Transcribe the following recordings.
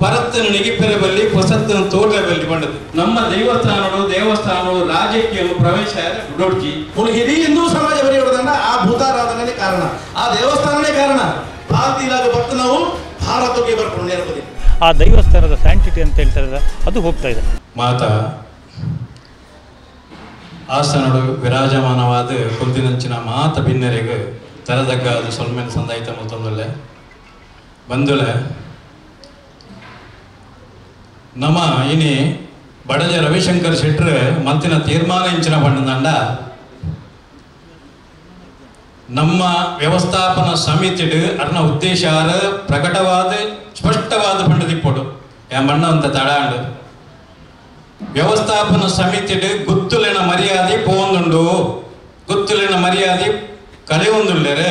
ಪರತ್ತನ ನಿಗಿಪೆರೆ ಬಲ್ಲಿ ಹೊಸತ್ತನ ತೋಟ ಬಲ್ಲಿ ಬಂಡದು ನಮ್ಮ ದೈವಸ್ಥಾನಗಳು ದೇವಸ್ಥಾನಗಳು ರಾಜಕೀಯ ಪ್ರವೇಶ ಡೊಡ್ಜಿ ಒಂದು ಇಡೀ ಹಿಂದೂ ಸಮಾಜ ಬರೆಯೋದಂದ್ರೆ ಆ ಭೂತಾರಾಧನೆ ಕಾರಣ ಆ ದೇವಸ್ಥಾನನೇ ಕಾರಣ ಭಾರತೀಯರಾಗ ಭಕ್ತ ನಾವು ಭಾರತಕ್ಕೆ ಬರ್ಕೊಂಡು ನೆನಪದಿ ಆ ದೈವಸ್ಥಾನದ ಸ್ಯಾಂಟಿಟಿ ಅಂತ ಹೇಳ್ತಾರೆ ಅದು ಹೋಗ್ತಾ ಇದೆ ಮಾತ ಆಸನಡು ವಿರಾಜಮಾನವಾದ ಕುಲ್ದಿನಂಚಿನ ಮಾತ ಭಿನ್ನರೆಗೆ ತರದಗ್ಗ ಅದು ಸೊಲ್ಮೆನ್ ಸಂದಾಯಿತ ಮತ್ತೊಂದಲ್ಲೇ ಬಂದುಲೆ ನಮ್ಮ ಇನಿ ಬಡಜ ರವಿಶಂಕರ್ ಶೆಟ್ರ್ ಮತ್ತಿನ ತೀರ್ಮಾನ ಇಂಚಿನ ಬಣ್ಣದಂಡ ನಮ್ಮ ವ್ಯವಸ್ಥಾಪನ ಸಮಿತಿಡ್ ಅರ್ನ ಉದ್ದೇಶ ಪ್ರಕಟವಾದ ಸ್ಪಷ್ಟವಾದ ಪಂಡದಿಪ್ಪೊಡು ಎಂಬಣ್ಣ ಅಂತ ತಡಾಂಡು ವ್ಯವಸ್ಥಾಪನ ಸಮಿತಿಡ್ ಗುತ್ತುಲಿನ ಮರ್ಯಾದೆ ಪೋಂದುಂಡು ಗುತ್ತುಲಿನ ಮರ್ಯಾದೆ ಕಲಿಯೊಂದುಳ್ಳೇರೆ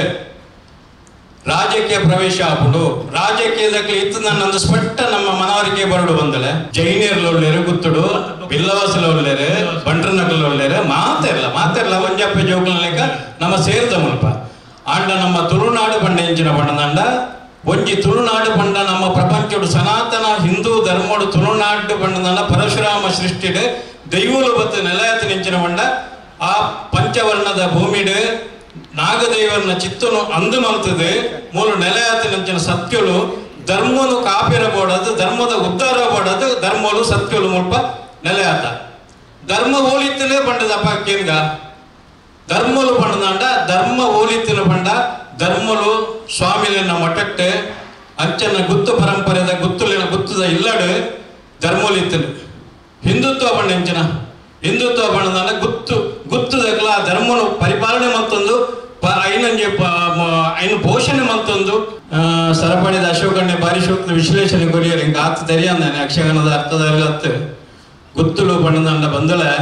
ರಾಜಕೀಯ ಪ್ರವೇಶ ಆಪುಂಡು ರಾಜಕೀಯದಕ್ಕೆ ಇತ್ತು ನನ್ನೊಂದು ಸ್ಪಷ್ಟ ನಮ್ಮ ಮನವರಿಕೆ ಬರಡು ಬಂದಲೆ ಜೈನಿಯರ್ಲು ಒಳ್ಳೆರು ಗುತ್ತುಡು ಬಿಲ್ಲವಾಸಲು ಒಳ್ಳೆರು ಬಂಡ್ರನಕಲ್ ಒಳ್ಳೆರು ಮಾತಿರಲ್ಲ ಮಾತಿರಲ್ಲ ಒಂಜಪ್ಪ ಜೋಕುಲ ಲೆಕ್ಕ ನಮ್ಮ ಸೇರಿದ ಮುಲ್ಪ ಆಂಡ ನಮ್ಮ ತುಳುನಾಡು ಬಂಡ ಎಂಚಿನ ಬಣ್ಣದಂಡ ಒಂಜಿ ತುಳುನಾಡು ಬಂಡ ನಮ್ಮ ಪ್ರಪಂಚಡು ಸನಾತನ ಹಿಂದೂ ಧರ್ಮಡು ತುಳುನಾಡು ಬಂಡದಂಡ ಪರಶುರಾಮ ಸೃಷ್ಟಿಡ್ ದೈವಲು ಬತ್ತು ನೆಲೆಯತ್ತು ನಿಂಚಿನ ಬಂಡ ಆ ಪಂಚವರ್ಣದ ಭೂಮಿಡ್ ನಾಗದೇವರನ್ನ ಚಿತ್ತನು ಅಂದು ಮಲ್ತದೆ ಮೂಲು ನೆಲೆಯಾತ ನಂಚಿನ ಸತ್ಯಳು ಧರ್ಮನು ಕಾಪಿರಬೋಡದು ಧರ್ಮದ ಉದ್ಧಾರ ಬೋಡದು ಧರ್ಮಲು ಸತ್ಯಳು ಮುಲ್ಪ ನೆಲೆಯಾತ ಧರ್ಮ ಓಲಿತ್ತಲೇ ಬಂಡದಪ್ಪ ಕೇಂಗ ಧರ್ಮಲು ಪಂಡದಾಂಡ ಧರ್ಮ ಓಲಿತ್ತಿನ ಪಂಡ ಧರ್ಮಲು ಸ್ವಾಮಿಲಿನ ಮಠಟ್ಟೆ ಅಂಚನ ಗುತ್ತು ಪರಂಪರೆದ ಗುತ್ತುಲಿನ ಗುತ್ತದ ಇಲ್ಲಡು ಧರ್ಮಲಿತ್ತಲು ಹಿಂದುತ್ವ ಪಂಡಿಂಚಿನ ಹಿಂದುತ್ವ ಪಂಡದಾಂಡ ಗುತ್ತು ಗುತ್ತುದಕ್ಲ ಆ ಧರ್ಮನು ಪರಿಪಾಲನೆ ಮತ್ತೊಂದು ಪ ಐನಂಜೆ ಐನು ಪೋಷಣೆ ಮತ್ತೊಂದು ಆ, ಸರಪಣಿದ ಅಶೋಕಣ್ಣೆ ಬಾರಿ ಸೂಕ್ತ ವಿಶ್ಲೇಷಣೆ ಕೊರಿಯರು ಹಿಂಗೆ ಆತ ತೆರಿಯಂದಾನೆ ಯಕ್ಷಗಾನದ ಅರ್ಥದಲ್ಲಿ ಹತ್ತು ಗುತ್ತುಲು ಪಂಡದಾಂಡ ಬಂದಳೆ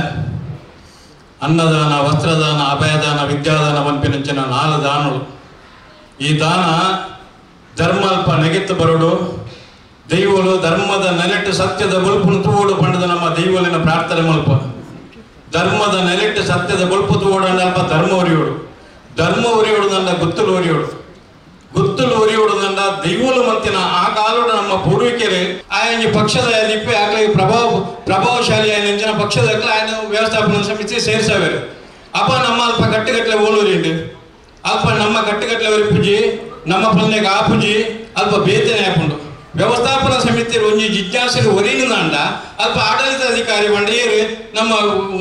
ಅನ್ನದಾನ ವಸ್ತ್ರದಾನ ಅಭಯದಾನ ವಿದ್ಯಾದಾನ ಪಂಪಿನಂಚಿನ ನಾಲ್ ದಾನಗಳು ಈ ದಾನ ಧರ್ಮಲ್ಪ ನೆಗೆತ್ತು ಬರೋಡು ದೈವಗಳು ಧರ್ಮದ ನೆಲೆಟ್ಟು ಸತ್ಯದ ಬಲ್ಪುನು ತೂವೋಡು ಪಂಡದ ನಮ್ಮ ದೈವಲಿನ ಪ್ರಾರ್ಥನೆ ಮಲ್ಪ ಧರ್ಮದ ನೆಲೆಟ್ಟು ಸತ್ಯದ ಬಲ್ಪು ತೂವೋಡು ಅಲ್ಪ ಧರ್ಮ ಉರಿಯೋಡು ಧರ್ಮ ಉರಿಯೋಡು ನನ್ನ ಗುತ್ತಲು ಉರಿಯೋಡು ಗುತ್ತಲು ಉರಿಯೋಡು ನನ್ನ ದೈವಲು ಮಂತಿನ ಆ ಕಾಲದ ನಮ್ಮ ಪೂರ್ವಿಕರು ಆಯನ ಪಕ್ಷದ ದಿಪ್ಪೆ ಆಗ್ಲಿ ಪ್ರಭಾವ ಪ್ರಭಾವಶಾಲಿ ಆಯ್ನ ಇಂಚಿನ ಪಕ್ಷದ ఆయన ವ್ಯವಸ್ಥಾಪನಾ ಸಮಿತಿ ಸೇರ್ಸವೆ ಅಪ್ಪ ನಮ್ಮ ಅಲ್ಪ ಕಟ್ಟುಗಟ್ಟಲೆ ಓಲೂರಿಂಡು ಅಲ್ಪ ನಮ್ಮ ಕಟ್ಟುಗಟ್ಟಲೆ ಒರಿಪುಜಿ ನಮ್ಮ ಪಲ್ಲೆಗೆ ಆಪುಜಿ ಅಲ್ಪ ಬೇತನೆ ಹಾಕೊಂಡು ವ್ಯವಸ್ಥಾಪನಾ ಸಮಿತಿ ಒಂಜಿ ಜಿಜ್ಞಾಸರು ಒರಿನಂಡ ಅಲ್ಪ ಆಡಳಿತ ಅಧಿಕಾರಿ ಬಂಡೇರು ನಮ್ಮ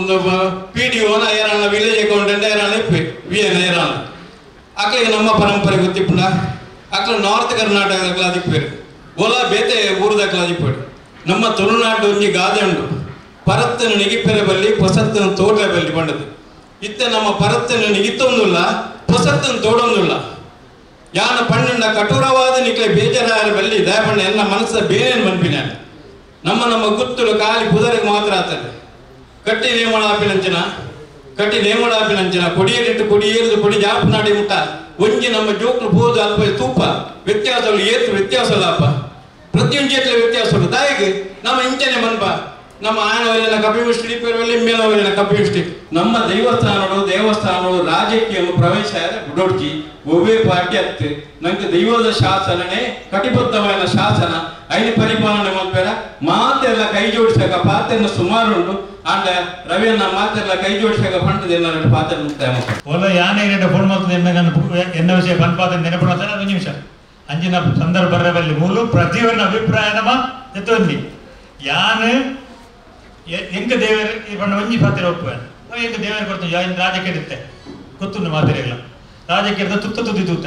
ಪಿ ಡಿ ಓನ ಏರಾಣ ವಿಲೇಜ್ ಅಕೌಂಟೆಂಟ್ ಏರಾಣ ಇಪ್ಪೆ ವಿ ಎನ್ ಏರಾಣ ಅಕ್ಕಳಿಗೆ ನಮ್ಮ ಪರಂಪರೆ ಗೊತ್ತಿಪ್ಪುಂಡ ಅಕ್ಕಳು ನಾರ್ತ್ ಕರ್ನಾಟಕದ ಅದಿಪ್ಪೇರು ಓಲಾ ಬೇತೆ ಊರದಕ್ಕಲ ಅದಿಪ್ಪೇರು ನಮ್ಮ ತುಳುನಾಡು ಒಂಜಿ ಗಾದೆ ಉಂಡು ಪರತ್ತನ ನಿಗಿಪೆರೆ ಬಲ್ಲಿ ಪೊಸತ್ತನ ತೋಟ ಬಲ್ಲಿ ಬಂಡದು ಇತ್ತೆ ನಮ್ಮ ಪರತ್ತನ ನಿಗಿತ್ತೊಂದುಲ್ಲ ಪೊಸತ್ತನ ತೋಡೊಂದುಲ್ಲ ಯಾನ ಪಣ್ಣುಂಡ ಕಠೋರವಾದ ನಿಕ್ಲೆ ಬೇಜಾರ ಬಲ್ಲಿ ದಯಪಣ್ಣ ಎಲ್ಲ ಮನಸ್ಸ ಬೇರೇನು ಮನ್ಪಿನ ನಮ್ಮ ನಮ್ಮ ಗುತ್ತುಲು ಕಾಲಿ ಕುದುರೆಗೆ ಮಾತ್ರ ಆತದೆ ಕಟ್ಟಿ ನೇಮಳ ಆಪಿನಂಚಿನ ಕಟ್ಟಿ ನೇಮಳ ಆಪಿನಂಚಿನ ಕೊಡಿಯೇರಿಟ್ಟು ಕೊಡಿ ಏರಿದು ಕೊಡಿ ಜಾಪ ನಾಡಿ ಮುಟ್ಟ ಒಂಜಿ ನಮ್ಮ ಜೋಕ್ಲು ಬೋದು ಅಲ್ಪ ತೂಪ ವ್ಯತ್ಯಾಸಗಳು ಏತು ವ್ಯತ್ಯಾಸ ಅಲ್ಲಪ್ಪ ಪ್ರತಿಯೊಂದು ಜೇಟ್ಲ ವ್ಯತ್ಯಾಸ ಉಂಟು ದಾಯಿಗೆ ನಮ್ಮ ಇಂಚನೆ ಮನ್ಪ ನಮ್ಮ ಆಯನವರಿನ ಕಪಿಮುಷ್ಟಿ ಪೇರುವಲ್ಲಿ ಮೇಲವರಿನ ಕಪಿಮುಷ್ಟಿ ನಮ್ಮ ದೈವಸ್ಥಾನಗಳು ದೇವಸ್ಥಾನಗಳು ರಾಜಕೀಯ ಪ್ರವೇಶ ಡೊಡ್ಜಿ ಒವ್ವೇ ಪಾರ್ಟಿ ಹತ್ತು ನಂಗೆ ದೈವದ ಶಾಸನನೇ ಕಟಿಬದ್ಧವಾದ ಶಾಸನ ಐದು ಪರಿಪಾಲನೆ ಮಾಡ್ಬೇಡ ಮಾತೆಲ್ಲ ಕೈ ಜೋಡಿಸಾಕ ಪಾತೆಲ್ಲ ಸುಮಾರು ಉಂಟು ಆಂಡ ರವಿಯನ್ನ ಮಾತೆಲ್ಲ ಕೈ ಜೋಡಿಸಾಕ ಪಂಡದ ಎಲ್ಲ ಪಾತ್ರ ಮುಕ್ತಾಯ ಮಾಡ್ತಾರೆ. ಒಲ್ಲ ಯಾನೆ ಎರಡು ಫೋನ್ ಮಾಡ್ತದೆ ಎನ್ನ ಎನ್ನ ವಿಷಯ ಬಂದ್ಪಾದ ನೆನಪು ಒಂದು ನಿಮಿಷ ಅಂಜಿನ ಸಂದರ್ಭ ಬರಬಲ್ಲಿ ಮೂಲು ಪ್ರತಿಯೊಂದು ಅಭಿಪ್ರಾಯನಮ ಎತ್ತೊಂದಿ ಯಾನು ಎ- ಎಂಕ ದೇವರು ಈ ಬಣ್ಣ ಒಂಜಿ ಪಾತ್ರ ಒಪ್ಪುವೆ ಎಂಕ ದೇವರು ಕೊಡ್ತೀನಿ ಯಾನ್ ರಾಜಕೀಯ ಇರುತ್ತೆ ಗೊತ್ತುಂಡು ಮಾತಿರಲ್ಲ ರಾಜಕೀಯದ ತುತ್ತ ತುದಿ ತೂತ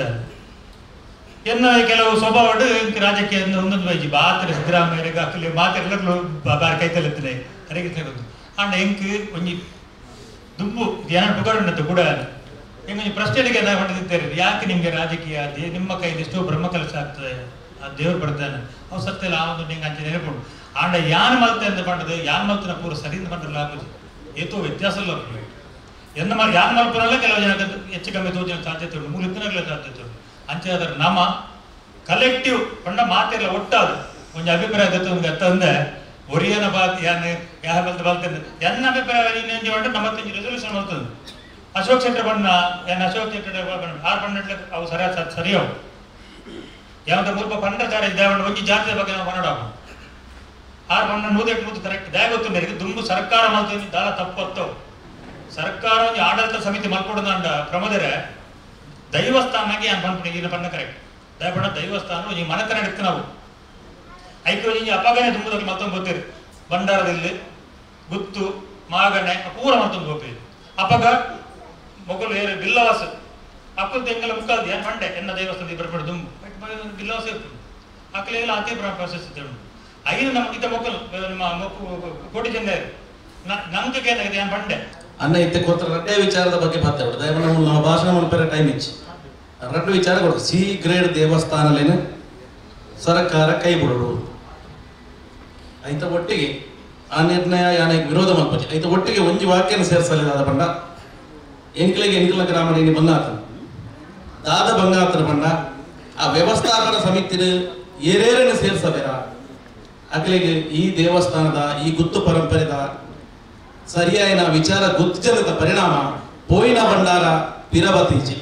ಎನ್ನ ಕೆಲವು ಸ್ವಭಾವ ಉಂಟು ಎಂಕ ರಾಜಕೀಯ ಒಂದೊಂದು ಬೈಜಿ ಬಾತ್ರ ಸಿದ್ದರಾಮಯ್ಯ ಅಕ್ಕಲಿ ಮಾತಿರಲು ಬಾರಿ ಕೈತಲೆತ್ತದೆ ಅರಿಗೆ ಗೊತ್ತು ಆಂಡ ಎಂಕ್ ಒಂಜಿ ದುಂಬು ಧ್ಯಾನ ಪುಗಡುಂಡದ್ದು ಕೂಡ ನಿಮಗೆ ಪ್ರಶ್ನೆಗೆ ನಾವು ಹೊಡೆದಿದ್ದೇವೆ ಯಾಕೆ ನಿಮಗೆ ರಾಜಕೀಯ ದೇ- ನಿಮ್ಮ ಕೈಲಿ ಎಷ್ಟೋ ಬ್ರಹ್ಮ ಕೆಲಸ ಆಗ್ತದೆ ಆ ದೇವ್ರು ಬರ್ತಾನೆ ಅವು ಸತ್ಯಲ್ಲ ಆ ಒಂದು ನಿಂಗೆ ಅಂಚೆ ನೆನಪುಂಡು ಆಂಡ ಯಾನ್ ಮಲ್ತೆ ಅಂತ ಪಂಡದು ಯಾನ್ ಮಲ್ತನ ಪೂರ ಸರಿ ಅಂತ ಪಂಡ್ರಲ್ಲ ಆಗುದು ಏತೋ ವ್ಯತ್ಯಾಸ ಇಲ್ಲ ಅವ್ರಿಗೆ. ಎನ್ನ ಮಾಡಿ ಯಾನ್ ಮಲ್ಪನಲ್ಲ ಕೆಲವು ಜನ ಹೆಚ್ಚು ಕಮ್ಮಿ ತೋಜಿನ ಸಾಧ್ಯತೆ ಉಂಟು ಮೂರು ಇತ್ತಿನಾಗಲೇ ಸಾಧ್ಯತೆ ಉಂಟು ಅಂಚೆ ಅದರ ನಮ್ಮ ಕಲೆಕ್ಟಿವ್ ಪಂಡ ಮಾತೆಲ್ಲ ಒಟ್ಟಾದು ಒಂದು ಅಭಿಪ್ರಾಯ ಒಂದು ತಂದೆ ಒರಿಯನ ಬಾತ್ ಯಾನ್ ಯಾವ ಬಲ್ತ ಬಲ್ತಂದು ಎನ್ನ ಅಭಿಪ್ರಾಯ ಇನ್ನೊಂದು ಉಂಟು ನಮ್ಮ ರೆಸೊಲ್ಯೂಷನ್ ಬರ್ತದೆ ಅಶೋಕ್ ಚಕ್ರ ಬಣ್ಣ ಏನ್ ಅಶೋಕ್ ಚಕ್ರ ಬಣ್ಣ ಆರು ಬಣ್ಣ ಇಟ್ಲಕ್ಕೆ ಅವು ಸರಿಯಾದ ಸರಿಯವು ಯಾವ್ದು ಮುಲ್ಪ ಪಂಡ ಚಾರ ಇದ್ದಾವೆ ಒಂಜಿ ಜಾತಿಯ ಬಗ್ಗೆ ನಾವು ಮಾತಾಡೋಣ ಆರು ಬಣ್ಣ ನೂದೆಟ್ಟು ನೂತು ಕರೆಕ್ಟ್ ದಾಯ ಗೊತ್ತು ದುಂಬು ಸರ್ಕಾರ ಮಲ್ತೀನಿ ದಾಳ ತಪ್ಪತ್ತು ಸರ್ಕಾರ ಒಂಜಿ ಆಡಳಿತ ಸಮಿತಿ ಮಲ್ಕೊಡದಂಡ ಪ್ರಮೋದರ ದೈವಸ್ಥಾನಕ್ಕೆ ಏನು ಬಂದ್ಬಿಡಿ ಈಗಿನ ಬಣ್ಣ ಕರೆಕ್ಟ್ ದಯಪಡ ದೈವಸ್ಥಾನ ಒಂಜಿ ಮನೆತನ ಹಿಡ್ತು ನಾವು ಐಕ್ಯ ಒಂಜಿ ಅಪಗನೆ ತುಂಬುದಲ್ಲಿ ಮತ್ತೊಂದು ಗೊತ್ತಿರು ಭಂಡಾರದಲ್ಲಿ ಗುತ್ತು ಮಾಗಣೆ ಪೂರ ಮತ್ತೊಂದು ಗೋಪಿ ಅಪಗ ಮೊಗಲು ಏರು ಬಿಲ್ಲವಾಸ ಅಪ್ಪದ ತೆಂಗಲ ಮುಕ್ಕಾಲ್ದು ಏನು ಬಂಡೆ ಎನ್ನ ದೇವಸ್ಥಾನದ ಬರ್ಬಿಡು ದುಂಬು ಬಿಲ್ಲವಾಸ ಇರ್ತದೆ ಅಕ್ಕಲೆಲ್ಲ ಅತಿ ಪ್ರಶಸ್ತಿ ಉಂಟು ಐದು ನಮ್ಗೆ ಇದ್ದ ಮೊಕ್ಕಲು ನಮ್ಮ ಮೊಕ್ಕು ಕೋಟಿ ಜನ ನಮ್ಗೆ ಏನಾಗಿದೆ ಏನು ಬಂಡೆ ಅನ್ನ ಇತ್ತೆ ಕೂತ್ರ ರಡ್ಡೆ ವಿಚಾರದ ಬಗ್ಗೆ ಮಾತಾಡೋದು ದಯಮಾಡಿ ನಾವು ನಮ್ಮ ಭಾಷಣ ಮಲ್ಪೇರೆ ಟೈಮ್ ಇಚ್ಚಿ ರಡ್ಡು ವಿಚಾರ ಕೊಡು ಸಿ ಗ್ರೇಡ್ ದೇವಸ್ಥಾನಲೇನು ಸರ್ಕಾರ ಕೈ ಬಿಡೋದು ಐತ ಒಟ್ಟಿಗೆ ಆ ನಿರ್ಣಯ ಯಾನಕ್ಕೆ ವಿರೋಧ ಮಲ್ಪಚ್ಚಿ ಐತ ಒಟ್ಟಿಗೆ ಒಂಜಿ ವಾಕ್ಯನ ಸೇರಿಸಲಿಲ್ಲ ಪಂಡ ಎಂಕ್ಲಿಗೆ ಎಂಕ್ಲ ಗ್ರಾಮ ನೀನು ಬಂಗಾತನ ದಾದ ಬಂಗಾತನ ಪಂಡ ಆ ವ್ಯವಸ್ಥಾಪನ ಸಮಿತಿನ ಏರೇರನ್ನು ಸೇರಿಸಬೇರ ಅಕ್ಲಿಗೆ ಈ ದೇವಸ್ಥಾನದ ಈ ಗುತ್ತು ಪರಂಪರೆದ ಸರಿಯಾಯಿನ ವಿಚಾರ ಗುತ್ತಿಜನದ ಪರಿಣಾಮ ಪೋಯಿನ ಭಂಡಾರ ಪಿರಬತೀಜಿ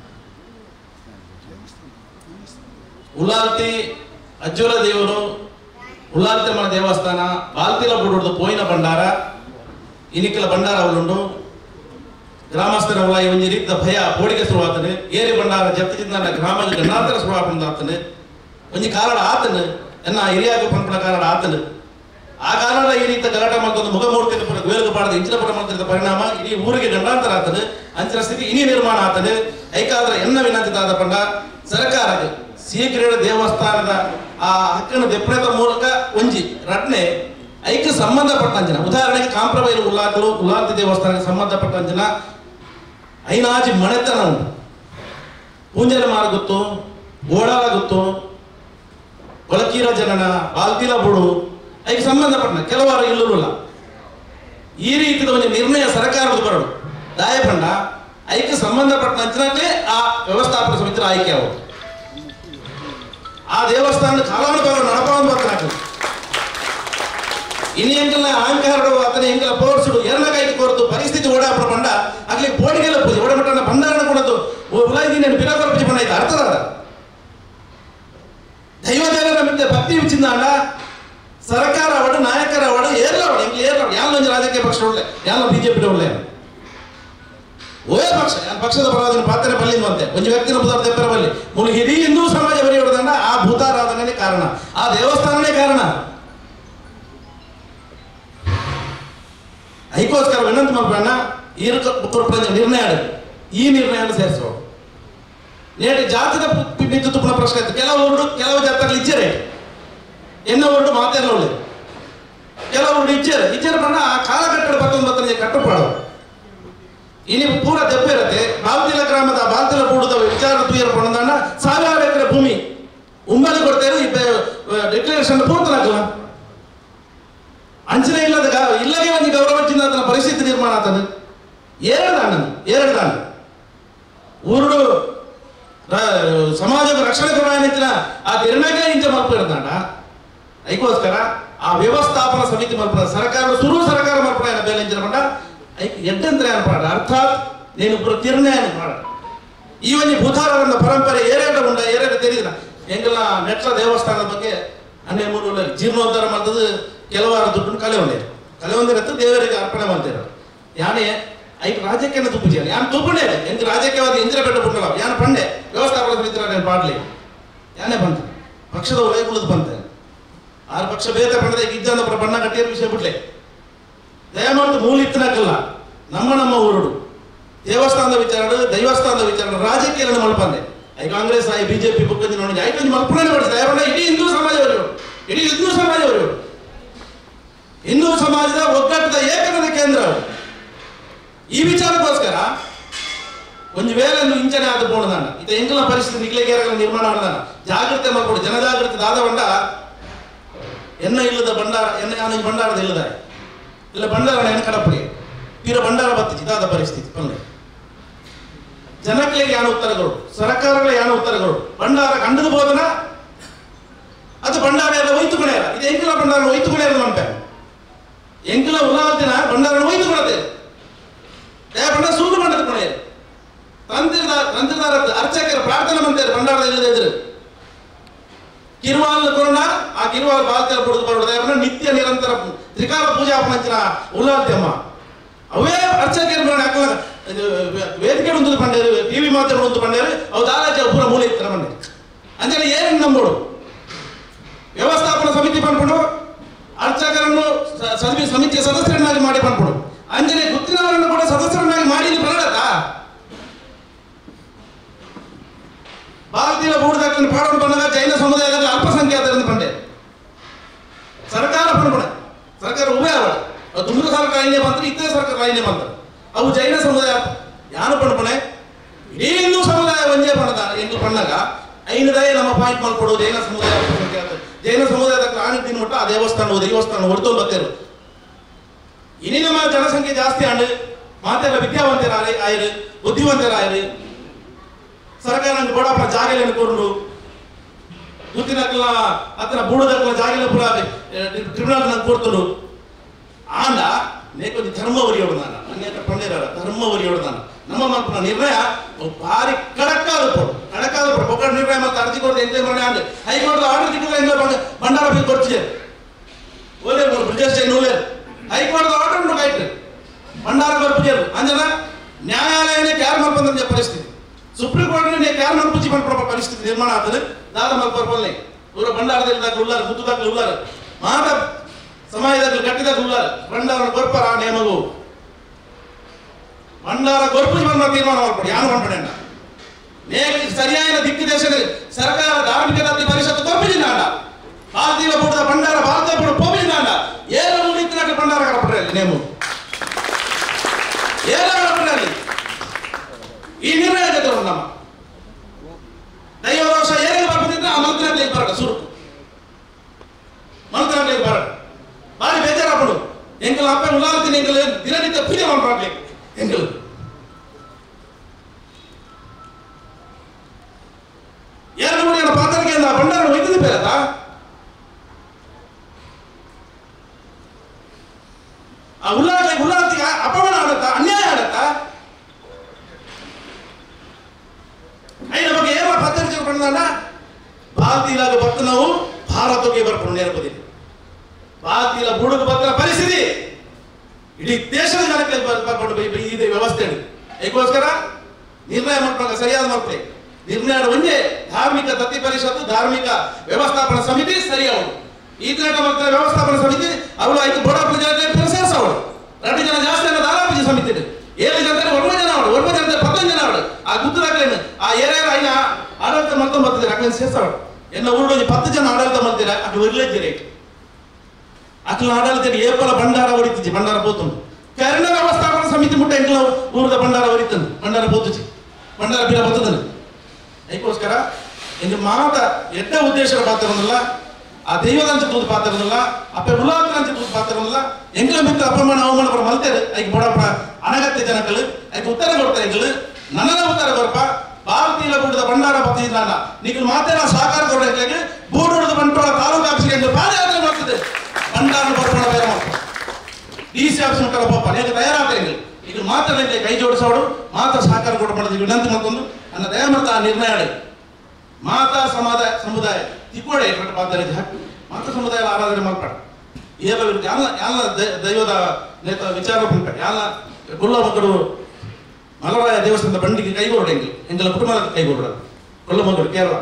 ಉಲಾಲ್ತಿ ಅಜ್ಜುಲ ದೇವರು ಉಲಾಲ್ತಿ మన ದೇವಸ್ಥಾನ ಬಾಲ್ತಿಲ ಬುಡುದು ಪೋಯಿನ ಭಂಡಾರ ಇನಿಕಲ ಭಂಡಾರ ಅವಳುಂಡು ಗ್ರಾಮಸ್ಥರ ಉಲ ಒಂಜಿ ರೀತಿಯ ಭಯ ಬೋಡಿಗೆ ಶುರುವಾತನೆ ಏರಿ ಭಂಡಾರ ಜಪ್ತಿದಿಂದ ಗ್ರಾಮದ ಗಣಾಂತರ ಶುರುವಾಪಂದಾತನೆ ಒಂಜಿ ಕಾರಣ ಆತನು ಎನ್ನ ಹಿರಿಯಾಗ ಪಂಪನ ಕಾರಣ ಆತನು ಆ ಕಾರಣ ಈ ರೀತಿ ಗಲಾಟೆ ಮಾಡ್ಕೊಂಡು ಮುಖಮೂರ್ತಿ ಪುರ ವೇಲುಗ ಪಾಡದ ಇಂಚಿನ ಪುರ ಮಂತ್ರಿದ ಪರಿಣಾಮ ಇಡೀ ಊರಿಗೆ ಗಂಡಾಂತರ ಆತನು ಅಂಚಿನ ಸ್ಥಿತಿ ಇನಿ ನಿರ್ಮಾಣ ಆತನು ಐಕಾದ್ರ ಎನ್ನ ವಿನಂತಿದಾದ ಪಂಡ ಸರ್ಕಾರಕ್ಕೆ ಶೀಘ್ರ ದೇವಸ್ಥಾನದ ಆ ಹಕ್ಕನ್ನು ದೆಪ್ಪಣದ ಮೂಲಕ ಒಂಜಿ ರಟ್ನೆ ಐಕ್ಯ ಸಂಬಂಧಪಟ್ಟ ಅಂಜನ ಉದಾಹರಣೆಗೆ ಕಾಂಪ್ರಬೈಲು ಉಲ್ಲಾಕಲು ಉಲ್ಲಾಂತಿ ದೇವಸ್ಥಾನಕ್ಕೆ ಸಂಬಂಧಪಟ್ಟ ಅಂಜನ ಐನಾಜಿ ಮನೆತನ ಉಂಟು ಪೂಂಜನ ಮಾರ ಗೊತ್ತು ಗೋಡಾಲ ಗೊತ್ತು ಒಳಕೀರ ಜನನ ಬಾಲ್ತಿಲ ಬುಡು ಅದಕ್ಕೆ ಸಂಬಂಧಪಟ್ಟ ಕೆಲವಾರು ಇಲ್ಲೂಲ್ಲ ಈ ರೀತಿಯ ಒಂದು ನಿರ್ಣಯ ಸರ್ಕಾರದ ಬರಡು ದಾಯಪಂಡ ಅದಕ್ಕೆ ಸಂಬಂಧಪಟ್ಟ ಅಂಚಿನಲ್ಲೇ ಆ ವ್ಯವಸ್ಥಾಪಕ ಸಮಿತಿ ಆಯ್ಕೆ ಆಗೋದು ಆ ದೇವಸ್ಥಾನದ ಕಾಲಾನುಭವ ನಡಪವನ್ನು ಬರ್ತಾಗ್ತದೆ ಇನಿ ಎಂಕಲ್ನ ಅಹಂಕಾರಡು ಅತನ ಎಂಕಲ ಪೋರ್ಸುಡು ಎರನ ಕೈಗೆ ಕೊರತು ಪರಿಸ್ಥಿತಿ ಓಡಾಪಡ ಪಂಡ ಆಗ್ಲಿ ಬೋಡಿಗೆಲ್ಲ ಪೂಜೆ ಓಡಮಟ್ಟನ ಬಂದಾರಣ ಕೊಡದು ಉಲಾಯ್ದಿ నేను ಬಿರಾಕರ ಪೂಜೆ ಪಂಡ ಇದು ಅರ್ಥದ ದೈವದೇವರ ಮಿದ್ದೆ ಭಕ್ತಿ ವಿಚಿಂದಾಂಡ ಸರ್ಕಾರ ಅವಡು ನಾಯಕರ ಅವಡು ಏರ್ಲವಡು ಎಂಗ್ಲ ಏರ್ಲವಡು ಯಾಲ ಒಂಜಿ ರಾಜಕೀಯ ಪಕ್ಷ ಒಳ್ಳೆ ಯಾಲ ಬಿಜೆಪಿ ಒಳ್ಳೆ ಓಯೇ ಪಕ್ಷ ಯಾನ್ ಪಕ್ಷದ ಪರವಾದಿನ ಪಾತ್ರೆ ಬಲ್ಲಿಂದು ಅಂತೆ ಒಂಜಿ ವ್ಯಕ್ತಿನ ಬುಧಾರ ತೆಪ್ಪರ ಬಲ್ಲಿ ಮುಳು ಇಡೀ ಹಿಂದೂ ಸಮಾಜ ಬರಿ ಹೊಡೆದಂಡ ಆ ಭೂತಾರಾಧನೆ ಕಾರಣ ಆ ದೇವಸ್ಥಾನನೇ ಕಾರಣ ಅದಕ್ಕೋಸ್ಕರ ವಿನಂತಿ ಮಾಡ್ಬೇಡ ಈರ್ಕ ಕೊರಪಂಜ ನಿರ್ಣಯ ಆಡು. ಈ ನಿರ್ಣಯವನ್ನು ಸೇರಿಸೋ నేటి జాతక పిచ్చి తుప్పున ప్రశ్న అయితే ಕೆಲವರು ಕೆಲವು ಜಾತಕಗಳು ಇಚ್ಚಾರೆ ಎನ್ನ ಒಟ್ಟು ಮಾತೇನೋಳೆ ಕೆಲವರು ಇಚ್ಚಾರೆ ಇಚ್ಚಾರೆ ಬಂದ ಆ ಕಾಲಘಟ್ಟದ ಪತ್ತೊಂಬತ್ತನೇ ಕಟ್ಟುಪಾಡು ಇನಿ ಪೂರ ದೆಬ್ಬ ಇರತ್ತೆ ಬಾಲ್ತಿಲ ಗ್ರಾಮದ ಬಾಲ್ತಿಲ ಬೂಡದ ವಿಚಾರ ತುಯರ ಪಣದಂಡ ಸಾವಿರಾರು ಎಕರೆ ಭೂಮಿ ಉಂಬಲಿ ಕೊಡ್ತೇನೆ ಡಿಕ್ಲರೇಷನ್ ಪೂರ್ತನಾಗಲ್ಲ ಅಂಚನೆ ಇಲ್ಲದ ಗ- ಇಲ್ಲಗೆ ಒಂದು ಗೌರವಿಂದ ಅದನ್ನ ಪರಿಸ್ಥಿತಿ ನಿರ್ಮಾಣ ಆತನು ಎರಡು ದಾನ ಎರಡು ದಾನ ಊರುಡು ರ- ಸಮಾಜದ ರಕ್ಷಣೆ ಕೊಡಾಯನಿತ್ತಿನ ಆ ನಿರ್ಣಯ ಇಂಚ ಮಲ್ಪು ಇರ್ತಾಂಡ ಅದಕ್ಕೋಸ್ಕರ ಆ ವ್ಯವಸ್ಥಾಪನ ಸಮಿತಿ ಮಲ್ಪಡ ಸರ್ಕಾರ ಸುರು ಸರ್ಕಾರ ಮಲ್ಪಡ ಬೇಲೆ ಇಂಚಿನ ಪಂಡ ಐಕ್ ಎಡ್ಡಂದ್ರೆ ಅನ್ಪಾಡ ಅರ್ಥಾತ್ ನೀನು ಪುರ ತೀರ್ಣಯ ಮಾಡ ಈ ಒಂದು ಭೂತಾರನ ಪರಂಪರೆ ಏರೇಟ ಉಂಡ ಏರೇಟ ತೆರೀದಿನ ಎಂಗೆಲ್ಲ ಮೆಟ್ಲ ದೇವಸ್ಥಾನದ ಬಗ್ಗೆ ಅನ್ನೇ ಮೂರು ಜೀರ್ಣೋದ್ಧಾರ ಮಾಡ್ತದ್ದು ಕೆಲವಾರು ದುಡ್ಡು ಕಲೆ ಒಂದೇ ಕಲೆ ಒಂದಿರತ್ತು ದೇವರಿಗೆ ಅರ್ಪಣೆ ಮಾಡ್ತಿರೋ ಯಾನೇ ಐಕ್ ರಾಜಕೀಯ ತುಪ್ಪು చేయాలి ಯಾನ್ ತುಪ್ಪುಂಡೆ ಎಂತ ರಾಜಕೀಯವಾದ ಇಂದ್ರ ಬೆಟ್ಟ ಪುಂಡಲ ಯಾನ್ ಪಂಡೆ ವ್ಯವಸ್ಥಾಪಕ ಸಮಿತಿ నేను ಪಾಡ್ಲಿ ಯಾನೇ ಬಂತ ಪಕ್ಷದ ಒಳಗುಳದು ಬಂತೆ ಆರು ಪಕ್ಷ ಭೇದ ಪಡೆದ ಇದ್ದಂದ ಬಣ್ಣ ಕಟ್ಟಿಯ ವಿಷಯ ಬಿಡ್ಲೆ ದಯಮಾಡಿ ಮೂಲ ಇತ್ತನಕ್ಕಲ್ಲ ನಮ್ಮ ನಮ್ಮ ಊರುಡು ದೇವಸ್ಥಾನದ ವಿಚಾರ ದೈವಸ್ಥಾನದ ವಿಚಾರ ರಾಜಕೀಯ ಮಲ್ಪಂದೆ ಐ ಕಾಂಗ್ರೆಸ್ ಐ ಬಿಜೆಪಿ ಬುಕ್ಕಂದಿ ನೋಡಿ ಐದು ಮಲ್ಪನೆ ಮಾಡಿಸಿದೆ ದಯಮಾಡಿ ಇಡೀ ಹಿಂದೂ ಸಮಾಜವರು ಇಡೀ ಹಿಂದೂ ಸಮಾಜವರು ಹಿಂದೂ ಸಮಾಜದ ಒಗ್ಗಟ್ಟದ ಏಕನದ ಕೇಂದ್ರ ಅವರು. ಈ ವಿಚಾರಕ್ಕೋಸ್ಕರ ಒಂದು ವೇಳೆ ಒಂದು ಇಂಚನೆ ಆದ ಬೋಣದಾನ ಇತ ಎಂಕಲ ಪರಿಸ್ಥಿತಿ ನಿಗ್ಲಿಕ್ಕೆ ನಿರ್ಮಾಣ ಮಾಡದಾನ ಜಾಗೃತಿ ಮಾಡ್ಕೊಡು ಜನಜಾಗೃತಿ ದಾದ ಬಂಡ ಎನ್ನ ಇಲ್ಲದ ಭಂಡಾರ ಎನ್ನ ಯಾನ ಈ ಭಂಡಾರದ ಇಲ್ಲದ ಇಲ್ಲ ಭಂಡಾರ ಎನ್ನ ಕಡಪಡಿ ತೀರ ಭಂಡಾರ ಬತ್ತಿச்சு ಇದಾದ ಪರಿಸ್ಥಿತಿ ಪಲ್ಲೆ ಜನಕ್ಕೆ ಯಾನ ಉತ್ತರಗಳು ಸರ್ಕಾರಗಳ ಯಾನ ಉತ್ತರಗಳು ಭಂಡಾರ ಕಂಡದು ಬೋಧನ ಅದು ಭಂಡಾರ ಎಲ್ಲ ಒಯ್ತುಕೊಳೆ ಇದು ಎಂಕಲ ಭಂಡಾರ ಒಯ್ತುಕೊಳೆ ನಮ್ಪೆ ಎಂಕಲ ಉಲಾವತ್ತಿನ ಭಂಡಾರ ಒಯ್ತುಕೊಳತೆ ದಯಪಂಡ ಸೂರು ಮಂಡದ ಕೊನೆ ತಂತ್ರಿದ ತಂತ್ರಿದಾರ ಅರ್ಚಕರ ಪ್ರಾರ್ಥನೆ ಮಂದಿರ ಭಂಡಾರದ ಇಲ್ಲದೆ ಇದ್ರು ಕಿರುವಾಲ್ ಕೊರೋಣ ಆ ಕಿರುವಾಲ್ ಬಾಲ್ಕರ್ ಬಿಡುದು ಮಲ್ಪರೋಡ ದೇವರನ್ನ ನಿತ್ಯ ನಿರಂತರ ತ್ರಿಕಾಲ ಪೂಜಾ ಪಂಚನ ಉಲ್ಲಾದ್ಯಮ್ಮ ಅವೇ ಅರ್ಚಕರು ಬೇಡ ಹಾಕಲ್ಲ ಇದು ವೇದಿಕೆ ಒಂದು ಪಂಡೇರು ಟಿವಿ ಮಾಧ್ಯಮ ಒಂದು ಪಂಡೇರು ಅವು ದಾರಾಜ ಪೂರ ಮೂಲೆ ಇತ್ತರ ಮಂಡೆ ಅಂಜನೆ ಏನು ನಂಬೋಡು ವ್ಯವಸ್ಥಾಪನಾ ಸಮಿತಿ ಪನ್ಪಡು ಅರ್ಚಕರನ್ನು ಸ- ಸಮಿತಿ ಸಮಿತಿಯ ಸದಸ್ಯರನ್ನಾಗಿ ಮಾಡಿ ಪನ್ಪಡು ಅಂಜನೆ ಗುತ್ತಿನವರನ್ನು ಕೂಡ ಸದಸ್ಯರನ್ನಾಗಿ ಮಾಡಿ ಇಲ್ಲಿ ಬರಡತಾ ಭಾರತೀಯ ಬೂಡದಾಗಲಿನ ಪಾಡನ್ನು ಬಂದಾಗ ಜೈನ ಸಮುದಾಯದಲ್ಲಿ ಅಲ್ಪಸಂಖ್ಯಾತರಿಂದ ಪಂಡೆ ಸರ್ಕಾರ ಪನ್ಪಡೆ ಸರ್ಕಾರ ಉಭಯ ಅವಳ ದುಮ್ರ ಸರ್ಕಾರ ಐನೇ ಬಂದ್ರೆ ಇತರೆ ಸರ್ಕಾರ ಐನೇ ಬಂದ್ರೆ ಅವು ಜೈನ ಸಮುದಾಯ ಯಾರು ಪಣ್ಪಣೆ ಇಡೀ ಹಿಂದೂ ಸಮುದಾಯ ಒಂದೇ ಪಣದ ಎಂದು ಪಣ್ಣಾಗ ಐನದೇ ನಮ್ಮ ಪಾಯಿಂಟ್ ಮಾಡ್ಕೊಡು ಜೈನ ಸಮುದಾಯ ಅಲ್ಪಸಂಖ್ಯಾತ ಜೈನ ಸಮುದಾಯದ ಪ್ರಾಣಿ ತಿನ್ಬಿಟ್ಟು ಆ ದೇವಸ್ಥಾನ ದೇವಸ್ಥಾನ ಹೊರತು ಬತ್ತೇರು ಇನಿ ನಮ್ಮ ಜನಸಂಖ್ಯೆ ಜಾಸ್ತಿ ಆಂಡು ಮಾತೆಲ್ಲ ವಿದ್ಯಾವಂತರ ಆಯ್ರು ಬುದ್ಧಿವಂತರ ಆಯ್ರು ಸರ್ಕಾರ ನಂಗೆ ಕೊಡಪ್ಪ ಜಾಗಲೆಯನ್ನು ಕೊಂಡು ಗುತ್ತಿನಕ್ಲ ಅತ್ರ ಬೂಡದಕ್ಲ ಜಾಗಲ ಪುರ ಟ್ರಿಬ್ಯುನಲ್ ನಂಗೆ ಕೊಡ್ತನು ಆಂಡ ನೇಕೊಂದು ಧರ್ಮ ಒರಿಯೋಡು ನಾನು ಅನೇಕ ಪಂಡಿತರ ಧರ್ಮ ಒರಿಯೋಡು ನಾನು ನಮ್ಮ ಮಲ್ಪನ ನಿರ್ಣಯ ಅವು ಭಾರಿ ಕಡಕ್ಕಾದ ಪೋಡು ಕಡಕ್ಕಾದ ಪೋಡು ಒಕ್ಕಡ ನಿರ್ಣಯ ಮತ್ತೆ ಅರ್ಜಿ ಕೊಡದೆ ಎಂತ ಮಾಡಿ ಆಂಡ್ ಹೈಕೋರ್ಟ್ ಆರ್ಡರ್ ತಿಕ್ಕಲ ಎಂತ ಬಂಡಾರ ಬಿಲ್ ಕೊಡ್ತಿದೆ ಓಲೆ ಬ್ರಿಜೇಶ್ ಜೈನ್ ಓಲೆ ಹೈಕೋರ್ಟ್ ಆರ್ಡರ್ ಉಂಟು ಕೈಟ್ ಬಂಡಾರ ಬರ್ಪುಜರು ಅಂಜನ ನ್ಯಾಯಾಲಯನೇ ಕ್ಯಾರ್ ಮಲ್ಪಂದ ಪರಿಸ್ಥಿತಿ ಸುಪ್ರೀಂ ಕೋರ್ಟ್ ಕ್ಯಾರ್ ಮಲ್ಪುಜಿ ಮಲ್ಪಡ ಪರಿಸ್ಥಿತಿ ನಿರ್ಮಾಣ ಆಗ್ತದೆ ದಾದ ಮಲ್ಪರ್ಪಲ್ಲೆ ಇವರು ಬಂಡಾರದಲ್ಲಿ ಉಳ್ಳಾರ ಗುತ್ತುದಾಗಲಿ ಉಳ್ಳಾರ ಮಾತ ಸಮಾಜದಲ್ಲಿ ಕಟ್ಟಿದಾಗ ಉಳ್ಳಾರ ಬಂಡಾರ ಗೊರ್ಪರ ಆ ನೇಮಗು ಬಂಡಾರ ಗೊರ್ಪುಜಿ ಬಂದ ತೀರ್ಮಾನ ಮಾಡ್ಕೊಡಿ ಯಾರು ಮಾಡ್ಬೇಡ ನೇಕ ಸರಿಯಾದ ದಿಕ್ಕು ದೇಶ ಸರ್ಕಾರ ಧಾರ್ಮಿಕ ದತ್ತಿ ಪರಿಷತ್ ಗೊರ್ಪುಜಿನ ಅಂಡ ಭಾರತೀಯ ಬುಡದ ಬಂಡಾರ ಭಾರತೀಯ ಬುಡ ಪೋಬಿಜಿನ ಅಂಡ ಏರ ಮುಗಿತ್ತಿನಾಗ ಬಂಡಾರ ಕಡಪಡ್ರೆ ಅಲ್ಲಿ ನೇಮು ಏರ ಕಡಪಡ್ರೆ ಅಲ್ಲಿ ಈ ನಿರ್ಣಯ ಜೊತೆ ನಮ್ಮ ದೈವ ದೋಷ ಏನೇನು ಬರ್ತಿದ್ರೆ ಆ ಮಂತ್ರಾಲಯ ಬರಡ ಸುರುಕು ಮಂತ್ರಾಲಯ ಬರಡ ಭಾರಿ ಬೇಜಾರಾಗ್ಬಿಡು ಎಂಕಲ್ ಅಪ್ಪ ಉಲಾರ್ತೀನಿ ಎಂಕಲ್ ದಿನನಿತ್ಯ ಪೂಜೆ ಮಾಡ್ಬೇಕು ಎಂಕಲ್ ಎರಡು ಮೂರು ಜನ ಪಾತ್ರಕ್ಕೆ ಅಂದ ಬಂಡಾರ ಒಯ್ತದೆ ಬೇರತ ಆ ಉಲ್ಲಾಸ ಉಲ್ಲಾಸಿಗ ಅಪಮಾನ ಆಡತ್ತ ಅನ್ಯಾಯ ಆಡತ್ತ ಐನ ಬಗ್ಗೆ ಏನ ಪತ್ರಿಕೆ ಪಡೆದಾನ ಭಾರತೀಯಲಾಗ ಬತ್ತ ನಾವು ಭಾರತಕ್ಕೆ ಬರ್ಕೊಂಡು ನೇರಪದಿ ಭಾರತೀಯ ಬುಡುಗು ಬತ್ತನ ಪರಿಸ್ಥಿತಿ ಇಡೀ ದೇಶದ ಜನಕ್ಕೆ ಬ- ಬರ್ಕೊಂಡು ಬೈ- ಬೈ- ಇದೆ ವ್ಯವಸ್ಥೆ ಇದೆ ಏಕೋಸ್ಕರ ನಿರ್ಣಯ ಮಾಡ್ಕೊಂಡ ಸರಿಯಾದ ಮಾಡ್ಕೊಳ್ಳಿ ನಿರ್ಣಯ ಒಂದೇ ಧಾರ್ಮಿಕ ದತ್ತಿ ಪರಿಷತ್ತು ಧಾರ್ಮಿಕ ವ್ಯವಸ್ಥಾಪನಾ ಸಮಿತಿ ಸರಿ ಅವಳು ಈ ತರ ಮತ್ತೆ ವ್ಯವಸ್ಥಾಪನಾ ಸಮಿತಿ ಅವಳು ಆಯ್ತು ಬಡ ಪೂಜೆ ಸೇರ್ಸ ಅವಳು ಎರಡು ಜನ ಜಾಸ್ತಿ ಅಲ್ಲ ದಾರಾ ಪೂಜೆ ಸಮಿತಿ ಇದೆ ಏಳು ಜನ ಒಳ್ಳೆ ಜನ ಅವಳು ಒಳ್ಳೆ ಜನ ಪತ್ತೊಂದು ಜನ ಅವಳು ಆ ಗುದ್ದರಾಗ್ಲೇನು ಆ ಏರಿಯಾದ ಐನ ಆಡಳಿತ ಮಾಡ್ಕೊಂಡು ಬರ್ತಿದ್ದಾರೆ ಅಕ್ಲೇನು ಸೇರ್ಸವಳು ಎನ್ನ ಊರೊಂದು ಪತ್ತು ಜನ ಆಡಳಿತ ಮಾಡ್ತೀರಾ ಅದು ಇರ್ಲೇದ್ದೀರಿ ಅಕ್ಲ ಆಡಳಿತ ಏಪಲ ಭಂಡಾರ ಹೊಡಿತಿಜಿ ಭಂಡಾರ పోతుంది ಕರ್ಣ ವ್ಯವಸ್ಥಾಪನಾ ಸಮಿತಿ ಮುಟ್ಟ ಎಂಕ್ಲ ಊರದ ಭಂಡಾರ ಹೊಡಿತನು ಭಂಡಾರ పోతుచి ಭಂಡಾರ ಬಿಲ ಬರ್ತದನು ಅದಕ್ಕೋಸ್ಕರ ಇಂದು ಮಾತ ಎಡ್ಡ ಉದ್ದೇಶದ ಪಾತ್ರ ಒಂದಲ್ಲ ಆ ದೈವದಂಚ ತೂದು ಪಾತ್ರ ಒಂದಲ್ಲ ಅಪ್ಪ ಉಲಾಂತರಂಚ ತೂದು ಪಾತ್ರ ಒಂದಲ್ಲ ಎಂಕ್ಲ ಮಿತ್ರ ಅಪಮಾನ ಅವಮಾನ ಪಡ ಮಲ್ತೇರು ಐಕ್ ಬಡಪಡ ಅನಗತ್ಯ ಜನಕಲು ಐಕ್ ಉತ್ತರ ಕೊಡ್ತಾರೆ ಎಂಕ್ಲು ನನ್ನನ ಉತ್ತರ ಕೊರಪ ಭಾರತೀಯ ಬೂಡದ ಭಂಡಾರ ಬತ್ತಿಲ್ಲ ನೀವು ಮಾತೇನ ಸಹಕಾರ ಕೊಡಕ್ಕೆ ಬೂಡುಡದ ಬಂಟ್ವಾಳ ತಾಲೂಕು ಆಫೀಸ್ಗೆ ಎಂದು ಪಾದಯಾತ್ರೆ ಮಾಡ್ತಿದೆ ಭಂಡಾರ ಬರ್ಪಣ ಬೇರೆ ಮಾಡ್ತಾರೆ ಡಿ ಸಿ ಆಫೀಸ್ ಮುಟ್ಟಾರ ಪಾಪ ಅನೇಕ ತಯಾರಾಗ್ತಾರೆ ಈಗ ಮಾತಾಡಲಿಕ್ಕೆ ಕೈ ಜೋಡಿಸೋಡು ಮಾತಾ ಸಹಕಾರ ಕೊಟ್ಟು ಮಾಡೋದು ವಿನಂತಿ ಮತ್ತೊಂದು ನನ್ನ ದಯಮತ ಆ ನಿರ್ಣಯ ಆಡಿ ಮಾತಾ ಸಮಾದಾಯ ಸಮುದಾಯ ತಿಕ್ಕೋಡೆ ಕಟ್ಟು ಪಾತ್ರೆ ಹಾಕಿ ಮಾತಾ ಸಮುದಾಯ ಆರಾಧನೆ ಮಾಡ್ಬೇಡ ಏಲ ವಿರುದ್ಧ ಎಲ್ಲ ಎಲ್ಲ ದ- ದೈವದ ನೇತ ವಿಚಾರ ಉಂಟ ಎಲ್ಲ ಗುಲ್ಲ ಮಕ್ಕಳು ಮಲರಾಯ ದೇವಸ್ಥಾನದ ಬಂಡಿಗೆ ಕೈಗೊಳ್ಳು ಹೆಂಗೆ ಹೆಂಗೆಲ್ಲ ಕುಟುಂಬದ ಕೈಗೊಳ್ಳು ಕೊಲ್ಲ ಮಗಳು ಕೇರಳ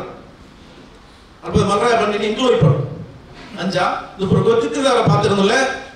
ಅಲ್ಪ ಮಲರಾಯ ಬಂಡಿ ಇಂಕ್ಲೂ ಇಪ್ಪಡು ಅಂಜ ಇಬ್ಬರು ಗೊತ್ತಿದ್ದವರ ಪಾತ್ರದಲ್ಲೇ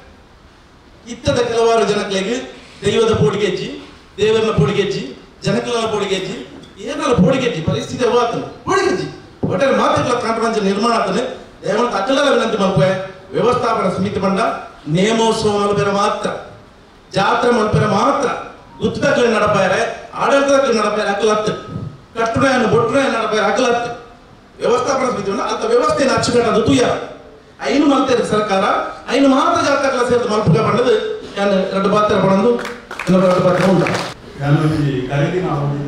ಇತ್ತದ ಕೆಲವಾರು ಜನಗಳಿಗೆ ದೈವದ ಪೋಡಿಗೆಜ್ಜಿ ದೇವರನ್ನ ಪೋಡಿಗೆಜ್ಜಿ ಜನಕಲ ಪೋಡಿಗೆಜ್ಜಿ ಏನಲ್ಲ ಪೋಡಿಗೆಜ್ಜಿ ಪರಿಸ್ಥಿತಿ ಅವಾತನು ಪೋಡಿಗೆಜ್ಜಿ ಒಟ್ಟಾರೆ ಮಾತುಗಳ ಕಾಂಟ್ರಾಂಚ ನಿರ್ಮಾಣ ಆತನೆ ದೇವಂತ ಅಕ್ಕಲರ ವಿನಂತಿ ಮಲ್ಪೆ ವ್ಯವಸ್ಥಾಪನಾ ಸಮಿತಿ ಬಂಡ ನೇಮೋತ್ಸವ ಮಲ್ಪೆರ ಮಾತ್ರ ಜಾತ್ರೆ ಮಲ್ಪೆರ ಮಾತ್ರ ಗುತ್ತಕಗಳು ನಡಪಾರೆ ಆಡಳಿತಕ್ಕೆ ನಡಪಾರೆ ಅಕ್ಕಲತ್ತು ಕಟ್ಟುಣೆಯನ್ನು ಬೊಟ್ಟುಣೆಯನ್ನು ನಡಪಾರೆ ಅಕ್ಕಲತ್ತು ವ್ಯವಸ್ಥಾಪನಾ ಸಮಿತಿ ಬಂಡ ಅಂತ ವ್ಯವಸ್ಥೆಯನ್ನು ಅಚ್ಚುಕಟ್ಟದು ತುಯ್ಯ ಐನು ಮಲ್ತೇನೆ ಸರ್ಕಾರ ಐನು ಮಾತ್ರ ಜಾತಕಗಳ ಸೇರಿದ ಮಲ್ಪುಗ ಬಂಡದು ಯಾನು ಎರಡು ಪಾತ್ರ ಪಡಂದು ಇನ್ನೊಂದು ಎರಡು ಪಾತ್ರ ಉಂಟ ನಾನು ಈ ಕರೆದಿನ ಆವಡಿದ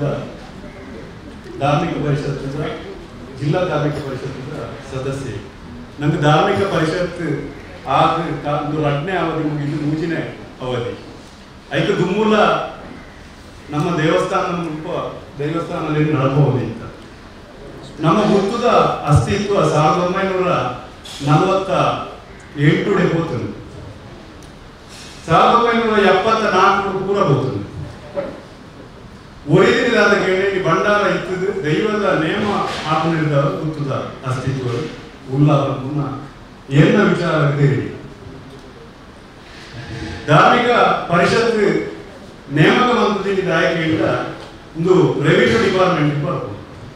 ಧಾರ್ಮಿಕ ಪರಿಷತ್ತಿನ ಜಿಲ್ಲಾ ಧಾರ್ಮಿಕ ಪರಿಷತ್ತಿನ ಸದಸ್ಯೆ ನಮ್ಗೆ ಧಾರ್ಮಿಕ ಪರಿಷತ್ ಆಗ ಕಾ- ಒಂದು ರಡ್ನೇ ಅವಧಿ ಮುಗಿದು ಮೂಜಿನೇ ಅವಧಿ ಐದು ದುಮ್ಮೂಲ ನಮ್ಮ ದೇವಸ್ಥಾನ ಮುಲ್ಪ ದೇವಸ್ಥಾನದಲ್ಲಿ ನಡಬಹುದು ಅಂತ ನಮ್ಮ ಹುಟ್ಟುದ ಅಸ್ತಿತ್ವ ಸಾವಿರದ ಒಂಬೈನೂರ ನಲವತ್ತ ಎಂಟುಡೆ ಹೋతుంది ಸಾವಿರದ ಒಂಬೈನೂರ ಎಪ್ಪತ್ತ ನಾಲ್ಕು ಪೂರ ಹೋతుంది ಒರಿಜಿನಲ್ ಕೇಳಿ ಭಂಡಾರ ಇತ್ತದು ದೈವದ ನೇಮ ಹಾಕೊಂಡಿದ್ದವರು ಕೂತದ ಅಸ್ತಿತ್ವ ಉಲ್ಲಾಸ ಮುನ್ನ ಎನ್ನ ವಿಚಾರ ತಿಳಿರಿ ಧಾರ್ಮಿಕ ಪರಿಷತ್ ನೇಮಕ ಮಂತ್ರಿಯಿಂದ ಆಯ್ಕೆಯಿಂದ ಒಂದು ರೆವಿನ್ಯೂ ಡಿಪಾರ್ಟ್ಮೆಂಟ್ ಬರ್ಬೋದು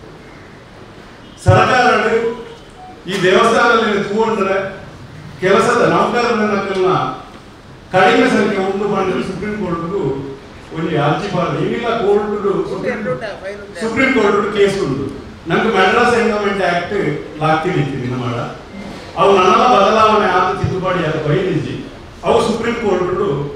ಸರ್ಕಾರಗಳು ಈ ದೇವಸ್ಥಾನದಲ್ಲಿ ತಗೊಂಡ್ರೆ ಕೆಲಸದ ನೌಕರರನ್ನ ಕಡಿಮೆ ಸಂಖ್ಯೆ ಉಂಟು ಮಾಡಿದ್ರೆ ಸುಪ್ರೀಂ ಕೋರ್ಟ್ಗೂ ಒಂದು ಅರ್ಜಿ ಬಾರ್ದು ಇನ್ನಿಲ್ಲ ಕೋರ್ಟ್ ಸುಪ್ರೀಂ ಕೋರ್ಟ್ ಕೇಸ್ ಉಂಟು ನಂಗೆ ಮೆಡ್ರಾಸ್ ಎಂಡೋಮೆಂಟ್ ಆಕ್ಟ್ ಲಾಗ್ತಿತ್ತು ನಮ್ಮಳ ಅವು ನನ್ನೆಲ್ಲ ಬದಲಾವಣೆ ಆದ ತಿದ್ದುಪಡಿ ಅದು ಬೈಲಿಜಿ ಅವು ಸುಪ್ರೀಂ ಕೋರ್ಟ್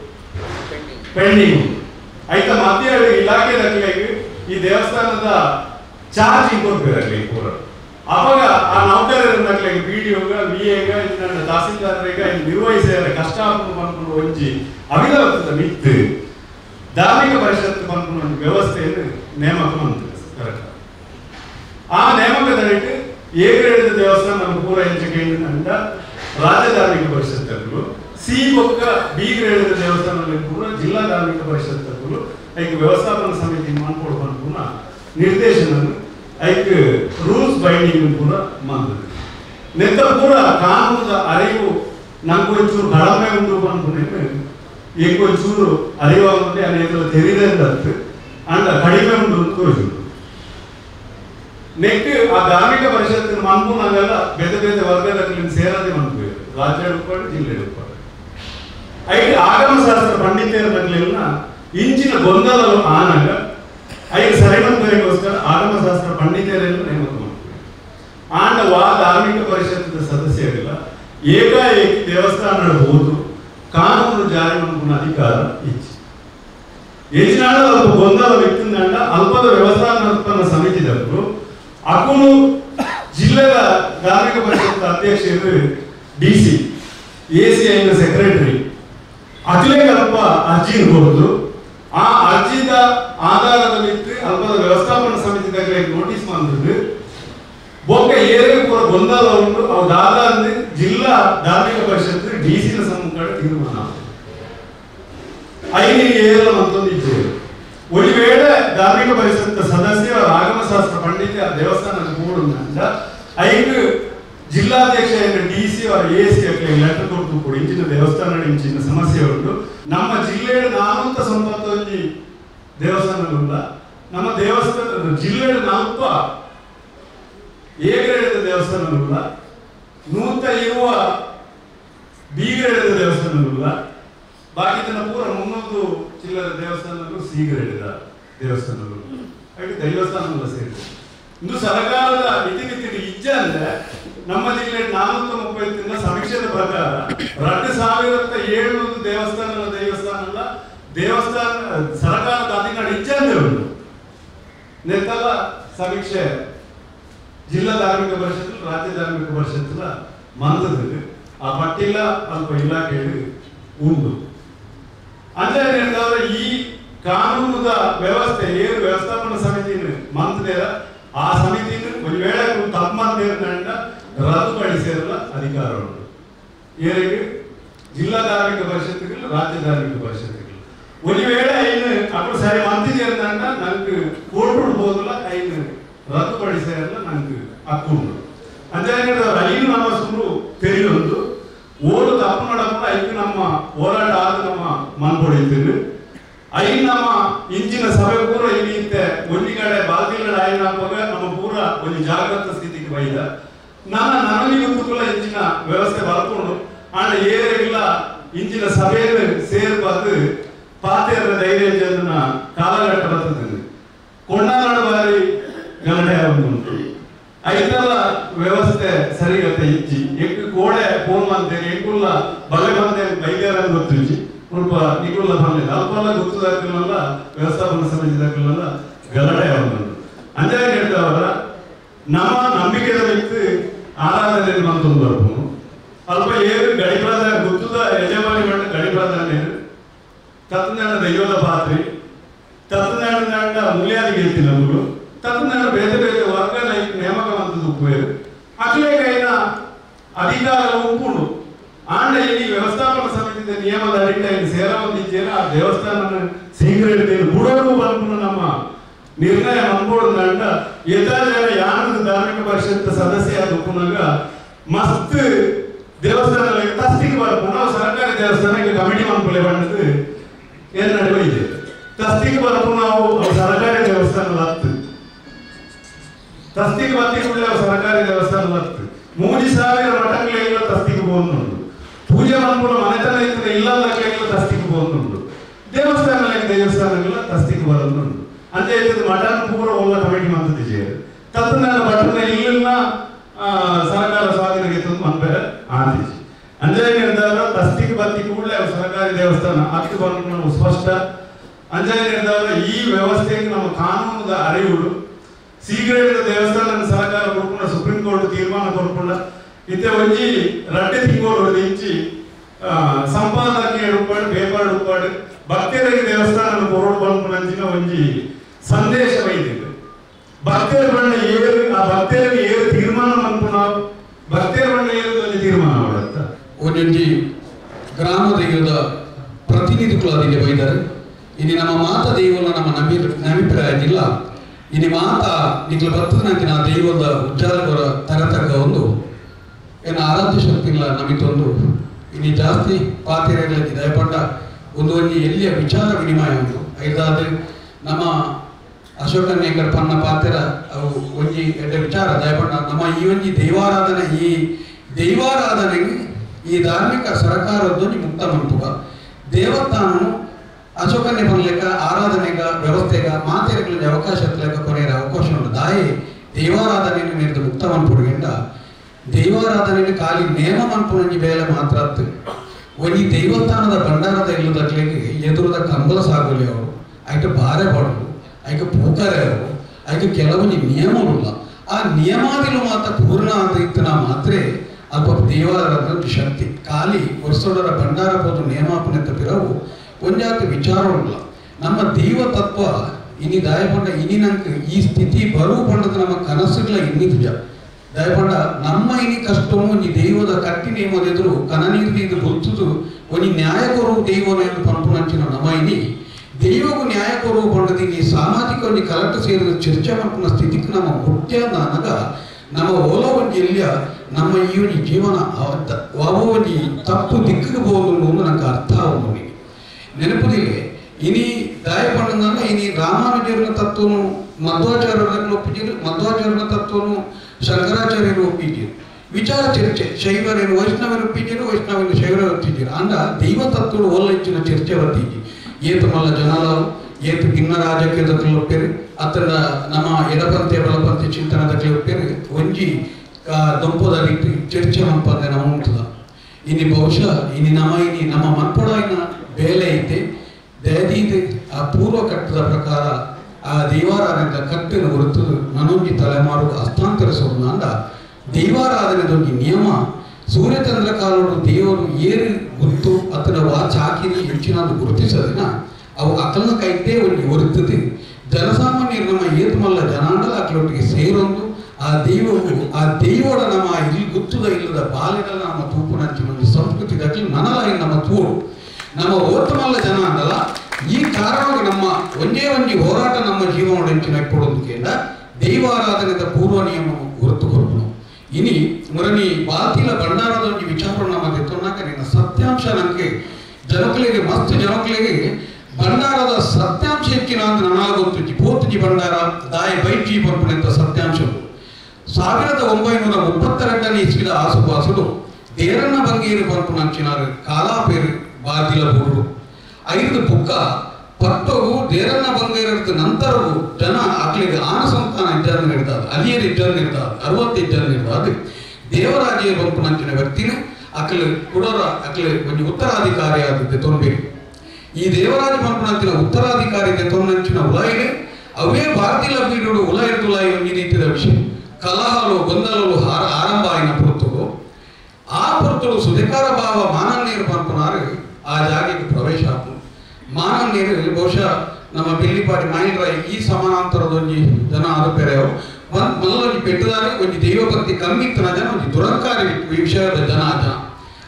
ಪೆಂಡಿಂಗ್ ಆಯ್ತಾ ಮತ್ತೆ ಇಲಾಖೆ ದಾಖಲೆಗೆ ಈ ದೇವಸ್ಥಾನದ ಚಾರ್ಜ್ ಕೊಡ್ಬೇಕಾಗ್ಲಿ ಪೂರ ಅವಾಗ ಆ ನೌಕರರ ದಾಖಲೆಗೆ ಬಿ ಡಿ ಹೋಗ ವಿ ಎಗ ನನ್ನ ತಹಸೀಲ್ದಾರರಿಗೆ ನಿರ್ವಹಿಸಿದ ಕಷ್ಟ ಬಂದ್ಕೊಂಡು ಒಂಜಿ ಅವಿಧವತ್ತದ ಮಿತ್ತು ಧಾರ್ಮಿಕ ಪರಿಷತ್ ಬಂದ್ಕೊಂಡು ಒಂದು ವ್ಯವಸ್ಥೆಯನ್ನು ನೇಮಕ ಮಾಡ್ತದೆ ಸರ್ಕಾರ ಆ ನೇಮಕದಲ್ಲಿಟ್ಟು ಎ ಗ್ರೇಡ್ ದೇವಸ್ಥಾನ ನಮ್ಮ ಪೂರ ಎಂಚಿಕೆಯಿಂದ ರಾಜ್ಯ ಧಾರ್ಮಿಕ ಪರಿಷತ್ತಗಳು ಸಿ ಬೊಕ್ಕ ಬಿ ಗ್ರೇಡ್ ದೇವಸ್ಥಾನದಲ್ಲಿ ಕೂಡ ಜಿಲ್ಲಾ ಧಾರ್ಮಿಕ ಪರಿಷತ್ತಗಳು ಐಕ್ ವ್ಯವಸ್ಥಾಪನಾ ಸಮಿತಿ ಮಾಡ್ಕೊಡು ಪೂರ ನಿರ್ದೇಶನ ಐಕ್ ರೂಲ್ಸ್ ಬೈಂಡಿಂಗ್ ಕೂಡ ಮಾಡ್ತದೆ ನೆತ್ತ ಪೂರ ಕಾನೂನದ ಅರಿವು ನಂಗೆ ಒಂಚೂರು ಕಡಿಮೆ ಉಂಟು ಅನ್ಕೊಂಡೆ ಈಗ ಒಂಚೂರು ಅರಿವಾಗುತ್ತೆ ಅನೇಕ ತೆರಿದೆ ಅಂತ ಅಂಡ ಕಡಿಮೆ ಉಂಟು ಅಂತ ತೋರಿಸಿದ್ರು ನೆಕ್ಸ್ಟ್ ಆ ಧಾರ್ಮಿಕ ಪರಿಷತ್ತಿನ ಮನ್ಪು ನಾವೆಲ್ಲ ಬೇರೆ ಬೇರೆ ವರ್ಗದಲ್ಲಿ ಸೇರದೆ ಮಾಡ್ತೀವಿ ರಾಜ್ಯ ಉಟ್ಕೊಂಡು ಜಿಲ್ಲೆ ಉಟ್ಕೊಂಡು ಐದು ಆಗಮ ಶಾಸ್ತ್ರ ಪಂಡಿತರನ್ನ ಇಂಚಿನ ಗೊಂದಲಗಳು ಆನಾಗ ಐದು ಸರಿಮಂತರಿಗೋಸ್ಕರ ಆಗಮ ಶಾಸ್ತ್ರ ಪಂಡಿತರೆಲ್ಲ ನೇಮಕ ಮಾಡ್ತೀವಿ ಆಂಡ ವಾ ಧಾರ್ಮಿಕ ಪರಿಷತ್ತಿನ ಸದಸ್ಯರಿಲ್ಲ ಏಕಾಏಕಿ ದೇವಸ್ಥಾನ ಹೋದು ಕಾನೂನು ಜಾರಿ ಮಾಡ್ಕೊಂಡ ಅಧಿಕಾರ ಇಚ್ಚಿ ಹೆಚ್ಚಿನಾಡ ಅಲ್ಪ ಗೊಂದಲ ವ್ಯಕ್ತಿಂದಂಡ ಅಲ್ಪದ ವ್ಯವಸ್ಥಾಪನ ಸಮಿತಿದವರು ಅಕುಲು ಜಿಲ್ಲೆಯ ಧಾರ್ಮಿಕ ಪರಿಷತ್ ಅಧ್ಯಕ್ಷರು ಡಿ ಸಿ ಎ ಸಿ ಐನ ಸೆಕ್ರೆಟರಿ ಅಖಿಲೇ ಅಲ್ಪ ಅರ್ಜಿ ಕೊಡುದು ಆ ಅರ್ಜಿದ ಆಧಾರದ ಮಿತ್ತು ಅಲ್ಪದ ವ್ಯವಸ್ಥಾಪನಾ ಸಮಿತಿದಾಗ ನೋಟಿಸ್ ಮಾಡಿದ್ರು ಬೊಕ್ಕ ಏರಿಕೆ ಪೂರ ಗೊಂದಲ ಉಂಟು ಅವು ದಾದಾಂದು ಜಿಲ್ಲಾ ಧಾರ್ಮಿಕ ಪರಿಷತ್ ಡಿ ಸಿನ ಸಮ್ಮುಖ ತೀರ್ಮಾನ ಐನಿಗೆ ಏರಲ ಮತ್ತೊಂದು ಇದ್ದೇವೆ ಒಂದು ವೇಳೆ ಧಾರ್ಮಿಕ ಪರಿಷತ್ ಸದಸ್ಯ ಆಗಮಶಾಸ್ತ್ರ ಪಂಡಿತ ಆ ದೇವಸ್ಥಾನದ ಕೂಡುಂದ ಐದು ಜಿಲ್ಲಾಧ್ಯಕ್ಷ ಡಿ ಸಿ ಅವರ ಎ ಸಿ ಲೆಟರ್ ಕೊಟ್ಟು ಕೂಡ ಇಂಚಿನ ದೇವಸ್ಥಾನ ಇಂಚಿನ ಸಮಸ್ಯೆ ಉಂಟು ನಮ್ಮ ಜಿಲ್ಲೆಯ ನಾನೂತ ಸಂಪತ್ತೊಂದು ದೇವಸ್ಥಾನಗಳಿಲ್ಲ ನಮ್ಮ ದೇವಸ್ಥಾನ ಜಿಲ್ಲೆಯ ನಾಲ್ಕ ಏಗರೇಳಿದ ದೇವಸ್ಥಾನಗಳಿಲ್ಲ ನೂತ ಇರುವ ಬೀಗರೇಳಿದ ದೇವಸ್ಥಾನಗಳಿಲ್ಲ ಬಾಕಿ ಜನ ಪೂರ ಮುನ್ನೂರು ಚಿಲ್ಲರ ದೇವಸ್ಥಾನಗಳು ಸೀಗರೇಳಿದ ದೇವಸ್ಥಾನಗಳು ಹಾಗೆ ದೇವಸ್ಥಾನಗಳು ಸೇರಿದೆ ಇನ್ನು ಸರ್ಕಾರದ ಇತಿಮಿತಿಗೆ ಇಜ್ಜ ಅಂದ್ರೆ ನಮ್ಮ ಜಿಲ್ಲೆ ನಾನೂರ ಮುಪ್ಪತ್ತಿನ ಸಮೀಕ್ಷೆದ ಪ್ರಕಾರ ಎರಡು ಸಾವಿರದ ಏಳ್ನೂರು ದೇವಸ್ಥಾನ ದೇವಸ್ಥಾನ ಅಲ್ಲ ದೇವಸ್ಥಾನ ಸರ್ಕಾರದ ಅಧಿಕಾರ ಇಜ್ಜ ಅಂದ್ರೆ ಉಂಟು ನೆತ್ತಲ್ಲ ಸಮೀಕ್ಷೆ ಜಿಲ್ಲಾ ಧಾರ್ಮಿಕ ಪರಿಷತ್ ರಾಜ್ಯ ಧಾರ್ಮಿಕ ಪರಿಷತ್ ಮಂದದ್ದು ಆ ಪಟ್ಟಿಲ ಅಲ್ಪ ಇಲಾಖೆಯಲ್ಲಿ ಉಂಟು ಅಂದ್ರೆ ಹೇಳಿದವರು ಈ ಕಾನೂನದ ವ್ಯವಸ್ಥೆ ಏನು ವ್ಯವಸ್ಥಾಪನಾ ಸಮಿತಿನ ಮಂತ್ರಿಯರ ಆ ಸಮಿತಿನ ಒಂದು ವೇಳೆ ತಪ್ಪಂತ ರದ್ದುಪಡಿಸಿರಲ್ಲ ಅಧಿಕಾರ ಉಂಟು ಏನಿಗೆ ಜಿಲ್ಲಾ ಧಾರ್ಮಿಕ ಪರಿಷತ್ಗಳು ರಾಜ್ಯ ಧಾರ್ಮಿಕ ಪರಿಷತ್ಗಳು ಒಂದು ವೇಳೆ ಐನು ಅప్పుడు ಸರಿ ಮಂತ್ರಿ ಅಂದಂಡ ನಂಗೆ ಕೋರ್ಟ್ ಹೋದಲ್ಲ ಐನು ರದ್ದುಪಡಿಸಿರಲ್ಲ ನಂಗೆ ಹಕ್ಕು ಅಂದ್ರೆ ಐನು ನಮ್ಮ ಸುರು ತೆರೆಯೊಂದು ಓಡು ತಪ್ಪು ಮಾಡಪ್ಪ ಐದು ನಮ್ಮ ಹೋರಾಟ ಆದ ನಮ್ಮ ಮನ್ಪೊಡಿತೀನಿ ಐದು ನಮ್ಮ ಇಂಚಿನ ಸಭೆ ಪೂರ ಇಲ್ಲಿ ಇತ್ತೆ ಒಂದು ಕಡೆ ಬಾಗಿಲ ಆಯ್ನ ಹಾಕುವಾಗ ನಮ್ಮ ಪೂರ ಒಂದು ಜಾಗೃತ ಸ್ಥಿತಿಗೆ ಬೈದ ನನ್ನ ನನಗೆ ಗೊತ್ತುಕುಲ ಇಂಚಿನ ವ್ಯವಸ್ಥೆ ಬರ್ಕೊಂಡು ಆಂಡ ಏರಿಲ್ಲ ಇಂಚಿನ ಸಭೆಯಲ್ಲಿ ಸೇರ್ಬಾರ್ದು ಪಾತೆಯರ ಧೈರ್ಯ ಜನ ಕಾಲಘಟ್ಟ ಬರ್ತದೆ ಕೊಂಡನಾಡು ಬಾರಿ ಗಲಾಟೆ ಉಂಟು ಐತಲ್ಲ ವ್ಯವಸ್ಥೆ ಸರಿಗತ್ತೆ ಇಚ್ಚಿ ಎಂಕ್ ಕೋಡೆ ಫೋನ್ ಮಾಡ್ತೇನೆ ಎಂಕುಲ್ಲ ಬಲೆ ಬಂದೆ ಬೈಗಾರ ಗೊತ್ತಿಚ್ಚಿ ಸ್ವಲ್ಪ ನಿಗುಲ್ಲ ಬಂದಿಲ್ಲ ಅಲ್ಪಲ್ಲ ಗೊತ್ತದಾಕಲ್ಲ ವ್ಯವಸ್ಥಾಪನಾ ಸಮಿತಿದಾಕಲ್ಲ ಗಲಾಟೆ ಉಂಟು ಅಂದ್ರೆ ಹೇಳಿದವರ ನಮ್ಮ ನಂಬಿಕೆದ ವ್ಯಕ್ತಿ ಆರಾಧನೆ ಬಂತು ಬರ್ಬೋದು ಅಲ್ಪ ಏನು ಗಡಿಪ್ರಾದ ಗೊತ್ತದ ಯಜಮಾನಿ ಮಾಡ ಗಡಿಪ್ರಾಧಾನ್ಯ ತತ್ನಾಡ ದೈವದ ಪಾತ್ರಿ ತತ್ನಾಡ ಮೂಲ್ಯಾದಿ ಗೆಲ್ತಿಲ್ಲ ಅವರು ತತ್ನಾಡ ಬೇರೆ ಬೇರೆ ವರ್ಗ ನೇಮಕ ಮಂತದ್ದು ಉಪಯೋಗ ಅಖಿಲೇಕೈನ ಅಧಿಕಾರ ಉಪ್ಪುಂಡು ಆಂಡ ಬಂದಿದ್ದ ನಿಯಮದ ಅಡಿಯಲ್ಲಿ ಸೇರ ಬಂದಿದ್ದೇನೆ ಆ ದೇವಸ್ಥಾನ ಶೀಘ್ರ ಇರ್ತೇನೆ ಬುಡರು ಬಂದು ನಮ್ಮ ನಿರ್ಣಯ ಅನ್ಬೋದಂಡ ಯಥಾ ಜನ ಯಾನದ ಧಾರ್ಮಿಕ ಪರಿಷತ್ ಸದಸ್ಯ ದುಃಖನಾಗ ಮಸ್ತ್ ದೇವಸ್ಥಾನ ತಸ್ತಿಗೆ ಬರ್ಬೇಕು ನಾವು ಸರ್ಕಾರಿ ದೇವಸ್ಥಾನಕ್ಕೆ ಕಮಿಟಿ ಮಾಡ್ಕೊಳ್ಳಿ ಬಂದದ್ದು ಏನ್ ನಡುವೆ ಇದೆ ತಸ್ತಿಗೆ ಬರ್ಬೇಕು ನಾವು ಅವು ಸರ್ಕಾರಿ ದೇವಸ್ಥಾನ ಹತ್ತು ತಸ್ತಿಗೆ ಬರ್ತಿಕೊಳ್ಳಿ ಅವು ಸರ್ಕಾರಿ ದೇವಸ್ಥಾನ ಹತ್ತು ಮೂರು ಸಾವಿರ ಮಠಗಳೆಲ್ಲ ತಸ್ತಿಗೆ പോകുന്നുണ്ട് ಪೂಜೆ ಮಾಡ್ಕೊಂಡು ಮನೆತನ ಇದ್ರೆ ಇಲ್ಲದಕ್ಕೆಲ್ಲ ತಸ್ತಿಗೆ പോകുന്നുണ്ട് ದೇವಸ್ಥಾನ ದೇವಸ್ಥಾನಗಳ ತಸ್ತಿಗೆ ಬರೋದುಂಟು ಅಂತ ಹೇಳಿದ್ರೆ ಮಠನ ಪೂರ ಒಳ್ಳೆ ಕಮಿಟಿ ಮಾಡ್ತಿದ್ದೆ ತತ್ತು ನನ್ನ ಮಠನ ಇಲ್ಲ ಸರ್ಕಾರ ಸ್ವಾಧೀನಕ್ಕೆ ತಂದು ಮನ್ಬೇರೆ ಆದಿಸಿ ಅಂಜನೆ ನಿರ್ಧಾರ ತಸ್ತಿಗೆ ಬತ್ತಿ ಕೂಡಲೇ ಅವು ಸರ್ಕಾರಿ ದೇವಸ್ಥಾನ ಹತ್ತು ಬಂದು ನಾವು ಸ್ಪಷ್ಟ ಅಂಜನೆ ನಿರ್ಧಾರ ಈ ವ್ಯವಸ್ಥೆಗೆ ನಮ್ಮ ಕಾನೂನದ ಅರಿವುಡು ಶೀಘ್ರ ದೇವಸ್ಥಾನ ಸಹಕಾರ ಕೊಡ್ಕೊಂಡ ಸುಪ್ರೀಂ ಕೋರ್ಟ್ ತೀರ್ಮಾನ ಕೊಡ್ಕೊಂಡ ಇತ್ತೆ ಒಂಜಿ ರಡ್ಡೆ ತಿಂಗಳು ದಿಂಚಿ ಆ, ಸಂಪಾದನೆ ರೂಪಾಯಿ ಪೇಪರ್ ರೂಪಾಯಿ ಭಕ್ತರಿಗೆ ದೇವಸ್ಥಾನ ಕೊರೋಡು ಬಂದ್ಕೊಂಡಂಚಿನ ಒಂಜಿ ಸಂದೇಶವೈದೆ ಭಕ್ತರು ಬಣ್ಣ ಏರು ಆ ಭಕ್ತರಿಗೆ ಏರು ತೀರ್ಮಾನ ಮಾಡ್ಕೊಂಡು ಭಕ್ತರು ಬಣ್ಣ ಏರು ಒಂಜಿ ತೀರ್ಮಾನ ಮಾಡುತ್ತ ಒಂದೊಂದು ಗ್ರಾಮ ದೈವದ ಪ್ರತಿನಿಧಿಗಳಾದಿಗೆ ಬೈದರೆ ಇನ್ನು ನಮ್ಮ ಮಾತ ದೈವನ ನಮ್ಮ ನಮಿ ನಮಿಪ್ರಾಯದಿಲ್ಲ ಇನ್ನು ಮಾತ ನಿಗ್ಲು ಬರ್ತದನಂತೆ ನಾ ದೈವದ ಉಜ್ಜಾಲಗರ ತರತಕ್ಕ ಒಂದು ಏನು ಆರಾಧ್ಯ ಶಕ್ತಿ ಇಲ್ಲ ನಮಿತೊಂದು ಇನ್ನು ಜಾಸ್ತಿ ಪಾತಿರಗಳಿಗೆ ದಯಪಟ್ಟ ಒಂದು ಒಂದು ಎಲ್ಲಿಯ ವಿಚಾರ ವಿನಿಮಯ ಉಂಟು ಐದಾದ ನಮ್ಮ ಅಶೋಕ ನೇಕರ್ ಪನ್ನ ಪಾತ್ರ ಅವು ಒಂಜಿ ಎಡ್ಡ ವಿಚಾರ ದಯಪಟ್ಟ ನಮ್ಮ ಈ ಒಂಜಿ ದೈವಾರಾಧನೆ ಈ ದೈವಾರಾಧನೆಗೆ ಈ ಧಾರ್ಮಿಕ ಸರಕಾರದ್ದೊಂದು ಮುಕ್ತ ಮಂಟುಗ ದೇವಸ್ಥಾನನು ಅಶೋಕನೆ ಬರಲಿಕ್ಕ ಆರಾಧನೆಗ ವ್ಯವಸ್ಥೆಗ ಮಾತೆರೆಗಳಿಗೆ ಅವಕಾಶ ಇರ್ಲಿಕ್ಕ ಕೊನೆಯ ಅವಕಾಶ ಉಂಟು ದಾಯಿ ದೈವಾರಾಧನೆಯನ್ನು ನೀಡಿದ ಮುಕ್ತ ಮಂಟುಡಿಗಿಂದ ದೈವಾರಾಧನೆಗೆ ಖಾಲಿ ನೇಮ ಮಂಟುಣಿ ಬೇಲೆ ಮಾತ್ರ ಅತ್ತು ಒಂಜಿ ದೇವಸ್ಥಾನದ ಭಂಡಾರದ ಇಲ್ಲದಕ್ಲಿಗೆ ಎದುರದ ಕಂಬಲ ಸಾಗುಲಿ ಅವರು ಆಯ್ತು ಬಾರೆ ಬಡಲು ಆಯ್ಕೆ ಪೂಕರೆ ಅವರು ಆಯ್ಕೆ ಕೆಲವೊಂದು ನಿಯಮಗಳಿಲ್ಲ ಆ ನಿಯಮಾದಿಲು ಮಾತ್ರ ಪೂರ್ಣ ಅಂತ ಇತ್ತನ ಮಾತ್ರ ಅಲ್ಪ ದೇವಾಲಯದ ಶಕ್ತಿ ಖಾಲಿ ವರ್ಷದರ ಭಂಡಾರ ಹೋದ ನೇಮಾಪನೆ ತಪ್ಪಿರವು ಒಂಜಾತ ವಿಚಾರವಿಲ್ಲ ನಮ್ಮ ದೈವ ತತ್ವ ಇನಿ ದಾಯಪಂಡ ಇನಿ ನಂಗೆ ಈ ಸ್ಥಿತಿ ಬರುವ ಪಂಡದ ನಮ್ಮ ಕನಸುಗಳ ಇನ್ನಿ ನಿಜ ದಯಪಂಡ ನಮ್ಮ ಇನಿ ಕಷ್ಟವು ಒಂಜಿ ದೈವದ ಕಟ್ಟಿ ನೇಮದೆದುರು ಕನನೀರ್ದಿಂದ ಗುರುತುದು ಒಂಜಿ ನ್ಯಾಯ ಕೊರುವ ದೈವನ ಎಂದು ಪಂಪುನಂಚಿನ ನಮ್ಮ ಇನಿ ದೈವಗೂ ನ್ಯಾಯ ಕೊರುವ ಪಂಡದಿ ಈ ಸಾಮಾಜಿಕ ಒಂಜಿ ಕಲೆಕ್ಟ್ ಸೇರಿದ ಚರ್ಚೆ ಮಾಡ್ಕೊಂಡ ಸ್ಥಿತಿಗೆ ನಮ್ಮ ಮುಟ್ಟ್ಯಾದ ಅನಗ ನಮ್ಮ ಓಲ ಒಂಜಿ ಎಲ್ಲಿಯ ನಮ್ಮ ಈ ಒಂಜಿ ಜೀವನ ಅವತ್ತ ಅವ ಒಂಜಿ ತಪ್ಪು ದಿಕ್ಕಿಗೆ ಹೋಗುದು ಎಂದು ನಂಗೆ ಅರ್ಥ ಆಗುದು ನನಗೆ ನೆನಪುದಿಲ್ಲ ಇನಿ ದಾಯಪಣ್ಣನ ಇನಿ ರಾಮಾನುಜರನ ತತ್ವನು ಮಧ್ವಾಚಾರ್ಯರನ್ನು ಒಪ್ಪಿದ್ದೀರು ಮಧ್ವಾಚಾರ್ಯನ ತತ್ವನು ಶಂಕರಾಚಾರ್ಯರು ಒಪ್ಪಿದ್ದೀರು ವಿಚಾರ ಚರ್ಚೆ ಶೈವರೇನು ವೈಷ್ಣವರು ಒಪ್ಪಿದ್ದೀರು ವೈಷ್ಣವರು ಶೈವರು ಒಪ್ಪಿದ್ದೀರು ಅಂದ ದೈವ ತತ್ವಗಳು ಒಲ್ಲಿಚ್ಚಿನ ಚರ್ಚೆ ಬರ್ತಿದ್ದಿ ಏತು ಮಲ್ಲ ಜನಲಾವು ಏತು ಭಿನ್ನ ರಾಜಕೀಯದಲ್ಲಿ ಒಪ್ಪೇರಿ ಅತ್ತ ನಮ್ಮ ಎಡಪಂಥೆ ಬಲಪಂಥೆ ಚಿಂತನದಲ್ಲಿ ಒಪ್ಪೇರಿ ಒಂಜಿ ಆ, ದೊಂಪದಲ್ಲಿ ಚರ್ಚೆ ಮಂಪದೆ ನಾವು ಉಂಟದ ಇನ್ನು ಬಹುಶಃ ಇನ್ನು ನಮ್ಮ ಇನಿ ನಮ್ಮ ಮನ್ಪೊಡಾಯಿನ ಬೇಲೆ ಐತೆ ದಯದೀತೆ ಆ ಪೂರ್ವ ಕಟ್ಟದ ಪ್ರಕಾರ ಆ ದೈವಾರಾಧನೆದ ಕಟ್ಟಿನ ಹೊರತು ನನ್ನೊಂಜಿ ತಲೆಮಾರು ಹಸ್ತಾಂತರಿಸೋದು ಅಂದ ದೈವಾರಾಧನೆದೊಂದು ನಿಯಮ ಸೂರ್ಯಚಂದ್ರ ಕಾಲೋಡು ದೇವರು ಏರು ಗುರುತು ಅದರ ವಾಚ್ ಹಾಕಿನಿ ಹೆಚ್ಚಿನ ಗುರುತಿಸೋದಿನ ಅವು ಅಕಲ್ನ ಕೈತೆ ಒಂದು ಹೊರತದೆ ಜನಸಾಮಾನ್ಯರು ನಮ್ಮ ಏತುಮಲ್ಲ ಜನಾಂಗಲ ಅಕ್ಲೊಟ್ಟಿಗೆ ಸೇರೊಂದು ಆ ದೈವವು ಆ ದೈವದ ನಮ್ಮ ಇಲ್ಲಿ ಗುತ್ತುದ ಇಲ್ಲದ ಬಾಲ್ಯಗಳ ನಮ್ಮ ತೂಪು ನಂಚಿ ಒಂದು ಸಂಸ್ಕೃತಿ ದಕ್ಕಿ ನನಲ ನಮ್ಮ ತೂರು ನಮ್ಮ ಓತಮಲ್ಲ ಜನ ಅಂದಲ್ಲ ಈ ಕಾರಣವಾಗಿ ನಮ್ಮ ಒಂದೇ ಒಂಜಿ ಹೋರಾಟ ನಮ್ಮ ಜೀವನ ಹೆಂಚಿನ ಕೊಡೋದಕ್ಕಿಂತ ದೈವಾರಾಧನೆದ ಪೂರ್ವ ನಿಯಮ ಹೊರತು ಕೊಡ್ಬೋದು ಇನಿ ಮುರನಿ ಬಾತಿಲ ಭಂಡಾರದ ಒಂದು ವಿಚಾರ ನಮ್ಮ ತೆತ್ತೊನ್ನಾಕ ನಿನ್ನ ಸತ್ಯಾಂಶ ನನಗೆ ಜನಕಲಿಗೆ ಮಸ್ತ್ ಜನಕಲಿಗೆ ಭಂಡಾರದ ಸತ್ಯಾಂಶ ಹೆಚ್ಚಿನ ಅಂತ ನನಗೆ ಗೊತ್ತು ಪೋತ್ಜಿ ಭಂಡಾರ ದಾಯ ಬೈಜಿ ಬರ್ಪಣೆಂತ ಸತ್ಯಾಂಶ ಸಾವಿರದ ಒಂಬೈನೂರ ಮುಪ್ಪತ್ತೆರಡನೇ ಇಸ್ವಿದ ಆಸುಪಾಸುಡು ದೇರನ್ನ ಬಂಗೇರು ಬರ್ಪಣಂಚಿನಾರು ಕಾಲಾಪೇರು ಬಾದಿಲ ಬೂರು ಐದು ಪುಕ್ಕ ಪಟ್ಟವು ದೇರನ್ನ ಬಂಗೇರದ ನಂತರವು ಜನ ಅಕ್ಲಿಗೆ ಆನ ಸಂತಾನ ಇದ್ದಾರ ಇರ್ತಾದ ಅಲಿಯರ್ ಇದ್ದಾರ ಇರ್ತಾದ ಅರವತ್ತು ಇದ್ದಾರ ಇರ್ತಾದ ದೇವರಾಜೆ ಬಂಪುನಂಚಿನ ವ್ಯಕ್ತಿನ ಅಕ್ಲು ಕುಡೋರ ಅಕ್ಲು ಒಂದು ಉತ್ತರಾಧಿಕಾರಿ ಆದದ್ದು ತೊಂಬೇರಿ ಈ ದೇವರಾಜ ಬಂಪುನಂಚಿನ ಉತ್ತರಾಧಿಕಾರಿ ತೊಂಬಂಚಿನ ಉಲಾಯಿಡೆ ಅವೇ ಭಾರತೀಯ ಬೀಡು ಉಲಾಯಿ ತುಲಾಯಿ ಒಂದು ರೀತಿಯ ವಿಷಯ ಕಲಹಲು ಗೊಂದಲಲು ಹಾರ ಆರಂಭ ಆಯ್ನ ಪುರ್ತುಗು ಆ ಪುರ್ತುಳು ಸುಧಿಕಾರ ಭಾವ ಮಾನನ್ನೀರು ಪಂಪನಾರು ಆ ಜಾಗಕ್ಕೆ ಪ್ರವೇಶ ಆಪು ಮಾನನ್ನೀರು ಬಹುಶಃ ನಮ್ಮ ಬೆಳ್ಳಿಪಾಡಿ ಮೈಂಡ್ರ ಈ ಸಮಾನಾಂತರದೊಂಜಿ ಜನ ಆದ ಬೇರೆಯವು ಮೊದಲೊಂಜಿ ಪೆಟ್ಟದಾರೆ ಒಂಜಿ ದೈವ ಭಕ್ತಿ ಕಮ್ಮಿ ಇತ್ತನ ಜನ ಒಂಜಿ ದುರಂಕಾರಿ ವಿಷಯದ ಜನ ಜನ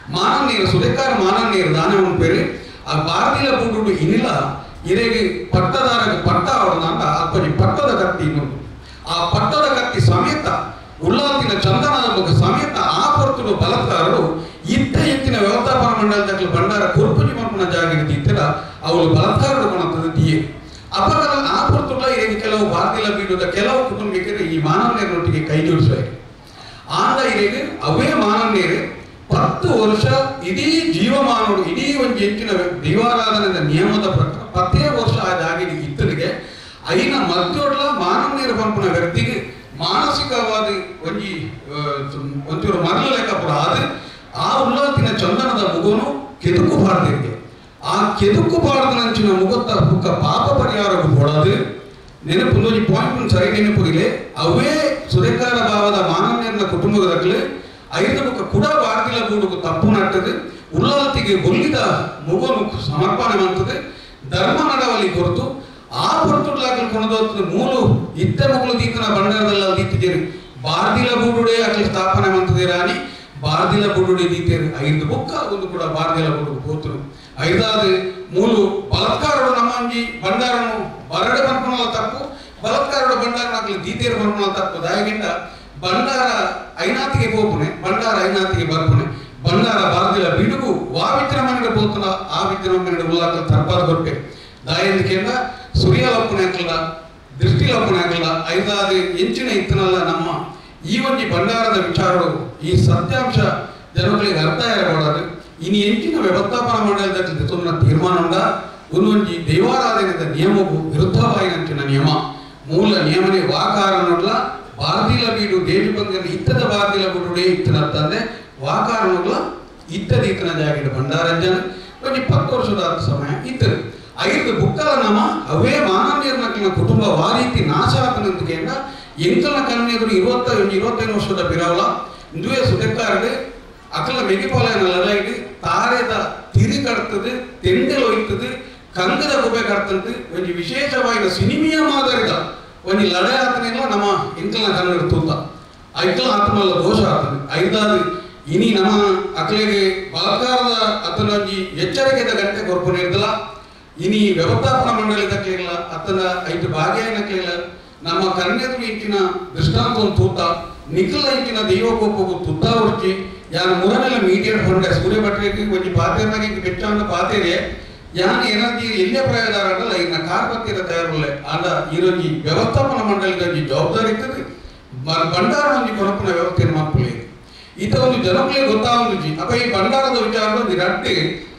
ಮಾನನೀಯರು ಸುದೇಕಾರ ಮಾನನೀಯರು ದಾನವನ್ನು ಪೇರಿ ಆ ಬಾರ್ದಿಲ ಬೂಡು ಇನ್ನಿಲ್ಲ ಇರೆಗೆ ಪಟ್ಟದಾರ ಪಟ್ಟ ಅವರನ್ನ ಅಪ್ಪನಿ ಪಟ್ಟದ ಕತ್ತಿ ಇನ್ನೊಂದು ಆ ಪಟ್ಟದ ಕತ್ತಿ ಸಮೇತ ಉಳ್ಳಾತಿನ ಚಂದನದ ಮುಖ ಸಮೇತ ಆ ಪೊರ್ತುಡು ಬಲತ್ಕಾರರು ಇತ್ತ ಇತ್ತಿನ ವ್ಯವಸ್ಥಾಪನಾ ಮಂಡಲದಲ್ಲಿ ಬಂಡಾರ ಕುರುಪುಜಿ ಮರ್ಪನ ಜಾಗಿನ ಇತ್ತರ ಅವಳು ಬಲತ್ಕಾರರು ಕೊಣತದ ದಿಯೆ ಅಪಕಲ ಆ ಪೊರ್ತುಡ ಇರೆಗೆ ಕೆಲವು ಬಾರ್ದಿಲ ಬೀಡುದ ಕೆಲವು ಕುಟುಂಬಿಕರು ಈ ಮಾನವನೇರನೊಟ್ಟಿಗೆ ಕೈ ಜೋಡಿಸುವರು ಆಂಡ ಇರೆಗೆ ಅವೇ ಮಾನವನೇರೆ ಪತ್ತು ವರ್ಷ ಇಡೀ ಜೀವಮಾನಗಳು ಇಡೀ ಒಂದು ಹೆಚ್ಚಿನ ದೈವಾರಾಧನೆಯ ನಿಯಮದ ಪ್ರಕಾರ ಪತ್ತೇ ವರ್ಷ ಆದಾಗಿ ಇತ್ತರಿಗೆ ಐನ ಮದ್ದೊಡ್ಲ ಮಾನವನೇರ ಪಂಪನ ವ್ಯಕ್ತಿಗೆ ಮಾನಸಿಕವಾದ ಒಂಜಿ ಆ, ಒಂಚೂರು ಮರಲ ಲೆಕ್ಕಪುರ ಆದ್ರೆ ಆ ಉಲ್ಲಾತಿನ ಚಂದನದ ಮುಗುನು ಕೆದುಕು ಪಾಡ್ದಿರಿಗೆ ಆ ಕೆದುಕು ಪಾಡ್ದನಂಚಿನ ಮುಗತ್ತ ಬುಕ್ಕ ಪಾಪ ಪರಿಹಾರವು ಹೊಡದು ನೆನಪು ಒಂದೊಂದು ಪಾಯಿಂಟ್ ಸರಿ ನೆನಪು ಇಲ್ಲೇ ಅವೇ ಸುರೇಕಾರ ಭಾವದ ಮಾನವನ ಕುಟುಂಬದಲ್ಲಿ ಐದು ಬುಕ್ಕ ಕೂಡ ಬಾರ್ದಿಲ ಗೂಡುಕು ತಪ್ಪು ನಟ್ಟದು ಉಳ್ಳಾತಿಗೆ ಬೊಲ್ಲಿದ ಮುಗುನು ಸಮರ್ಪಣೆ ಮಾಡ್ತದೆ ಧರ್ಮ ನಡವಳಿ ಕೊರತು ಆ ಪೊರ್ತುಡ್ಲಾಕಲ್ ಕೊಣದೋತ್ತದ ಮೂಲು ಇತ್ತ ಮಕ್ಕಳು ದೀತನ ಬಂಡಾರದಲ್ಲ ದೀತಿದ್ದೀರಿ ಬಾರ್ದಿಲ ಬೂಡುಡೆ ಅಕಲ್ ಸ್ಥಾಪನೆ ಮಾಡ್ತದೆ ರಾಣಿ ಬಾರ್ದಿಲ ಬುಡುಡಿ ದೀತೇರಿ ಐದು ಬುಕ್ಕ ಒಂದು ಕೂಡ ಬಾರ್ದಿಲ ಬುಡು ಹೋತರು ಐದಾದ ಮೂಲು ಬಲತ್ಕಾರಡು ನಮ್ಮಂಜಿ ಬಂಡಾರನು ಬರಡೆ ಬರ್ಪಣಲ ತಪ್ಪು ಬಲತ್ಕಾರಡು ಬಂಡಾರ ನಾಕಲು ದೀತೇರು ಬರ್ಪಣಲ ತಪ್ಪು ದಾಯಗಿಂದ ಬಂಡಾರ ಐನಾತಿಗೆ ಪೋಪುನೆ ಬಂಡಾರ ಐನಾತಿಗೆ ಬರ್ಪುನೆ ಬಂಡಾರ ಬಾರ್ದಿಲ ಬಿಡುಗು ವಾ ವಿದ್ರಮಣಿಗೆ ಪೋತನ ಆ ವಿದ್ರಮಣಿಗೆ ಉಲ್ಲಾಕಲ್ ತರ್ಪಾದ ಕೊಟ್ಟೆ ದಾಯಂದಿಕೆಯಿಂದ ಸುರಿಯಲಪ್ಪನೆ ಹಾಕಲ್ಲ ದೃಷ್ಟಿಲಪ್ಪನೆ ಹಾಕಲ್ಲ ಐದಾದ ಎಂಚಿನ ಇತ್ತನಲ್ಲ ನಮ್ಮ ಈ ಒಂದು ಭಂಡಾರದ ವಿಚಾರಗಳು ಈ ಸತ್ಯಾಂಶ ಜನಗಳಿಗೆ ಅರ್ಥ ಇರಬಾರದು ಇನ್ನು ಎಂಚಿನ ವ್ಯವಸ್ಥಾಪನಾ ಮಂಡಲದಲ್ಲಿ ತುನ್ನ ತೀರ್ಮಾನ ಉಂಡ ಒಂದೊಂದು ದೈವಾರಾಧನೆದ ನಿಯಮವು ವಿರುದ್ಧವಾಯಿನಂಚಿನ ನಿಯಮ ಮೂಲ ನಿಯಮನೆ ವಾಕಾರ ನೋಡ್ಲ ಬಾರ್ದಿಲ ಬೀಡು ದೇವಿ ಬಂಗನ ಇತ್ತದ ಬಾರ್ದಿಲ ಬಿಡುಡೆ ಇತ್ತನ ತಂದೆ ವಾಕಾರ ನೋಡ್ಲ ಇತ್ತದ ಇತ್ತನ ಜಾಗಿದ ಭಂಡಾರಂಜನ ಒಂದು ಇಪ್ಪತ್ತು ವರ್ಷದ ಸಮಯ ಇತ್ತದು ಐದು ಬುಕ್ಕಲ ನಮ ಅವೇ ಮಾನವೀಯರ್ನಕ್ಕಿನ ಕುಟುಂಬ ವಾರೀತಿ ನಾಶ ಆತನಂదుకేಂದ ಎಂಕಲ ಕನ್ನೆದುರು ಇರುವತ್ತ ಇರುವತ್ತೈದು ವರ್ಷದ ಬಿರವಲ ಇಂದುವೆ ಸುದೆಕ್ಕಾರದೆ ಅಕಲ ಮೆಗಿಪಾಲಯನ ಲಡೈಡ್ ತಾರೆದ ತಿರಿ ಕಡ್ತದೆ ತೆಂಡೆಲ್ ಒಯ್ತದೆ ಕಂಗದ ಗುಬೆ ಕಡ್ತಂತೆ ಒಂದು ವಿಶೇಷವಾದ ಸಿನಿಮಿಯ ಮಾದರಿದ ಒಂದು ಲಡೆ ಆತನಿಲ್ಲ ನಮ್ಮ ಎಂಕಲ ಕನ್ನಡ ತೂತ ಐಕಲ ಆತ್ಮಲ್ಲ ದೋಷ ಆತನೆ ಐದಾದ ಇನಿ ನಮ್ಮ ಅಕಲಿಗೆ ಬಲಕಾರದ ಅತನೊಂಜಿ ಎಚ್ಚರಿಕೆದ ಗಂಟೆ ಕೊರ್ಪುನ ಇರ್ದಲ್ಲ ಇನಿ ವ್ಯವಸ್ಥಾಪನಾ ಮಂಡಳಿದ ಕೇಳಲ್ಲ ಅತನ ಐದು ಭಾಗ್ಯನ ಕೇಳ ನಮ್ಮ ಕನ್ಯೆದು ಇಂಚಿನ ದೃಷ್ಟಾಂತವನ್ನು ತೂತ ನಿಖಿಲ ಇಂಚಿನ ದೈವಕೋಪವು ತುತ್ತ ಉರ್ಚಿ ಯಾನ ಮೂರನೆಲ್ಲ ಮೀಡಿಯಾ ಹೊಂಡೆ ಸೂರ್ಯ ಭಟ್ರಿಗೆ ಒಂಜಿ ಪಾತೆರ್ನಾಗ ಇಂಕ ಬೆಚ್ಚವನ್ನ ಪಾತೆರೆ ಯಾನ್ ಏನಾದಿ ಎಲ್ಲೇ ಪ್ರಯೋಗಾರಲ್ಲ ಇನ್ನ ಕಾರ್ಪತ್ತಿರ ತಯಾರುಲೆ ಆಂಡ ಈರೊಂಜಿ ವ್ಯವಸ್ಥಾಪನಾ ಮಂಡಳಿದ ಜವಾಬ್ದಾರಿ ಇರ್ತದೆ ಬ- ಭಂಡಾರ ಒಂಜಿ ಕೊರಪನ ವ್ಯವಸ್ಥೆಯನ್ನು ಮಕ್ಕಳು ಈತ ಒಂದು ಜನಗಳಿಗೆ ಗೊತ್ತಾಗುಂಜಿ ಅಪ್ಪ ಈ ಭಂಡಾರದ ವಿಚಾರದ ಒಂದು ರಟ್ಟೆ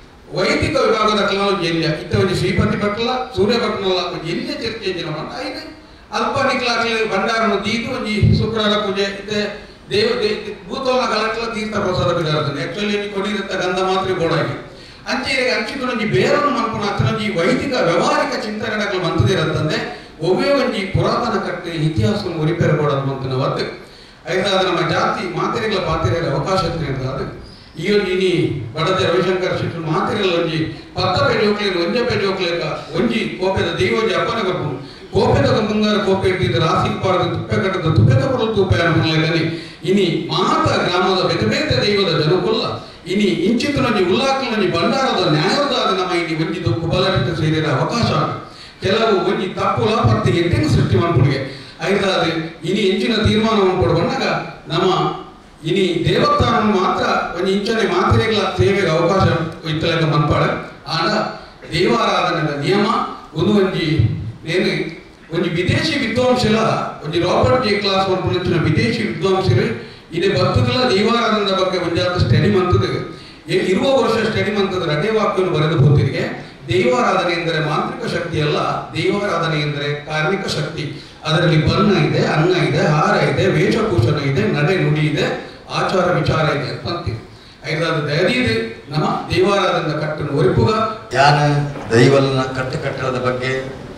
ವೈದಿಕ ವಿಭಾಗದ ಕಲಾವಿದ ಎಲ್ಲ ಇತ್ತ ಒಂದು ಶ್ರೀಪತಿ ಭಟ್ಲ ಸೂರ್ಯ ಭಟ್ನಲ್ಲ ಒಂದು ಎಲ್ಲ ಚರ್ಚೆ ಜನ ಬಂದ ಐದು ಅಲ್ಪ ನಿಕ್ಲಾಕ್ಲೆ ಭಂಡಾರನು ದೀತು ಒಂಜಿ ಶುಕ್ರವಾರ ಪೂಜೆ ಇತ್ತೆ ದೇವ ದೇ- ಭೂತೋಲ ಗಲಾಟ್ಲ ತೀರ್ಥ ಪ್ರಸಾದ ಬಿಡಾರ್ದನೆ ಆಕ್ಚುಲಿ ಕೊಡಿರತ್ತ ಗಂಧ ಮಾತ್ರ ಗೋಡಾಗಿ ಅಂಚೆ ಅಂಚಿಕೊಂಡೊಂಜಿ ಬೇರನ್ನು ಮಲ್ಪನ ಅತ್ತನೊಂಜಿ ವೈದಿಕ ವ್ಯವಹಾರಿಕ ಚಿಂತನೆಗಳು ಮಂತದಿರತ್ತಂದೆ ಒವ್ವೇ ಒಂಜಿ ಪುರಾತನ ಕಟ್ಟೆ ಇತಿಹಾಸ ಒರಿಪೇರ ಕೊಡೋದು ಮಂತನ ಒತ್ತು ಐದಾದ ನಮ್ಮ ಜಾತಿ ಮಾತೆರೆಗಳ ಪಾತೆರೆಗಳ ಅವಕಾಶ ಅದು ಈ ಒಂದು ಇನಿ ಬಡದ ರವಿಶಂಕರ್ ಶೆಟ್ಟಿ ಮಾತೆರೆಗಳ ಒಂಜಿ ಪತ್ತ ಪೇಜ್ ಹೋಗ್ಲೇನು ಒಂಜ ಪೇಜ್ ಹೋಗ್ಲೇಕ ಒಂಜಿ ಕೋಪೆದ ದೈವಜಿ ಅಪ್ಪನ ಕೊಟ್ಟು ಕೋಪೆದ ಮುಂಗಾರ ಕೋಪೆ ಇಟ್ಟಿದ್ದ ರಾಸಿ ಪಾರದ ತುಪ್ಪೆ ಕಟ್ಟದ ತುಪ್ಪೆದ ಕೊಡಲು ತುಪ್ಪೆ ಅನ್ಕೊಳ್ಳಿ ಇನಿ ಮಾತ ಗ್ರಾಮದ ಬೇತೆ ಬೇತೆ ದೈವದ ಜನಕುಲ್ಲ ಇನಿ ಇಂಚಿತನೊಂಜಿ ಉಲ್ಲಾಕಲೊಂಜಿ ಬಂಡಾರದ ನ್ಯಾಯವಾದ ನಮ್ಮ ಇನಿ ಒಂಜಿ ದುಕ್ಕು ಬಲಟಿತ ಸೇರಿದ ಅವಕಾಶ ಕೆಲವು ಒಂಜಿ ತಪ್ಪುಲ ಪತ್ತೆ ಎಟ್ಟಿನ ಸೃಷ್ಟಿ ಮಾಡ್ಕೊಡಿಗೆ ಐದಾದ ಇನಿ ಇಂಚಿನ ತೀರ್ಮಾನವನ್ನು ಕೊಡುವಣ್ಣಾಗ ನಮ್ಮ ಇನಿ ದೇವಸ್ಥಾನವನ್ನು ಮಾತ್ರ ಒಂದು ಇಂಚನೆ ಮಾತ್ರೆಗಳ ಸೇವೆಗೆ ಅವಕಾಶ ಇತ್ತಲೆಕ್ಕ ಮನ್ಪಾಡ ಆಡ ದೇವಾರಾಧನೆಯ ನಿಯಮ ಒಂದು ಒಂಜಿ ನೇನು ಒಂಜಿ ವಿದೇಶಿ ವಿದ್ವಾಂಸಲ ಒಂಜಿ ರಾಬರ್ಟ್ ಜೆ ಕ್ಲಾಸ್ ಮನ್ಪುನಂಚಿನ ವಿದೇಶಿ ವಿದ್ವಾಂಸರು ಇದೇ ಬತ್ತುಗಳ ದೈವಾರಾಧನದ ಬಗ್ಗೆ ಒಂಜಾತ ಸ್ಟಡಿ ಮಂತದ ಇರುವ ವರ್ಷ ಸ್ಟಡಿ ಮಂತದ ರಜೆ ವಾಕ್ಯವನ್ನು ಬರೆದು ಹೋತಿರಿಗೆ ದೈವಾರಾಧನೆ ಎಂದರೆ ಮಾಂತ್ರಿಕ ಶಕ್ತಿ ಅಲ್ಲ ದೈವಾರಾಧನೆ ಎಂದರೆ ಕಾರ್ಮಿಕ ಶಕ್ತಿ ಅದರಲ್ಲಿ ಬಣ್ಣ ಇದೆ ಅನ್ನ ಇದೆ ಹಾರ ಇದೆ ವೇಷಭೂಷಣ ಇದೆ ನಡೆ ನುಡಿ ಇದೆ ಆಚಾರ ವಿಚಾರ ಇದೆ ಅಂತ ಐದಾದ ದಯದಿ ಇದೆ ನಮ್ಮ ದೈವಾರಾಧನೆ ಕಟ್ಟನ್ನು ಒರಿಪುಗ ಯಾನ ದೈವಲ್ನ ಕಟ್ಟು ಕಟ್ಟಡದ ಬಗ್ಗೆ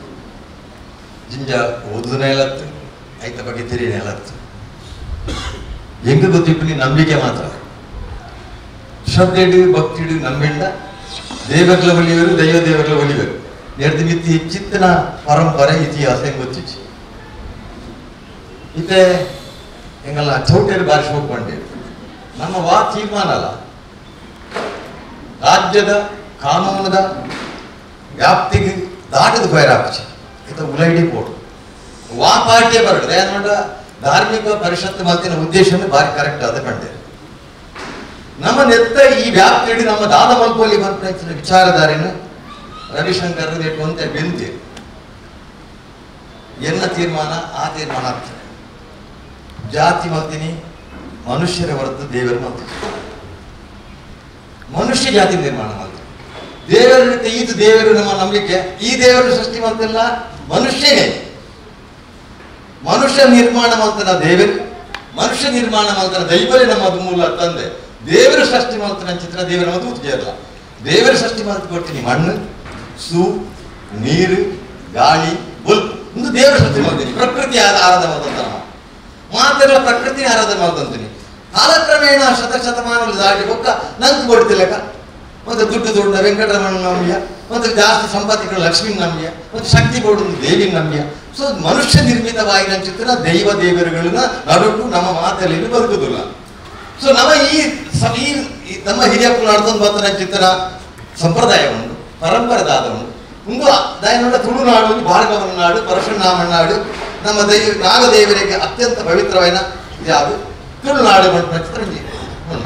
ಜಿಂಜ ಓದುನೇ ಹೇಳತ್ತು ಐತ ಬಗ್ಗೆ ತಿರಿಯೇ ಹೇಳತ್ತು ಹೆಂಗ ಗೊತ್ತಿಪ್ಪಲಿ ನಂಬಿಕೆ ಮಾತ್ರ ಶ್ರದ್ಧೆಡು ಭಕ್ತಿಡು ನಂಬಿಂಡ ದೇವಗಳ ಒಲಿಯವರು ದೈವ ದೇವಗಳ ಒಲಿವರು ಎರಡು ಮಿತ್ತಿ ಹೆಚ್ಚಿತ್ತಿನ ಪರಂಪರೆ ಇತಿಹಾಸ ಹೆಂಗ್ ಗೊತ್ತಿಚ್ಚಿ ಇತ್ತೆ ಹೆಂಗಲ್ಲ ಚೌಟೇರು ಬಾರಿಸಿ ಹೋಗ್ಕೊಂಡೆ ನಮ್ಮ ವಾ ತೀರ್ಮಾನ ಅಲ್ಲ ರಾಜ್ಯದ ಕಾನೂನದ ವ್ಯಾಪ್ತಿಗೆ ದಾಟದ ಬೈರಾಪಚಿ ಇತ ಉಲೈಡಿ ಪೋಡು ವಾ ಪಾರ್ಟಿಯ ಬರಡು ಏನಂಡ ಧಾರ್ಮಿಕ ಪರಿಷತ್ ಮತ್ತಿನ ಉದ್ದೇಶನೇ ಭಾರಿ ಕರೆಕ್ಟ್ ಆದ ಕಂಡೆ ನಮ್ಮ ನೆತ್ತ ಈ ವ್ಯಾಪ್ತಿಯಲ್ಲಿ ನಮ್ಮ ದಾದ ಮಲ್ಪಲ್ಲಿ ಬರ್ಪಡಿಸಿದ ವಿಚಾರಧಾರೆನ ರವಿಶಂಕರ್ ಅಂತ ಬೆಂತಿ ಎನ್ನ ತೀರ್ಮಾನ ಆ ತೀರ್ಮಾನ ಆಗ್ತದೆ ಜಾತಿ ಮತ್ತಿನಿ ಮನುಷ್ಯರ ಹೊರತು ದೇವರ ಮತ್ತು ಮನುಷ್ಯ ಜಾತಿ ನಿರ್ಮಾಣ ಮಾಡ್ತಾರೆ ದೇವರ ಈತ ದೇವರು ನಮ್ಮ ನಂಬಿಕೆ ಈ ದೇವರು ಸೃಷ್ಟಿ ಮಾಡ್ತಿಲ್ಲ ಮನುಷ್ಯನೇ ಮನುಷ್ಯ ನಿರ್ಮಾಣ ಮಾಡ್ತಾನ ದೇವರು ಮನುಷ್ಯ ನಿರ್ಮಾಣ ಮಾಡ್ತಾನ ದೈವರೇ ನಮ್ಮದು ಮೂಲ ತಂದೆ ದೇವರು ಸೃಷ್ಟಿ ಮಾಡ್ತಾನ ಚಿತ್ರ ದೇವರ ಮತ್ತು ಉತ್ಜೇರಲ್ಲ ದೇವರು ಸೃಷ್ಟಿ ಮಾಡಿ ಕೊಡ್ತೀನಿ ಮಣ್ಣು ಸೂ ನೀರು ಗಾಳಿ ಬಲ್ಪ್ ಒಂದು ದೇವರು ಸೃಷ್ಟಿ ಮಾಡ್ತೀನಿ ಪ್ರಕೃತಿ ಆದ- ಆರಾಧನೆ ಮಾಡ್ದಂತ ನಾವು ಮಾತೆಲ್ಲ ಪ್ರಕೃತಿ ಆರಾಧನೆ ಮಾಡ್ದಂತೀನಿ ಕಾಲಕ್ರಮೇಣ ಶತ ಶತಮಾನಗಳು ದಾಟಿ ಬೊಕ್ಕ ನಂಗೆ ಕೊಡ್ತಿಲ್ಲಕ ಮತ್ತೆ ದುಡ್ಡು ದುಡ್ಡ ವೆಂಕಟರಮಣ ನಮ್ಯ ಮತ್ತೆ ಜಾಸ್ತಿ ಸಂಪತ್ತಿಗಳು ಲಕ್ಷ್ಮೀ ನಮ್ಯ ಮತ್ತೆ ಶಕ್ತಿ ಕೊಡುದು ದೇವಿ ನಮ್ಯ ಸೊ ಮನುಷ್ಯ ನಿರ್ಮಿತವಾಗಿ ನನ್ನ ಚಿತ್ರ ದೈವ ದೇವರುಗಳನ್ನ ನಡುಟು ನಮ್ಮ ಮಾತಲ್ಲಿ ಬದುಕುದಿಲ್ಲ ಸೊ ನಮ್ಮ ಈ ಸ- ಈ ಈ ನಮ್ಮ ಹಿರಿಯಪ್ಪು ನಡ್ಕೊಂಡು ಬಂದ ನನ್ನ ಚಿತ್ರ ಸಂಪ್ರದಾಯ ಉಂಟು ಪರಂಪರೆ ದಾದ ಉಂಟು ಒಂದು ದಯನೊಡ ತುಳುನಾಡು ಒಂದು ಭಾರ್ಗವನ ನಾಡು ಪರಶುರಾಮನ ನಾಡು ನಮ್ಮ ದೈವ ನಾಗದೇವರಿಗೆ ಅತ್ಯಂತ ಪವಿತ್ರವಾದ ಯಾವುದು ತುಳುನಾಡು ಬಂಟ ನಕ್ಷತ್ರ ಇದೆ. ಉಂಟು.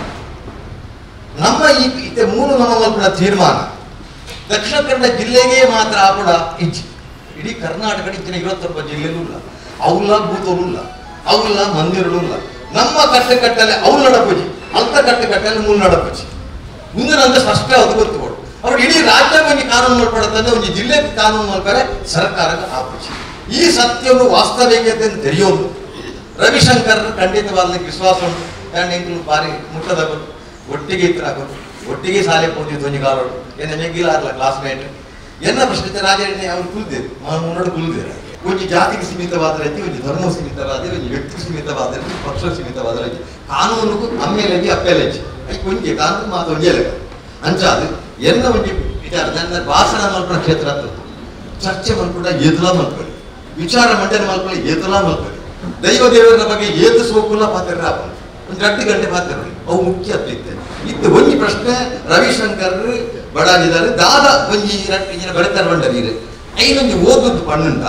ನಮ್ಮ ಈ ಇತ್ತೆ ಮೂರು ನಮ್ಮ ಮಲ್ಪನ ತೀರ್ಮಾನ ದಕ್ಷಿಣ ಕನ್ನಡ ಜಿಲ್ಲೆಗೆ ಮಾತ್ರ ಆಪಡ ಇಜ್ಜಿ ಇಡೀ ಕರ್ನಾಟಕ ಇಚ್ಚಿನ ಇವತ್ತೊಬ್ಬ ಜಿಲ್ಲೆಗೂ ಇಲ್ಲ ಅವಲ್ಲ ಭೂತರು ಇಲ್ಲ ಅವಲ್ಲ ಮಂದಿರಗಳು ಇಲ್ಲ ನಮ್ಮ ಕಟ್ಟೆ ಕಟ್ಟಲೆ ಅವ್ರು ನಡಪಜಿ ಅಂತ ಕಟ್ಟೆ ಕಟ್ಟಲೆ ಮೂರು ನಡಪಜಿ ಮುಂದೆ ನಂದು ಸ್ಪಷ್ಟ ಅದು ಗೊತ್ತುಕೊಡು ಅವ್ರು ಇಡೀ ರಾಜ್ಯ ಒಂದು ಕಾನೂನು ಮಾಡ್ಕೊಡತ್ತಂದ್ರೆ ಒಂದು ಜಿಲ್ಲೆಗೆ ಕಾನೂನು ಮಾಡ್ತಾರೆ ಸರ್ಕಾರದ ಆಪಜಿ ಈ ಸತ್ಯವನ್ನು ವಾಸ್ತವಿಕತೆಯನ್ನು ತೆರೆಯೋದು ರವಿಶಂಕರ್ ಖಂಡಿತವಾದ ವಿಶ್ವಾಸ ಉಂಟು ಯಾಕಂದ್ರೆ ಎಂಕ್ಲು ಬಾರಿ ಮುಟ್ಟದ ಒಟ್ಟಿಗೆ ಇತ್ರ ಒಟ್ಟಿಗೆ ಶಾಲೆ ಹೋಗಿದ್ದು ಒಂದು ಕಾಲ ಏನ ಮೆಗ್ಗಿಲಾರಲ್ಲ ಕ್ಲಾಸ್ಮೇಟ್ ಎನ್ನ ಪ್ರಶ್ನೆ ರಾಜನೇ ಅವ್ರು ಕುಲ್ದೇರು ಮುನ್ನೋಡು ಕುಲ್ದೇರು ಒಂದು ಜಾತಿಗೆ ಸೀಮಿತವಾದ ರೀತಿ ಒಂದು ಧರ್ಮ ಸೀಮಿತವಾದ ಒಂದು ವ್ಯಕ್ತಿಗೆ ಸೀಮಿತವಾದ ರೀತಿ ಪಕ್ಷ ಸೀಮಿತವಾದ ರೀತಿ ಕಾನೂನಿಗೂ ಅಮ್ಮೇಲೆಜ್ಜಿ ಅಪ್ಪೆಲೆಜ್ಜಿ ಐ ಕೊಂಚೆ ಕಾನೂನು ಮಾತು ಒಂದೇ ಲೆಕ್ಕ ಅಂಚಾದು ಎನ್ನ ಒಂದು ವಿಚಾರ ನನ್ನ ಭಾಷಣ ಮಲ್ಪನ ಕ್ಷೇತ್ರ ಅಂತ ಚರ್ಚೆ ಮಲ್ಕೊಂಡ ಎದುಲ ಮಲ್ಕೊಳ್ಳಿ ವಿಚಾರ ಮಂಡನೆ ಮಲ್ಕೊಳ್ಳಿ ಎದುಲ ಮಲ್ಕೊಳ್ಳಿ ದೈವ ದೇವರ ಬಗ್ಗೆ ಏತು ಸೋಕುಲ ಪಾತ್ರ ಒಂದು ಗಂಟೆ ಗಂಟೆ ಪಾತ್ರ ಅವು ಮುಖ್ಯ ಇತ್ತೆ ಇತ್ತು ಒಂಜಿ ಪ್ರಶ್ನೆ ರವಿಶಂಕರ್ ಬಡಾಜಿದಾರೆ ದಾದ ಒಂಜಿ ಇಜಿನ ಬಡತನ ಬಂಡರೀರು ಐನೊಂಜಿ ಓದುದು ಪಣ್ಣುಂಡ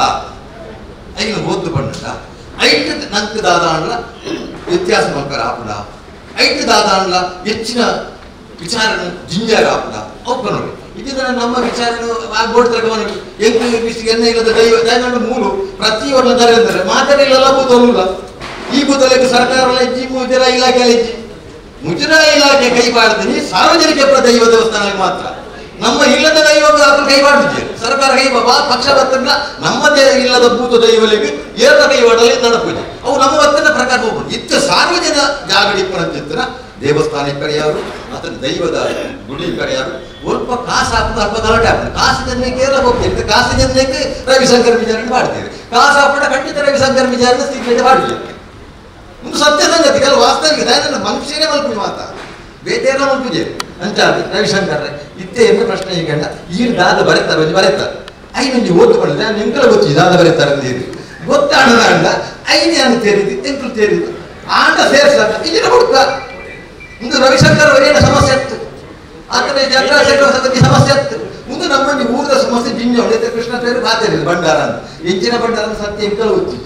ಐನ ಓದು ಪಣ್ಣುಂಡ ಐಟ್ ನಂಕ್ ದಾದ ಅಂಡ್ಲ ವ್ಯತ್ಯಾಸ ಮಲ್ಕರ ಆಪುಡ ಐಟ್ ದಾದ ಅಂಡ್ಲ ಹೆಚ್ಚಿನ ವಿಚಾರಣ ಜಿಂಜಾರ ಆಪುಡ ಅವು ನೋಡಿ ಇದನ್ನ ನಮ್ಮ ವಿಚಾರಗಳು ಬೋರ್ಡ್ ತಗೊಂಡು ಎಂಟು ಬಿಸಿಗೆ ಎಣ್ಣೆ ಇಲ್ಲದ ದೈವ ದಯಮಾಡಿ ಮೂಲು ಪ್ರತಿಯೊಂದು ತರ ಎಂದರೆ ಮಾತಾಡಿಲ್ಲ ಬೂತಲ್ಲ ಈ ಬೂತಲಕ್ಕೆ ಸರ್ಕಾರ ಇಜ್ಜಿ ಮುಜರಾ ಇಲಾಖೆ ಇಜ್ಜಿ ಮುಜರಾ ಇಲಾಖೆ ಕೈ ಮಾಡ್ತೀನಿ ಸಾರ್ವಜನಿಕ ಪ್ರ ದೈವ ದೇವಸ್ಥಾನಕ್ಕೆ ಮಾತ್ರ ನಮ್ಮ ಇಲ್ಲದ ದೈವ ಅದ್ರ ಕೈ ಮಾಡ್ತಿದ್ದೆ ಸರ್ಕಾರ ಕೈ ಬಾ ಪಕ್ಷ ಬರ್ತಲ್ಲ ನಮ್ಮದೇ ಇಲ್ಲದ ಭೂತ ದೈವಲಿಗೆ ಏರ ಕೈ ಮಾಡಲಿ ನಡಪೂಜೆ ಅವು ನಮ್ಮ ವರ್ತನ ಪ್ರಕಾರ ಹೋಗ್ಬೋದು ಇತ್ತು ಸಾರ್ವಜನಿಕ ಜಾಗಡಿಪ್ಪನ ಚಿತ್ರ ದೇವಸ್ಥಾನ ಕರೆಯಾರು ಅದನ್ನ ದೈವದ ಗುಡಿ ಕರೆಯಾರು ಸ್ವಲ್ಪ ಕಾಸು ಹಾಕುದು ಅಲ್ಪ ಗಲಾಟೆ ಹಾಕುದು ಕಾಸು ಜನಕ್ಕೆ ಎಲ್ಲ ಹೋಗ್ತೇವೆ ಕಾಸು ಜನಕ್ಕೆ ರವಿಶಂಕರ್ ವಿಚಾರಣೆ ಮಾಡ್ತೇವೆ ಕಾಸು ಹಾಕೋಣ ಖಂಡಿತ ರವಿಶಂಕರ್ ವಿಚಾರಣೆ ಸ್ಥಿತಿ ಮಾಡ್ತೇವೆ ಒಂದು ಸತ್ಯ ಸಂಗತಿ ಕೆಲವು ವಾಸ್ತವಿಕ ದಯಾನಂದ ಮನುಷ್ಯನೇ ಮಲ್ಪುಜಿ ಮಾತ ಬೇಟೆಲ್ಲ ಮಲ್ಪುಜೆ ಅಂಚಾದ ರವಿಶಂಕರ್ ಇತ್ತೆ ಎಂಬ ಪ್ರಶ್ನೆ ಈಗ ಈ ದಾದ ಬರೀತಾರೆ ಒಂದು ಬರೀತಾರೆ ಐನೊಂದು ಓದ್ಕೊಳ್ಳಿ ನಾನು ಎಂಕಲ ಗೊತ್ತಿ ದಾದ ಬರೀತಾರೆ ಅಂತ ಹೇಳಿ ಗೊತ್ತಾಡದ ಅಂಡ ಐನೇ ಅನ್ನು ತೇರಿದ್ದು ಎಂಕಲು ತೇರಿದ್ದು ಆಂಡ ಸೇರ್ಸಾಕ ಇಲ್ಲಿನ ಹುಡುಕ ಇಂದು ರವಿಶಂಕರ್ ಅವರೇನ ಸಮಸ್ಯೆ ಇತ್ತು ಆತನ ಚಂದ್ರಶೇಖರ ಸಂಗತಿ ಸಮಸ್ಯೆ ಇತ್ತು ಮುಂದೆ ನಮ್ಮಲ್ಲಿ ಊರದ ಸಮಸ್ಯೆ ಜಿಂಜ ಹೊಡೆದ ಕೃಷ್ಣ పేరు ಬಾತೇರಿ ಭಂಡಾರ ಅಂತ ಇಂಚಿನ ಭಂಡಾರ ಸತ್ಯ ಎಂಕಲು ಗೊತ್ತಿ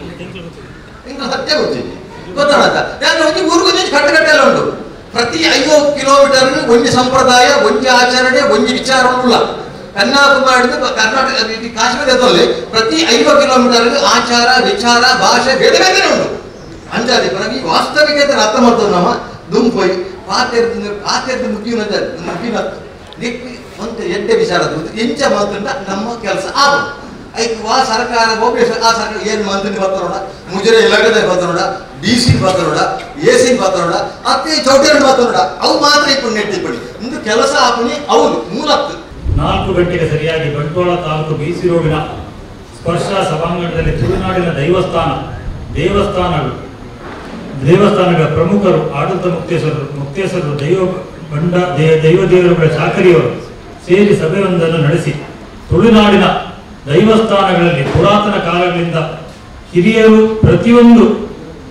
ఇంకా సత్య వచ్చింది ಗೊತ್ತಾಡತ್ತ ಯಾಕಂದ್ರೆ ಒಂಜಿ ಊರಿಗೂ ಕಟ್ಟ ಕಟ್ಟೆಲ್ಲ ಉಂಟು ಪ್ರತಿ ಐದು ಕಿಲೋಮೀಟರ್ ಒಂಜಿ ಸಂಪ್ರದಾಯ ಒಂಜಿ ಆಚರಣೆ ಒಂಜಿ ವಿಚಾರ ಉಳ್ಳ ಕನ್ಯಾಕುಮಾರಿ ಕರ್ನಾಟಕ ಇದು ಕಾಶ್ಮೀರದಲ್ಲಿ ಪ್ರತಿ ಐದು ಕಿಲೋಮೀಟರ್ ಆಚಾರ ವಿಚಾರ ಭಾಷೆ ಬೇರೆ ಬೇರೆ ಉಂಟು ಅಂಜಾದಿ ಪರವಾಗಿ ವಾಸ್ತವಿಕತೆ ಅರ್ಥ ಮಾಡ್ತೇವೆ ನಮ್ಮ ದುಂಪೊಯ್ ಪಾತೆರ್ದು ಪಾತೆರ್ದು ಮುಗಿಯುನ ಮುಗಿಯುನ ದಿಕ್ಕು ಒಂದು ಎಡ್ಡೆ ವಿಚಾರ ಎಂಚ ಮಾತುಂಡ ನಮ್ಮ ಕೆಲಸ ಆಗೋದು ಐದು ವಾ ಸರ್ಕಾರ ಹೋಗ್ಬೇಕು ಆ ಸರ್ಕಾರ ಏನ್ ಮಂತ್ರಿ ಬರ್ತಾರೋಡ ಮುಜರೆ ಇಲಾಖೆದಾಗ ಬರ್ತಾರೋಡ ಡಿ ಸಿ ಬರ್ತಾರೋಡ ಎ ಸಿ ಬರ್ತಾರೋಡ ಅತ್ತೆ ಚೌಟಿಯನ್ನು ಬರ್ತಾರೋಡ ಅವು ಮಾತ್ರ ఇప్పుడు ನೆಟ್ಟಿಪಡಿ ಇಂದು ಕೆಲಸ ಆಪಣಿ ಹೌದು ಮೂಲತ್ತು ನಾಲ್ಕು ಗಂಟೆಗೆ ಸರಿಯಾಗಿ ಬಂಟ್ವಾಳ ತಾಲೂಕು ಬಿಸಿ ರೋಡಿನ ಸ್ಪರ್ಶ ಸಭಾಂಗಣದಲ್ಲಿ ತುಳುನಾಡಿನ ದೈವಸ್ಥಾನ ದೇವಸ್ಥಾನಗಳು ದೇವಸ್ಥಾನಗಳ ಪ್ರಮುಖರು ಆಡಳಿತ ಮುಕ್ತೇಶ್ವರರು ಮುಕ್ತೇಶ್ವರರು ದೈವ ಬಂಡ ದೇ- ದೈವ ದೇವರುಗಳ ಚಾಕರಿಯವರು ಸೇರಿ ಸಭೆಯೊಂದನ್ನು ನಡೆಸಿ ತುಳುನಾಡಿನ ದೈವಸ್ಥಾನಗಳಲ್ಲಿ ಪುರಾತನ ಕಾಲಗಳಿಂದ ಹಿರಿಯರು ಪ್ರತಿಯೊಂದು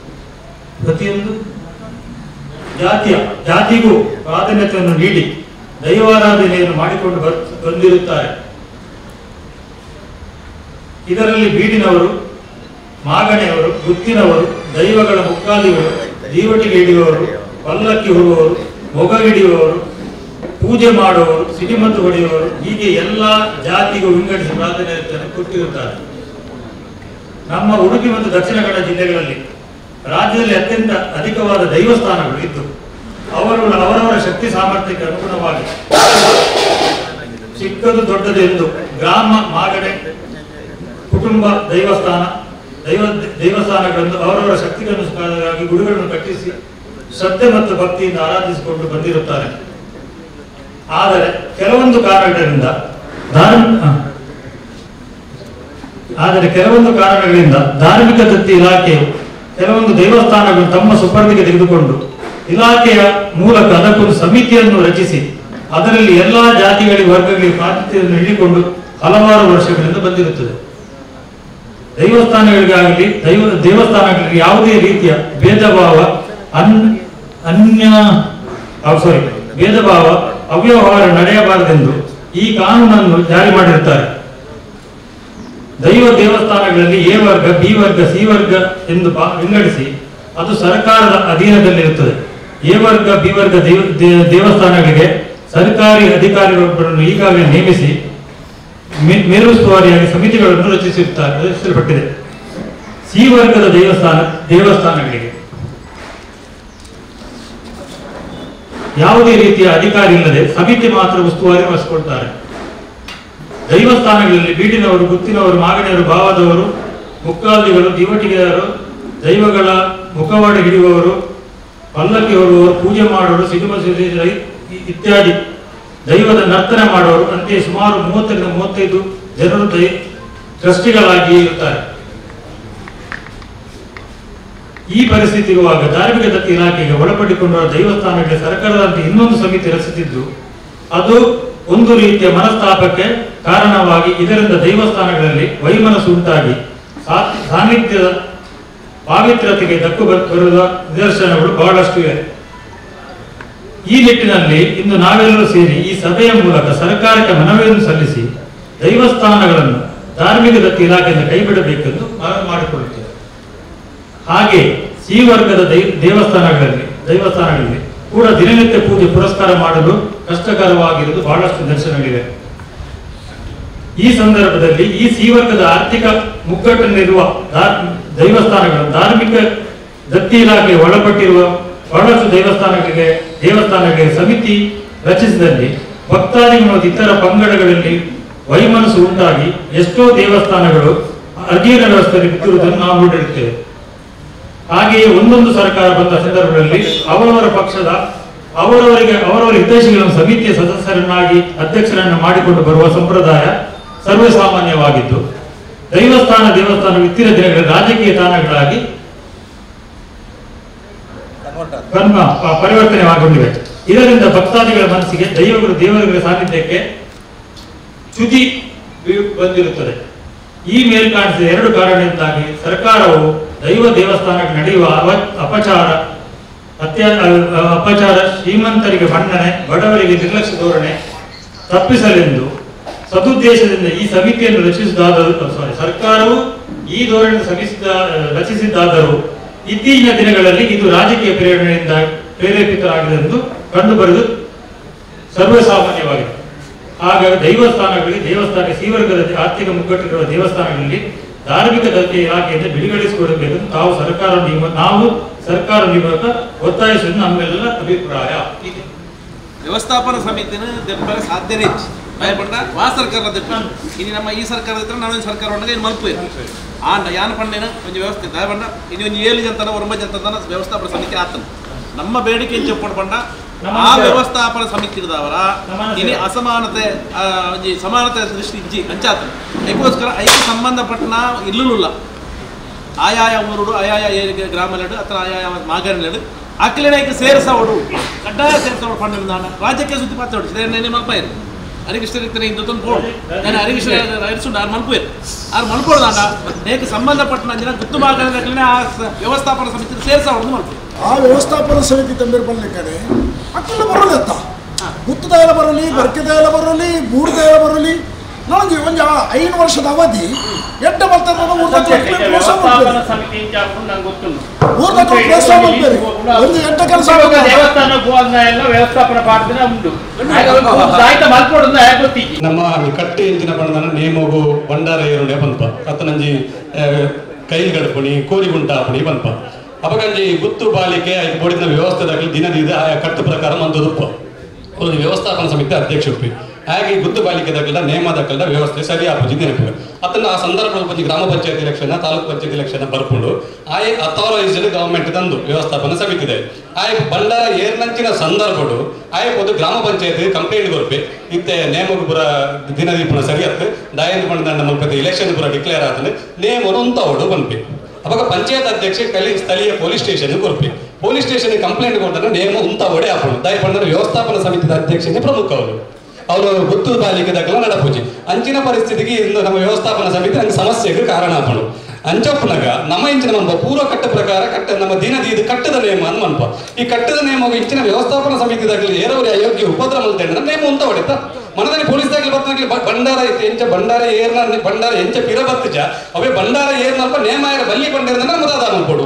ಪ್ರತಿಯೊಂದು ಜಾತಿಯ ಜಾತಿಗೂ ಪ್ರಾಧಾನ್ಯತೆಯನ್ನು ನೀಡಿ ದೈವಾರಾಧನೆಯನ್ನು ಮಾಡಿಕೊಂಡು ಬರ್- ಬಂದಿರುತ್ತಾರೆ ಇದರಲ್ಲಿ ಬೀಡಿನವರು ಮಾಗಣೆಯವರು ಗುತ್ತಿನವರು ದೈವಗಳ ಮುಕ್ಕಾದಿಗಳು ದೀವಟಿಗೆ ಹಿಡಿಯುವವರು ಪಲ್ಲಕ್ಕಿ ಹೊರುವವರು ಮೊಗ ಹಿಡಿಯುವವರು ಪೂಜೆ ಮಾಡುವವರು ಸಿಡಿಮದ್ದು ಹೊಡೆಯುವವರು ಹೀಗೆ ಎಲ್ಲ ಜಾತಿಗೂ ವಿಂಗಡಿಸಿ ಪ್ರಾಧಾನ್ಯತೆಯನ್ನು ಕೊಟ್ಟಿರುತ್ತಾರೆ ನಮ್ಮ ಉಡುಪಿ ಮತ್ತು ದಕ್ಷಿಣ ಕನ್ನಡ ಜಿಲ್ಲೆಗಳಲ್ಲಿ ರಾಜ್ಯದಲ್ಲಿ ಅತ್ಯಂತ ಅಧಿಕವಾದ ದೈವಸ್ಥಾನಗಳು ಇದ್ದು ಅವರು ಅವರವರ ಶಕ್ತಿ ಸಾಮರ್ಥ್ಯಕ್ಕೆ ಅನುಗುಣವಾಗಿ ಚಿಕ್ಕದು ದೊಡ್ಡದು ಎಂದು ಗ್ರಾಮ ಮಾಗಡೆ ಕುಟುಂಬ ದೈವಸ್ಥಾನ ದೈವ ದೇವಸ್ಥಾನಗಳನ್ನು ಅವರವರ ಶಕ್ತಿಗನುಸಾರವಾಗಿ ಗುಡಿಗಳನ್ನು ಕಟ್ಟಿಸಿ ಶ್ರದ್ಧೆ ಮತ್ತು ಭಕ್ತಿಯಿಂದ ಆರಾಧಿಸಿಕೊಂಡು ಬಂದಿರುತ್ತಾರೆ ಆದರೆ ಕೆಲವೊಂದು ಕಾರಣಗಳಿಂದ ಧಾರ್ಮ ಹ. ಆದರೆ ಕೆಲವೊಂದು ಕಾರಣಗಳಿಂದ ಧಾರ್ಮಿಕ ದತ್ತಿ ಇಲಾಖೆಯು ಕೆಲವೊಂದು ದೇವಸ್ಥಾನಗಳನ್ನು ತಮ್ಮ ಸುಪರ್ದಿಗೆ ತೆಗೆದುಕೊಂಡು ಇಲಾಖೆಯ ಮೂಲಕ ಅದಕ್ಕೊಂದು ಸಮಿತಿಯನ್ನು ರಚಿಸಿ ಅದರಲ್ಲಿ ಎಲ್ಲಾ ಜಾತಿಗಳಿಗೆ ವರ್ಗಗಳಿಗೆ ಪ್ರಾತಿನಿಧ್ಯವನ್ನು ನೀಡಿಕೊಂಡು ಹಲವಾರು ವರ್ಷಗಳಿಂದ ಬಂದಿರುತ್ತದೆ ದೈವಸ್ಥಾನಗಳಿಗಾಗಲಿ ದೈವ ದೇವಸ್ಥಾನಗಳಿಗೆ ಯಾವುದೇ ರೀತಿಯ ಭೇದ ಭಾವ ಅನ್ ಅನ್ಯ ಸಾರಿ ಭೇದ ಭಾವ ಅವ್ಯವಹಾರ ನಡೆಯಬಾರದೆಂದು ಈ ಕಾನೂನನ್ನು ಜಾರಿ ಮಾಡಿರುತ್ತಾರೆ ದೈವ ದೇವಸ್ಥಾನಗಳಲ್ಲಿ ಎ ವರ್ಗ ಬಿ ವರ್ಗ ಸಿ ವರ್ಗ ಎಂದು ಬಾ- ವಿಂಗಡಿಸಿ ಅದು ಸರ್ಕಾರದ ಅಧೀನದಲ್ಲಿರುತ್ತದೆ ಎ ವರ್ಗ ಬಿ ವರ್ಗ ದೇವ ದೇ- ದೇವಸ್ಥಾನಗಳಿಗೆ ಸರ್ಕಾರಿ ಅಧಿಕಾರಿಗಳೊಬ್ಬರನ್ನು ಈಗಾಗಲೇ ನೇಮಿಸಿ ಮೇ- ಮೇಲುಸ್ತುವಾರಿಯಾಗಿ ಸಮಿತಿಗಳನ್ನು ರಚಿಸಿರುತ್ತಾರೆ ರಚಿಸಲ್ಪಟ್ಟಿದೆ ಸಿ ವರ್ಗದ ದೇವಸ್ಥಾನ ದೇವಸ್ಥಾನಗಳಿಗೆ ಯಾವುದೇ ರೀತಿಯ ಅಧಿಕಾರಿ ಇಲ್ಲದೆ ಸಮಿತಿ ಮಾತ್ರ ಉಸ್ತುವಾರಿ ವಹಿಸಿಕೊಳ್ತಾರೆ ದೈವಸ್ಥಾನಗಳಲ್ಲಿ ಬೀಡಿನವರು ಗುತ್ತಿನವರು ಮಾಗಣಿಯವರು ಭಾವದವರು ಮುಕ್ಕಾಲಿಗಳು ದಿವಟಿಗೆಯರು ದೈವಗಳ ಮುಖವಾಡ ಹಿಡಿಯುವವರು ಪಲ್ಲಕ್ಕಿ ಹೊರುವವರು ಪೂಜೆ ಮಾಡುವವರು ಸಿನಿಮ ಇತ್ಯಾದಿ ದೈವದ ನರ್ತನ ಮಾಡುವವರು ಅಂತೆಯೇ ಸುಮಾರು ಮೂವತ್ತರಿಂದ ಮೂವತ್ತೈದು ಜನರು ದೈ ಟ್ರಸ್ಟಿಗಳಾಗಿ ಇರುತ್ತಾರೆ ಈ ಪರಿಸ್ಥಿತಿ ಇರುವಾಗ ಧಾರ್ಮಿಕ ದತ್ತಿ ಇಲಾಖೆಗೆ ಒಳಪಡಿಕೊಂಡಿರುವ ದೇವಸ್ಥಾನಗಳಿಗೆ ಸರ್ಕಾರದಂತೆ ಇನ್ನೊಂದು ಸಮಿತಿ ರಚಿಸಿದ್ದು ಅದು ಒಂದು ರೀತಿಯ ಮನಸ್ತಾಪಕ್ಕೆ ಕಾರಣವಾಗಿ ಇದರಿಂದ ದೇವಸ್ಥಾನಗಳಲ್ಲಿ ವೈಮನಸ್ಸು ಉಂಟಾಗಿ ಸಾ- ಸಾನ್ನಿಧ್ಯದ ಪಾವಿತ್ರ್ಯತೆಗೆ ಧಕ್ಕು ಬ- ಬರುವ ನಿದರ್ಶನಗಳು ಬಹಳಷ್ಟು ಇವೆ ಈ ನಿಟ್ಟಿನಲ್ಲಿ ಇಂದು ನಾವೆಲ್ಲರೂ ಸೇರಿ ಈ ಸಭೆಯ ಮೂಲಕ ಸರ್ಕಾರಕ್ಕೆ ಮನವಿಯನ್ನು ಸಲ್ಲಿಸಿ ದೈವಸ್ಥಾನಗಳನ್ನು ಧಾರ್ಮಿಕ ದತ್ತಿ ಇಲಾಖೆಯಿಂದ ಕೈಬಿಡಬೇಕೆಂದು ಮನವಿ ಮಾಡಿಕೊಳ್ಳುತ್ತೇವೆ ಹಾಗೆ ಸಿ ವರ್ಗದ ದೈ- ದೇವಸ್ಥಾನಗಳಲ್ಲಿ ದೇವಸ್ಥಾನಗಳಲ್ಲಿ ಕೂಡ ದಿನನಿತ್ಯ ಪೂಜೆ ಪುರಸ್ಕಾರ ಮಾಡಲು ಕಷ್ಟಕರವಾಗಿರುವುದು ಬಹಳಷ್ಟು ನಿದರ್ಶನಗಳಿವೆ ಈ ಸಂದರ್ಭದಲ್ಲಿ ಈ ಸಿ ವರ್ಗದ ಆರ್ಥಿಕ ಮುಗ್ಗಟ್ಟಿನಲ್ಲಿರುವ ಧಾ- ದೈವಸ್ಥಾನಗಳು ಧಾರ್ಮಿಕ ದತ್ತಿ ಇಲಾಖೆ ಒಳಪಟ್ಟಿರುವ ಬಹಳಷ್ಟು ದೇವಸ್ಥಾನಗಳಿಗೆ ದೇವಸ್ಥಾನಗಳಿಗೆ ಸಮಿತಿ ರಚಿಸಿದಲ್ಲಿ ಭಕ್ತಾದಿಗಳು ಮತ್ತು ಇತರ ಪಂಗಡಗಳಲ್ಲಿ ವೈಮನಸ್ಸು ಉಂಟಾಗಿ ಎಷ್ಟೋ ದೇವಸ್ಥಾನಗಳು ಅಧೀನ ವ್ಯವಸ್ಥೆಯಲ್ಲಿ ಬಿದ್ದಿರುವುದನ್ನು ನಾವು ನೋಡಿರುತ್ತೇವೆ ಹಾಗೆಯೇ ಒಂದೊಂದು ಸರ್ಕಾರ ಬಂದ ಸಂದರ್ಭದಲ್ಲಿ ಅವರವರ ಪಕ್ಷದ ಅವರವರಿಗೆ ಅವರವರ ಹಿತೈಷಿಗಳನ್ನು ಸಮಿತಿಯ ಸದಸ್ಯರನ್ನಾಗಿ ಅಧ್ಯಕ್ಷರನ್ನು ಮಾಡಿಕೊಂಡು ಬರುವ ಸಂಪ್ರದಾಯ ಸರ್ವೇ ಸಾಮಾನ್ಯವಾಗಿದ್ದು ದೈವಸ್ಥಾನ ದೇವಸ್ಥಾನ ಇತ್ತಿನ ದಿನಗಳಲ್ಲಿ ರಾಜಕೀಯ ತಾಣಗಳಾಗಿ ಕನ್ಮ ಪ- ಪರಿವರ್ತನೆಗೊಂಡಿವೆ ಇದರಿಂದ ಭಕ್ತಾದಿಗಳ ಮನಸ್ಸಿಗೆ ದೈವಗಳು ದೇವರುಗಳ ಸಾನ್ನಿಧ್ಯಕ್ಕೆ ಚ್ಯುತಿ ಬೀ- ಬಂದಿರುತ್ತದೆ ಈ ಮೇಲ್ಕಾಣಿಸಿದ ಎರಡು ಕಾರಣದಿಂದಾಗಿ ಸರ್ಕಾರವು ದೈವ ದೇವಸ್ಥಾನಕ್ಕೆ ನಡೆಯುವ ಅವ- ಅಪಚಾರ ಅತ್ಯ ಅ- ಅಪಚಾರ ಶ್ರೀಮಂತರಿಗೆ ಮನ್ನಣೆ ಬಡವರಿಗೆ ನಿರ್ಲಕ್ಷ್ಯ ಧೋರಣೆ ತಪ್ಪಿಸಲೆಂದು ಸದುದ್ದೇಶದಿಂದ ಈ ಸಮಿತಿಯನ್ನು ರಚಿಸಿದಾದರೂ ಸಾರಿ ಸರ್ಕಾರವು ಈ ಧೋರಣೆ ಸಮಿಸಿದ ರಚಿಸಿದ್ದಾದರೂ ಇತ್ತೀಚಿನ ದಿನಗಳಲ್ಲಿ ಇದು ರಾಜಕೀಯ ಪ್ರೇರಣೆಯಿಂದ ಪ್ರೇರೇಪಿತವಾಗಿದೆ ಎಂದು ಕಂಡುಬರುವುದು ಸರ್ವಸಾಮಾನ್ಯವಾಗಿದೆ ಹಾಗಾಗಿ ದೇವಸ್ಥಾನಗಳಿಗೆ ದೇವಸ್ಥಾನ ಶ್ರೀವರ್ಗದ ಆರ್ಥಿಕ ಮುಗ್ಗಟ್ಟಿರುವ ದೇವಸ್ಥಾನಗಳಲ್ಲಿ ಧಾರ್ಮಿಕ ದತ್ತಿ ಇಲಾಖೆಯಿಂದ ಬಿಡುಗಡೆಸಿಕೊಡಬೇಕೆಂದು ತಾವು ಸರ್ಕಾರ ನಿಯಮ ನಾವು ಸರ್ಕಾರ ನಿಯಮಕ ಒತ್ತಾಯಿಸುವುದು ನಮ್ಮೆಲ್ಲ ಅಭಿಪ್ರಾಯ ಇದೆ. ವ್ಯವಸ್ಥಾಪನ ಸಮಿತಿನ ದೆಪ್ಪರೆ ಸಾಧ್ಯನೇ ಇತ್ತು ಭಯಪಟ್ಟ ವಾ ಸರ್ಕಾರ ದೆಪ್ಪ ಇನ್ನು ನಮ್ಮ ಈ ಸರ್ಕಾರ ಇದ್ರೆ ನಾವೊಂದು ಸರ್ಕಾರ ಉಂಡಾಗ ಇನ್ನು ಮಲ್ಪು ಆಂಡ ಯಾನ ಪಂಡೇನ ಒಂದು ವ್ಯವಸ್ಥೆ ದಯಪಂಡ ಇನ್ನು ಒಂದು ಏಳು ಜಂತನ ಒಂಬತ್ತು ಜಂತನ ವ್ಯವಸ್ಥಾಪನ ಸಮಿತಿ ಆತನ ನಮ್ಮ ಬೇಡಿಕೆ ಏನು చెప్పడం ಪಂಡ ಆ ವ್ಯವಸ್ಥಾಪನ ಸಮಿತಿ ಇರ್ದವರ ಇನಿ ಅಸಮಾನತೆ ಆ, ಒಂಜಿ ಸಮಾನತೆ ದೃಷ್ಟಿ ಇಜ್ಜಿ ಅಂಚಾತ ಅದಕ್ಕೋಸ್ಕರ ಐದು ಸಂಬಂಧಪಟ್ಟನ ಇಲ್ಲುಲ್ಲ ಆಯಾಯ ಊರುಡು ಆಯಾಯ ಏರಿಕೆ ಗ್ರಾಮಲೆಡು ಅಥವಾ ಆಯಾಯ ಮಾಗರಲೆಡು ಅಕ್ಲಿನೈಕ್ ಸೇರಿಸೋಡು ಕಡ್ಡಾಯ ಸೇರಿಸೋಡು ಪಂಡ ರಾಜ್ಯಕ್ಕೆ ಸುದ್ದಿ ಮಾತಾಡು ನೆನೆ ಮಲ್ಪಾಯಿರು ಹರಿಕೃಷ್ಣ ಇರ್ತಾನೆ ಇಂದು ಪೋಡು ನಾನು ಹರಿಕೃಷ್ಣ ಇರಿಸುಂಡು ಆರು ಮಲ್ಪುಯರು ಆರು ಮಲ್ಪೋಡು ದಾಂಡ ಹೇಗೆ ಸಂಬಂಧಪಟ್ಟ ಅಂಜಿನ ಗುತ್ತು ಮಾಗರಲೆಗ್ಲಿನ ಆ ಸ- ವ್ಯವಸ್ಥಾಪನ ಸಮಿತಿ ಸೇರಿಸೋಡು ಮಲ್ಪು ಆ ವ್ಯವಸ್ಥಾಪನ ಸಮಿತಿ ತಂದಿರ ಬಂದ್ಲಿಕ್ಕನೆ ಅಕ್ಕಲ್ಲ ಬರೋದತ್ತ ಹುತ್ತದಾಯಲ ಬರಲಿ ಬರ್ಕೆದಾಯಲ ಬರಲಿ ಬೂಡ್ದಾಯಲ ಬರಲಿ ನನಗೆ ಒಂದು ಐದು ವರ್ಷದ ಅವಧಿ ಎಡ್ಡ ಬರ್ತಾರೆ ವ್ಯವಸ್ಥಾಪನಾ ಸಮಿತಿ ಇನ್ಚಾರ್ಜ್ ನಂಗೆ ಗೊತ್ತುಂಟು ಊರ್ನ ಹತ್ರ ಪ್ರೋತ್ಸಾಹ ಮಾಡ್ಬೇಕು. ಒಂದು ಎಂಟ ಕೆಲಸ ಇವಾಗ ಮಾಡ್ಬೇಕು. ದೇವಸ್ಥಾನ ಭೂವನ್ನ ಎಲ್ಲ ವ್ಯವಸ್ಥಾಪನ ಪಾಡ್ದಿನ ಉಂಟು ಹಾಗೆ ಅವ್ರು ಸಾಹಿತ್ಯ ಮಲ್ಕೊಡುದು ಹೇಗೆ ಗೊತ್ತಿಜ್ಜಿ ನಮ್ಮ ಈ ಕಟ್ಟೆ ಇಂಚಿನ ಪಂಡನ ನೇಮಗು ಬಂಡಾರ ಏರುಂಡೆ ಪನ್ಪ ಅತ್ತನಂಜಿ ಕೈಲ್ ಗಡಪುಣಿ ಕೋರಿ ಗುಂಟಾಪುಣಿ ಪನ್ಪ ಅಪಗಂಜಿ ಗುತ್ತು ಬಾಲಿಕೆ ಐದು ಬೋಡಿನ ವ್ಯವಸ್ಥೆದಾಗಲಿ ದಿನದಿದ ಆಯಾ ಕಟ್ಟು ಪ್ರಕಾರ ಮಂತದುಪ್ಪ ಒಂದು ವ್ಯವಸ್ಥಾಪನಾ ಸಮಿತಿ ಅಧ್ಯಕ್ಷ ಉಪ್ಪಿ ಹಾಗೆ ಗುತ್ತು ಬಾಲಿಕೆದಾಗಲ ನೇಮದಾಗಲ ವ್ಯವಸ್ಥೆ ಸರಿ ಆಪುಜಿ ನೆನಪು ಅತನ ಆ ಸಂದರ್ಭದಲ್ಲಿ ಬಂದು ಗ್ರಾಮ ಪಂಚಾಯತ್ ಎಲೆಕ್ಷನ್ ತಾಲೂಕು ಪಂಚಾಯತ್ ಎಲೆಕ್ಷನ್ ಬರ್ಕೊಂಡು ಆಯ್ ಅಥಾರೈಸ್ಡ್ ಗವರ್ಮೆಂಟ್ ತಂದು ವ್ಯವಸ್ಥಾಪನಾ ಸಮಿತಿ ಇದೆ ಆಯ್ ಬಂಡಾರ ಏರ್ನಂಚಿನ ಸಂದರ್ಭಡು ಆಯ್ ಒಂದು ಗ್ರಾಮ ಪಂಚಾಯತ್ ಕಂಪ್ಲೇಂಟ್ ಕೊರ್ಪೆ ಇತ್ತೆ ನೇಮకు ಪುರ ದಿನದಿ ಪುರ ಸರಿ ಅತ್ತ ದಾಯಂತ ಬಂದ ಮಲ್ಪತ್ತೆ ಎಲೆಕ್ಷನ್ ಪುರ ಡಿಕ್ಲೇರ್ ಆದ್ರೆ ನೇಮ್ ಒಂದು ಅವಡು ಬಂದ್ಪೆ ಅವಾಗ ಪಂಚಾಯತ್ ಅಧ್ಯಕ್ಷ ಕಲಿ ಸ್ಥಳೀಯ ಪೊಲೀಸ್ ಸ್ಟೇಷನ್ ಕೊರ್ಪೆ ಪೊಲೀಸ್ ಸ್ಟೇಷನ್ ಕಂಪ್ಲೇಂಟ್ ಕೊಡ್ತಾರೆ ನೇಮ ಉಂತ ಒಡೆ ಹಾಕೊಂಡು ದಾಯ ಪಂಡರ ವ್ಯವಸ್ಥಾಪನಾ ಸಮಿತಿದ ಅಧ್ಯಕ್ಷನೇ ಪ್ರಮುಖ ಅವರು ಅವರು ಗುತ್ತು ಬಾಲಿಕೆದಾಗಲ ನಡಪುಜಿ ಅಂಚಿನ ಪರಿಸ್ಥಿತಿಗೆ ಇಂದು ನಮ್ಮ ವ್ಯವಸ್ಥಾಪನಾ ಸಮಿತಿ ನಂಗೆ ಸಮಸ್ಯೆಗೆ ಕಾರಣ ಆಪಣು ಅಂಚಪ್ಪನಾಗ ನಮ್ಮ ಇಂಚಿನ ಮನ್ಪ ಪೂರ್ವ ಕಟ್ಟ ಪ್ರಕಾರ ಕಟ್ಟ ನಮ್ಮ ದಿನದಿ ಇದು ಕಟ್ಟದ ನೇಮ ಅಂತ ಮನ್ಪ ಈ ಕಟ್ಟದ ನೇಮ ಇಂಚಿನ ವ್ಯವಸ್ಥಾಪನಾ ಸಮಿತಿದಾಗಲಿ ಏರವರಿ ಅಯೋಗ್ಯ ಉಪದ್ರ ಮಲ್ತೇನೆ ನೇಮ ಅಂತ ಹೊಡೆತ ಮನದಲ್ಲಿ ಪೊಲೀಸ್ದಾಗಲಿ ಬರ್ತಾಗಲಿ ಬಂಡಾರ ಐತೆ ಎಂಚ ಬಂಡಾರ ಏರ್ನ ಬಂಡಾರ ಎಂಚ ಪಿರ ಬತ್ತಜ ಅವೇ ಬಂಡಾರ ಏರ್ನಲ್ಪ ನೇಮ ಏರ ಬಲ್ಲಿ ಬಂಡೇರ ನಮ್ಮದ ಆಧಾರ ಕೊಡು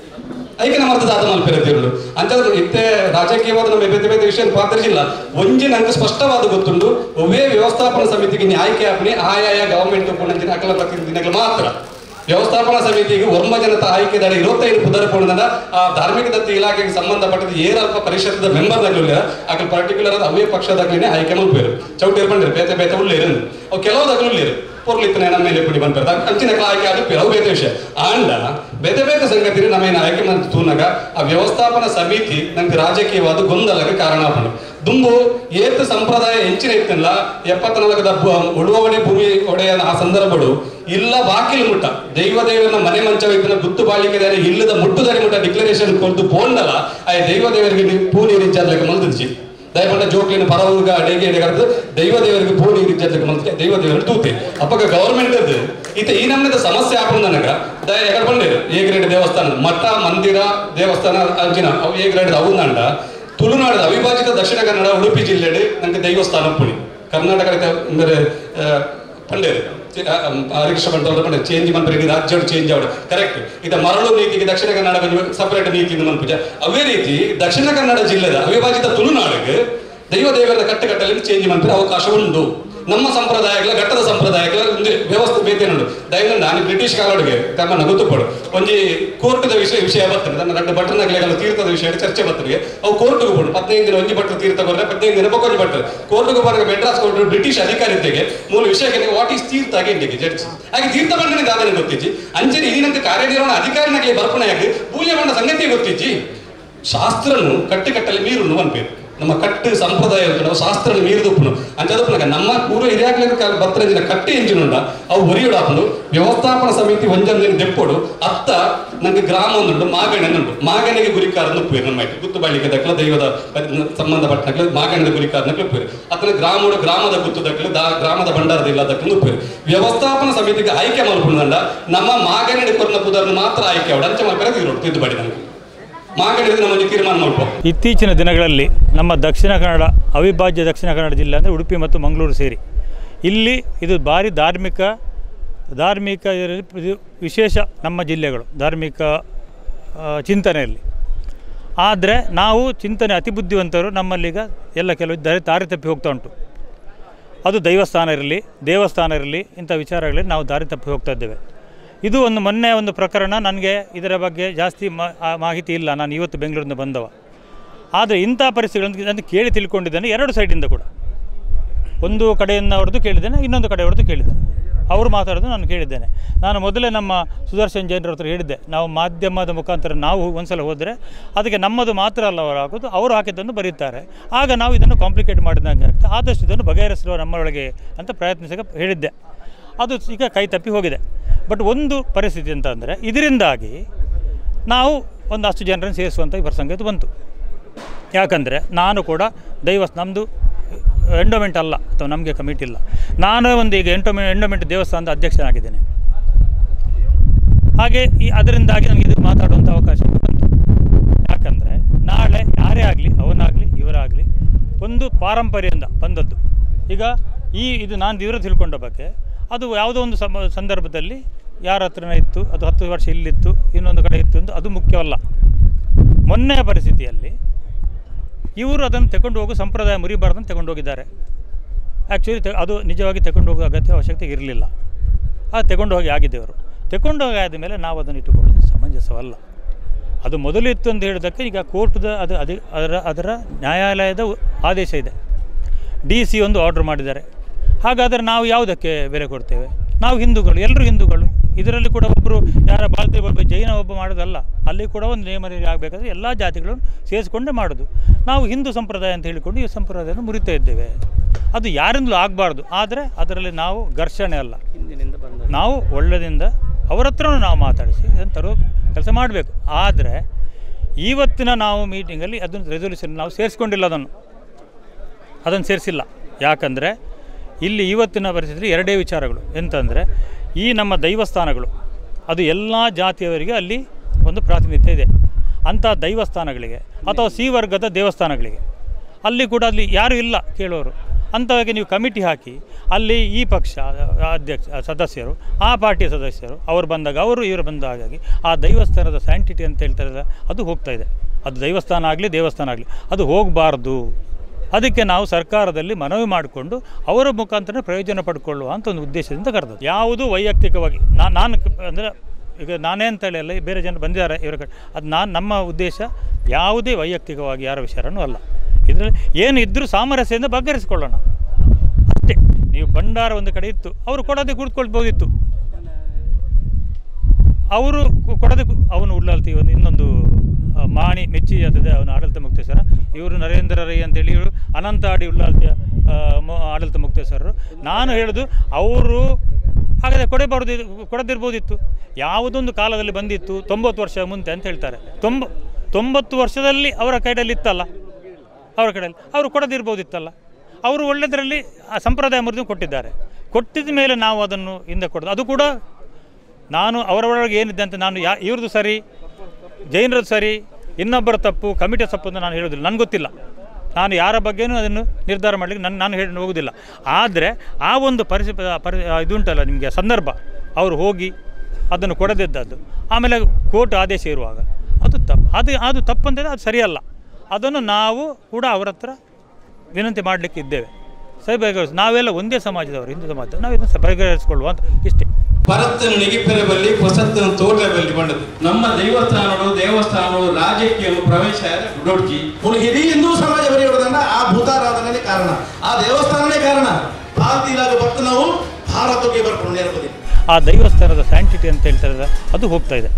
ಐಕೆ ನಮ್ಮ ಅರ್ಥದ ಆದ ಮಲ್ಪಿರದಿರುಳು ಅಂಚಂದ್ರೆ ಇತ್ತೆ ರಾಜಕೀಯವಾದ ನಮ್ಮ ಬೇತೆ ಬೇತೆ ವಿಷಯ ಪಾತ್ರಿಸಿಲ್ಲ ಒಂಜಿ ನಂಗೆ ಸ್ಪಷ್ಟವಾದ ಗೊತ್ತುಂಡು ಒವೇ ವ್ಯವಸ್ಥಾಪನಾ ಸಮಿತಿಗೆ ನೀ ಆಯ್ಕೆ ಆಪಣಿ ಆಯಾಯ ಗವರ್ಮೆಂಟ್ ಪುಣಂಚಿನ ಅಕಲ ಪ್ರತಿನಿಧಿಗಳು ಮಾತ್ರ ವ್ಯವಸ್ಥಾಪನಾ ಸಮಿತಿಗೆ ವರ್ಮ ಜನತಾ ಆಯ್ಕೆ ದಾಡಿ ಇರುವತ್ತೈದು ಪುದರ ಪುಣದ ಆ ಧಾರ್ಮಿಕ ದತ್ತಿ ಇಲಾಖೆಗೆ ಸಂಬಂಧಪಟ್ಟದ ಏರಲ್ಪ ಪರಿಷತ್ತದ ಮೆಂಬರ್ ದಾಗಲಿಲ್ಲ ಆಕಲ್ ಪರ್ಟಿಕ್ಯುಲರ್ ಅವೇ ಪಕ್ಷದಾಗಲಿನೇ ಆಯ್ಕೆ ಮಲ್ಪೇರು ಚೌಟಿ ಇರ್ಬಂಡಿರು ಬೇತೆ ಬೇತೆ ಉಳ್ಳೇರು ಅವು ಕೆಲವು ದಗಲಿರು ಪೊರ್ಲಿತ್ತನೆ ನಮ್ಮ ಮೇಲೆ ಪುಡಿ ಬಂದ್ಬಿಡ್ತ ಅಂಚಿನ ಆಯ್ಕೆ ಅದು ಅವು ಬೇತೆ ವಿಷಯ ಆಂಡ ಬೇತೆ ಬೇತೆ ಸಂಗತಿ ನಮ್ಮೇನು ಆಯ್ಕೆ ಮಂತ್ ತೂನಗ ಆ ವ್ಯವಸ್ಥಾಪನಾ ಸಮಿತಿ ನಂಗೆ ರಾಜಕೀಯವಾದ ಗೊಂದಲಕ್ಕೆ ಕಾರಣ ಆಪಣು ದುಂಬು ಏತ್ ಸಂಪ್ರದಾಯ ಹೆಂಚಿನ ಇತ್ತಲ್ಲ ಎಪ್ಪತ್ನಾಲ್ಕದ ಉಳುವವಣೆ ಭೂಮಿ ಒಡೆಯ ಆ ಸಂದರ್ಭಗಳು ಇಲ್ಲ ಬಾಕಿಲು ಮುಟ್ಟ ದೈವ ದೇವರನ್ನ ಮನೆ ಮಂಚವಿದ್ದನ ಗುತ್ತು ಬಾಳಿಕೆ ದಾರಿ ಇಲ್ಲದ ಮುಟ್ಟುದಾರಿ ಮುಟ್ಟ ಡಿಕ್ಲರೇಷನ್ ಕೊಡ್ದು ಪೋಂಡಲ ಆ ದೈವ ದೇವರಿಗೆ ಪೂ ನೀರು ಇಚ್ಚಾರ್ಲಕ್ಕೆ ಮಲ್ದಿಸಿ ದಯಪಂಡ ಜೋಕ್ಲಿನ ಪರವುಗ ಅಡಿಗೆ ಕರೆದು ದೈವ ದೇವರಿಗೆ ಪೂ ನೀರು ಇಚ್ಚಾರ್ಲಕ್ಕೆ ಮಲ್ತಿ ದೈವ ದೇವರಿಗೆ ತೂತೆ ಅಪ್ಪಗ ಗವರ್ಮೆಂಟ್ ಅದು ಈತ ಈ ನಮ್ಮನೆ ಸಮಸ್ಯೆ ಹಾಕೊಂಡು ನನಗ ದಯ ಎಕಡೆ ಬಂದಿರು ಎ ಗ್ರೇಡ್ ದೇವಸ್ಥಾನ ಮಠ ಮಂದಿರ ದೇವಸ್ಥಾನ ಅಂಚಿನ ಅವು ಎ ಗ್ರೇಡ್ ಅವುಂದಂಡ ತುಳುನಾಡದ ಅವಿಭಾಜಿತ ದಕ್ಷಿಣ ಕನ್ನಡ ಉಡುಪಿ ಜಿಲ್ಲೆಡೆ ನಂಗೆ ದೈವಸ್ಥಾನ ಪುಣಿ ಕರ್ನಾಟಕ ಅಂದರೆ ಪಂಡೇರು ಹರಿಕೃಷ್ಣ ಬಂಡವಾಳ ಪಂಡ ಚೇಂಜ್ ಮನ್ಪರಿಗೆ ರಾಜ್ಯ ಚೇಂಜ್ ಆವಡ ಕರೆಕ್ಟ್ ಇದ ಮರಳು ನೀತಿಗೆ ದಕ್ಷಿಣ ಕನ್ನಡ ಸಪರೇಟ್ ನೀತಿ ಮನ್ಪುಜ ಅವೇ ರೀತಿ ದಕ್ಷಿಣ ಕನ್ನಡ ಜಿಲ್ಲೆದ ಅವಿಭಾಜಿತ ತುಳುನಾಡಿಗೆ ದೈವ ದೇವರ ಕಟ್ಟುಕಟ್ಟಲ್ಲಿ ಚೇಂಜ್ ಮನ್ಪರೆ ಅವಕಾಶ ಉಂಟು ನಮ್ಮ ಸಂಪ್ರದಾಯಗಳ ಘಟ್ಟದ ಸಂಪ್ರದಾಯಗಳ ಒಂದು ವ್ಯವಸ್ಥೆ ಬೇತೆ ನೋಡು ದಯವಿಟ್ಟು ನಾನು ಬ್ರಿಟಿಷ್ ಕಾಲೋಡಿಗೆ ತಮ್ಮನ್ನ ಗೊತ್ತುಪಡು ಒಂಜಿ ಕೋರ್ಟ್ದ ವಿಷಯ ವಿಷಯ ಬರ್ತದೆ ನನ್ನ ಎರಡು ಭಟ್ರನಾಗಲೆಲ್ಲ ತೀರ್ಥದ ವಿಷಯ ಚರ್ಚೆ ಬರ್ತದೆ ಅವು ಕೋರ್ಟ್ಗೆ ಬೋದು ಹದಿನೈದು ದಿನ ಒಂಜಿ ಭಟ್ರು ತೀರ್ಥ ಬರ್ರೆ ಹದಿನೈದು ದಿನ ಬೊಕೊಂಜಿ ಭಟ್ರು ಕೋರ್ಟ್ಗೆ ಬರೋ ಮೆಡ್ರಾಸ್ ಕೋರ್ಟ್ ಬ್ರಿಟಿಷ್ ಅಧಿಕಾರಿತೆಗೆ ಮೂಲ ವಿಷಯಕ್ಕೆ ವಾಟ್ ಈಸ್ ತೀರ್ಥ ಆಗಿ ಇಂಡಿಗೆ ಜಡ್ಜ್ ಹಾಗೆ ತೀರ್ಥ ಬಂಡನೆ ದಾದನೆ ಗೊತ್ತಿಜ್ಜಿ ಅಂಚನೆ ಇದೀನಂತ ಕಾರ್ಯನಿರ್ವಹಣಾ ಅಧಿಕಾರಿನಾಗಲಿ ಬರ್ಪಣೆಯಾಗಿ ಪೂಜೆ ಬಂಡ ಸಂಗತಿ ಗೊತ್ತಿಜ್ಜಿ ಶಾಸ್ತ್ರನು ಕಟ್ಟುಕಟ್ಟಲ್ಲಿ ಮೀರುನು ಅನ್ಬೇಕು ನಮ್ಮ ಕಟ್ಟು ಸಂಪ್ರದಾಯ ನಾವು ಶಾಸ್ತ್ರ ಮೀರಿದುಪ್ಪುನು ಅಂಚದಪ್ಪನಾಗ ನಮ್ಮ ಪೂರ್ವ ಹಿರಿಯಾಗ್ಲಿನ ಕಾಲ ಬರ್ತರಂಜಿನ ಕಟ್ಟೆ ಎಂಜಿನುಂಡ ಅವು ಒರಿಯೋಡಾಪುನು ವ್ಯವಸ್ಥಾಪನಾ ಸಮಿತಿ ಒಂಜಂದಿನ ದೆಪ್ಪೋಡು ಅತ್ತ ನಂಗೆ ಗ್ರಾಮ ಒಂದುಂಡು ಮಾಗಣೆ ಉಂಟು ಮಾಗಣಿಗೆ ಗುರಿಕಾರನ ಉಪ್ಪೇರು ನಮ್ಮ ಆಯ್ತು ಗುತ್ತು ಬಾಳಿಕೆ ದಕ್ಕಲ ದೈವದ ಸಂಬಂಧಪಟ್ಟನಕ್ಲೆ ಮಾಗಣದ ಗುರಿಕಾರನಕ್ಲೆ ಉಪ್ಪೇರು ಅತನ ಗ್ರಾಮೋಡು ಗ್ರಾಮದ ಗುತ್ತು ದಕ್ಕಲು ದಾ ಗ್ರಾಮದ ಭಂಡಾರದ ಇಲ್ಲ ದಕ್ಕಲು ಉಪ್ಪೇರು ವ್ಯವಸ್ಥಾಪನಾ ಸಮಿತಿಗೆ ಆಯ್ಕೆ ಮಾಡ್ಕೊಂಡ ನಮ್ಮ ಮಾಗಣೆ ಕೊರ್ನ ಪುದರ್ನ ಮಾತ್ರ ಆಯ್ಕೆ ಅವಡು ಅಂಚೆ ಮಾಡ್ತಾರೆ ತಿರುಡು ತಿದ್ದುಬಾಡಿ ನಮಗೆ ಮಾಗಣೆ ನಮ್ಮ ತೀರ್ಮಾನ ಮಾಡ್ಕೋ ಇತ್ತೀಚಿನ ದಿನಗಳಲ್ಲಿ ನಮ್ಮ ದಕ್ಷಿಣ ಕನ್ನಡ ಅವಿಭಾಜ್ಯ ದಕ್ಷಿಣ ಕನ್ನಡ ಜಿಲ್ಲೆ ಅಂದರೆ ಉಡುಪಿ ಮತ್ತು ಮಂಗಳೂರು ಸೇರಿ ಇಲ್ಲಿ ಇದು ಭಾರಿ ಧಾರ್ಮಿಕ ಧಾರ್ಮಿಕ ಇದು ವಿಶೇಷ ನಮ್ಮ ಜಿಲ್ಲೆಗಳು ಧಾರ್ಮಿಕ ಆ, ಚಿಂತನೆಯಲ್ಲಿ ಆದರೆ ನಾವು ಚಿಂತನೆ ಅತಿ ಬುದ್ಧಿವಂತರು ನಮ್ಮಲ್ಲೀಗ ಎಲ್ಲ ಕೆಲವು ದಾರಿ ದಾರಿ ತಪ್ಪಿ ಹೋಗ್ತಾ ಉಂಟು ಅದು ದೈವಸ್ಥಾನ ಇರಲಿ ದೇವಸ್ಥಾನ ಇರಲಿ ಇಂಥ ವಿಚಾರಗಳಲ್ಲಿ ನಾವು ದಾರಿ ತಪ್ಪಿ ಹೋಗ್ತಾ ಇದ್ದೇವೆ ಇದು ಒಂದು ಮೊನ್ನೆ ಒಂದು ಪ್ರಕರಣ ನನಗೆ ಇದರ ಬಗ್ಗೆ ಜಾಸ್ತಿ ಮಾ ಆ ಮಾಹಿತಿ ಇಲ್ಲ ನಾನು ಇವತ್ತು ಬೆಂಗಳೂರಿಂದ ಬಂದವ ಆದರೆ ಇಂಥ ಪರಿಸ್ಥಿತಿಗಳನ್ನು ನಾನು ಕೇಳಿ ತಿಳ್ಕೊಂಡಿದ್ದೇನೆ ಎರಡು ಸೈಡಿಂದ ಕೂಡ ಒಂದು ಕಡೆಯಿಂದ ಅವ್ರದ್ದು ಕೇಳಿದ್ದೇನೆ ಇನ್ನೊಂದು ಕಡೆ ಅವ್ರದ್ದು ಕೇಳಿದ್ದೇನೆ ಅವರು ಮಾತಾಡೋದು ನಾನು ಕೇಳಿದ್ದೇನೆ ನಾನು ಮೊದಲೇ ನಮ್ಮ ಸುದರ್ಶನ್ ಜೈನರ ಹತ್ರ ಹೇಳಿದ್ದೆ ನಾವು ಮಾಧ್ಯಮದ ಮುಖಾಂತರ ನಾವು ಒಂದ್ಸಲ ಹೋದರೆ ಅದಕ್ಕೆ ನಮ್ಮದು ಮಾತ್ರ ಅಲ್ಲ ಅವರು ಹಾಕೋದು ಅವರು ಹಾಕಿದ್ದನ್ನು ಬರೀತಾರೆ ಆಗ ನಾವು ಇದನ್ನು ಕಾಂಪ್ಲಿಕೇಟ್ ಮಾಡಿದಂಗೆ ಆಗ್ತದೆ ಆದಷ್ಟು ಇದನ್ನು ಬಗೆಹರಿಸುವ ನಮ್ಮೊಳಗೆ ಅಂತ ಪ್ರಯತ್ನಿಸಕ್ಕೆ ಹೇಳಿದ್ದೆ ಅದು ಈಗ ಕೈ ತಪ್ಪಿ ಹೋಗಿದೆ ಬಟ್ ಒಂದು ಪರಿಸ್ಥಿತಿ ಅಂತ ಅಂದರೆ ಇದರಿಂದಾಗಿ ನಾವು ಒಂದಷ್ಟು ಜನರನ್ನು ಸೇರಿಸುವಂಥ ಪ್ರಸಂಗ ಇದು ಬಂತು ಯಾಕಂದರೆ ನಾನು ಕೂಡ ದೈವ ನಮ್ಮದು ಎಂಡೋಮೆಂಟ್ ಅಲ್ಲ ಅಥವಾ ನಮಗೆ ಕಮಿಟಿ ಇಲ್ಲ ನಾನು ಒಂದು ಈಗ ಎಂಟೋಮೆ ಎಂಡೋಮೆಂಟ್ ದೇವಸ್ಥಾನದ ಅಧ್ಯಕ್ಷನಾಗಿದ್ದೇನೆ ಹಾಗೆ ಈ ಅದರಿಂದಾಗಿ ನನಗೆ ಇದು ಮಾತಾಡುವಂಥ ಅವಕಾಶ ಬಂತು ಯಾಕಂದರೆ ನಾಳೆ ಯಾರೇ ಆಗಲಿ ಅವನಾಗಲಿ ಇವರಾಗಲಿ ಒಂದು ಪಾರಂಪರ್ಯದಿಂದ ಬಂದದ್ದು ಈಗ ಈ ಇದು ನಾನು ದೇವರ ತಿಳ್ಕೊಂಡ ಬಗ್ಗೆ ಅದು ಯಾವುದೋ ಒಂದು ಸಮ ಸಂದರ್ಭದಲ್ಲಿ ಯಾರ ಹತ್ರನ ಇತ್ತು ಅದು ಹತ್ತು ವರ್ಷ ಇಲ್ಲಿತ್ತು ಇನ್ನೊಂದು ಕಡೆ ಇತ್ತು ಅಂತ ಅದು ಮುಖ್ಯವಲ್ಲ ಮೊನ್ನೆಯ ಪರಿಸ್ಥಿತಿಯಲ್ಲಿ ಇವರು ಅದನ್ನು ತಗೊಂಡು ಹೋಗೋ ಸಂಪ್ರದಾಯ ಮುರಿಬಾರ್ದಂತ ತಗೊಂಡು ಹೋಗಿದ್ದಾರೆ ಆ್ಯಕ್ಚುಲಿ ತೆ ಅದು ನಿಜವಾಗಿ ತಗೊಂಡು ಹೋಗೋ ಅಗತ್ಯ ಅವಶ್ಯಕತೆ ಇರಲಿಲ್ಲ ಅದು ತಗೊಂಡು ಹೋಗಿ ಆಗಿದ್ದೆವರು ತಗೊಂಡು ಹೋಗಿ ಆದ ಮೇಲೆ ನಾವು ಅದನ್ನು ಇಟ್ಟುಕೊಳ್ಳೋದು ಸಮಂಜಸವಲ್ಲ ಅದು ಮೊದಲು ಇತ್ತು ಅಂತ ಹೇಳಿದ್ದಕ್ಕೆ ಈಗ ಕೋರ್ಟ್ದ ಅದು ಅದಿ ಅದರ ಅದರ ನ್ಯಾಯಾಲಯದ ಉ- ಆದೇಶ ಇದೆ ಡಿ ಸಿ ಒಂದು ಆರ್ಡರ್ ಮಾಡಿದ್ದಾರೆ ಹಾಗಾದರೆ ನಾವು ಯಾವುದಕ್ಕೆ ಬೆಲೆ ಕೊಡ್ತೇವೆ ನಾವು ಹಿಂದೂಗಳು ಎಲ್ಲರೂ ಹಿಂದೂಗಳು ಇದರಲ್ಲಿ ಕೂಡ ಒಬ್ಬರು ಯಾರ ಭಾರತೀಯ ಒಬ್ಬ ಜೈನ ಒಬ್ಬ ಮಾಡೋದಲ್ಲ ಅಲ್ಲಿ ಕೂಡ ಒಂದು ನಿಯಮ ನೀತಿ ಆಗಬೇಕಾದ್ರೆ ಎಲ್ಲ ಜಾತಿಗಳನ್ನು ಸೇರಿಸ್ಕೊಂಡೇ ಮಾಡೋದು ನಾವು ಹಿಂದೂ ಸಂಪ್ರದಾಯ ಅಂತ ಹೇಳಿಕೊಂಡು ಈ ಸಂಪ್ರದಾಯವನ್ನು ಮುರಿತಾ ಇದ್ದೇವೆ ಅದು ಯಾರಿಂದಲೂ ಆಗಬಾರ್ದು ಆದರೆ ಅದರಲ್ಲಿ ನಾವು ಘರ್ಷಣೆ ಅಲ್ಲ ನಾವು ಒಳ್ಳೆದಿಂದ ಅವರ ಹತ್ರನೂ ನಾವು ಮಾತಾಡಿಸಿ ಇದನ್ನು ತರೋ ಕೆಲಸ ಮಾಡಬೇಕು ಆದರೆ ಇವತ್ತಿನ ನಾವು ಮೀಟಿಂಗಲ್ಲಿ ಅದನ್ನು ರೆಸೊಲ್ಯೂಷನ್ ನಾವು ಸೇರಿಸ್ಕೊಂಡಿಲ್ಲ ಅದನ್ನು ಅದನ್ನು ಸೇರಿಸಿಲ್ಲ ಯಾಕಂದರೆ ಇಲ್ಲಿ ಇವತ್ತಿನ ಪರಿಸ್ಥಿತಿ ಎರಡೇ ವಿಚಾರಗಳು ಎಂತಂದರೆ ಈ ನಮ್ಮ ದೈವಸ್ಥಾನಗಳು ಅದು ಎಲ್ಲ ಜಾತಿಯವರಿಗೆ ಅಲ್ಲಿ ಒಂದು ಪ್ರಾತಿನಿಧ್ಯ ಇದೆ ಅಂಥ ದೈವಸ್ಥಾನಗಳಿಗೆ ಅಥವಾ ಸಿ ವರ್ಗದ ದೇವಸ್ಥಾನಗಳಿಗೆ ಅಲ್ಲಿ ಕೂಡ ಅಲ್ಲಿ ಯಾರೂ ಇಲ್ಲ ಕೇಳೋರು ಅಂಥವಾಗಿ ನೀವು ಕಮಿಟಿ ಹಾಕಿ ಅಲ್ಲಿ ಈ ಪಕ್ಷ ಅಧ್ಯಕ್ಷ ಸದಸ್ಯರು ಆ ಪಾರ್ಟಿಯ ಸದಸ್ಯರು ಅವರು ಬಂದಾಗ ಅವರು ಇವರು ಬಂದ ಹಾಗಾಗಿ ಆ ದೈವಸ್ಥಾನದ ಸ್ಯಾಂಟಿಟಿ ಅಂತ ಹೇಳ್ತಾರಲ್ಲ ಅದು ಹೋಗ್ತಾ ಇದೆ ಅದು ದೈವಸ್ಥಾನ ಆಗಲಿ ದೇವಸ್ಥಾನ ಆಗಲಿ ಅದು ಹೋಗಬಾರ್ದು ಅದಕ್ಕೆ ನಾವು ಸರ್ಕಾರದಲ್ಲಿ ಮನವಿ ಮಾಡಿಕೊಂಡು ಅವರ ಮುಖಾಂತರ ಪ್ರಯೋಜನ ಪಡ್ಕೊಳ್ಳುವ ಅಂತ ಒಂದು ಉದ್ದೇಶದಿಂದ ಕರೆದದ್ದು ಯಾವುದು ವೈಯಕ್ತಿಕವಾಗಿ ನಾನು ನಾನು ಅಂದರೆ ಈಗ ನಾನೇ ಅಂತೇಳಿ ಅಲ್ಲ ಬೇರೆ ಜನರು ಬಂದಿದ್ದಾರೆ ಇವರ ಕಡೆ ಅದು ನಾನು ನಮ್ಮ ಉದ್ದೇಶ ಯಾವುದೇ ವೈಯಕ್ತಿಕವಾಗಿ ಯಾರ ವಿಚಾರನೂ ಅಲ್ಲ ಇದರಲ್ಲಿ ಏನು ಇದ್ದರೂ ಸಾಮರಸ್ಯದಿಂದ ಬಗೆಹರಿಸಿಕೊಳ್ಳೋಣ ಅಷ್ಟೇ ನೀವು ಭಂಡಾರ ಒಂದು ಕಡೆ ಇತ್ತು ಅವರು ಕೊಡದೆ ಕುಳಿತುಕೊಳ್ಬೋದಿತ್ತು ಅವರು ಕೊ- ಕೊಡದೆ ಕು- ಅವನು ಉಳ್ಳಾಲ್ತಿ ಒಂದು ಇನ್ನೊಂದು ಆ, ಮಾಣಿ ಮೆಚ್ಚಿ ಆಗ್ತದೆ ಅವನು ಆಡಳಿತ ಮುಕ್ತೇಶ್ವರ ಇವರು ನರೇಂದ್ರ ರೈ ಅಂತೇಳಿ ಇವರು ಅನಂತ ಆಡಿ ಉಳ್ಳಾಲ್ತಿಯ ಆ, ಮ- ಆಡಳಿತ ಮುಕ್ತೇಶ್ವರರು ನಾನು ಹೇಳೋದು ಅವರು ಹಾಗಾದರೆ ಕೊಡಬಾರ್ದು ಕೊಡದಿರ್ಬೋದಿತ್ತು ಯಾವುದೊಂದು ಕಾಲದಲ್ಲಿ ಬಂದಿತ್ತು ತೊಂಬತ್ತು ವರ್ಷ ಮುಂದೆ ಅಂತ ಹೇಳ್ತಾರೆ ತೊಂಬ ತೊಂಬತ್ತು ವರ್ಷದಲ್ಲಿ ಅವರ ಕೈಯಲ್ಲಿ ಇತ್ತಲ್ಲ ಅವರ ಕಡೆಯಲ್ಲಿ ಅವರು ಕೊಡದಿರ್ಬೋದಿತ್ತಲ್ಲ ಅವರು ಒಳ್ಳೆದರಲ್ಲಿ ಆ ಸಂಪ್ರದಾಯ ಮುರಿದು ಕೊಟ್ಟಿದ್ದಾರೆ ಕೊಟ್ಟಿದ ಮೇಲೆ ನಾವು ಅದನ್ನು ಹಿಂದೆ ಕೊಡೋದು ಅದು ಕೂಡ ನಾನು ಅವರೊಳಗೆ ಏನಿದೆ ಅಂತ ನಾನು ಯಾ ಇವ್ರದ್ದು ಸರಿ ಜೈನರದ್ದು ಸರಿ ಇನ್ನೊಬ್ಬರ ತಪ್ಪು ಕಮಿಟಿ ತಪ್ಪು ಅಂತ ನಾನು ಹೇಳೋದಿಲ್ಲ ನನಗೆ ಗೊತ್ತಿಲ್ಲ ನಾನು ಯಾರ ಬಗ್ಗೆನೂ ಅದನ್ನು ನಿರ್ಧಾರ ಮಾಡಲಿಕ್ಕೆ ನನ್ನ ನಾನು ಹೇಳಿ ಹೋಗೋದಿಲ್ಲ ಆದರೆ ಆ ಒಂದು ಪರಿಸ್ಥಿತಿ ಪರಿ ಇದುಂಟಲ್ಲ ನಿಮಗೆ ಸಂದರ್ಭ ಅವರು ಹೋಗಿ ಅದನ್ನು ಕೊಡದಿದ್ದದ್ದು ಆಮೇಲೆ ಕೋರ್ಟ್ ಆದೇಶ ಇರುವಾಗ ಅದು ತಪ್ಪು ಅದು ಅದು ತಪ್ಪು ಅಂತಂದರೆ ಅದು ಸರಿಯಲ್ಲ ಅದನ್ನು ನಾವು ಕೂಡ ಅವರ ಹತ್ರ ವಿನಂತಿ ಮಾಡಲಿಕ್ಕೆ ಇದ್ದೇವೆ ಸರಿ ಬಗೆಹರಿಸಿ ನಾವೆಲ್ಲ ಒಂದೇ ಸಮಾಜದವರು ಹಿಂದೂ ಸಮಾಜ ನಾವು ಇದನ್ನು ಬಗೆಹರಿಸಿಕೊಳ್ಳುವ ಅಂತ ಇಷ್ಟೇ ಭರತನ ನಿಗಿಪೆರಬಲ್ಲಿ ಹೊಸತನ ತೋಟಬಲ್ಲಿ ಬಂಡದು ನಮ್ಮ ದೈವಸ್ಥಾನಗಳು ದೇವಸ್ಥಾನಗಳು ರಾಜ್ಯಕ್ಕೆ ಪ್ರವೇಶ ಗುಡೋಡ್ಕಿ ಒಂದು ಇಡೀ ಹಿಂದೂ ಸಮಾಜ ಬರೆಯೋದನ್ನ ಆ ಭೂತಾರಾಧನೆ ಕಾರಣ ಆ ದೇವಸ್ಥಾನನೇ ಕಾರಣ ಭಾರತೀಯರಾಗ ಭಕ್ತ ನಾವು ಭಾರತಕ್ಕೆ ಬರ್ಕೊಂಡು ನೇರ್ಪದಿ ಆ ದೈವಸ್ಥಾನದ ಸ್ಯಾಂಟಿಟಿ ಅಂತ ಹೇಳ್ತಾರೆ ಅದು ಹೋಗ್ತಾ ಇದೆ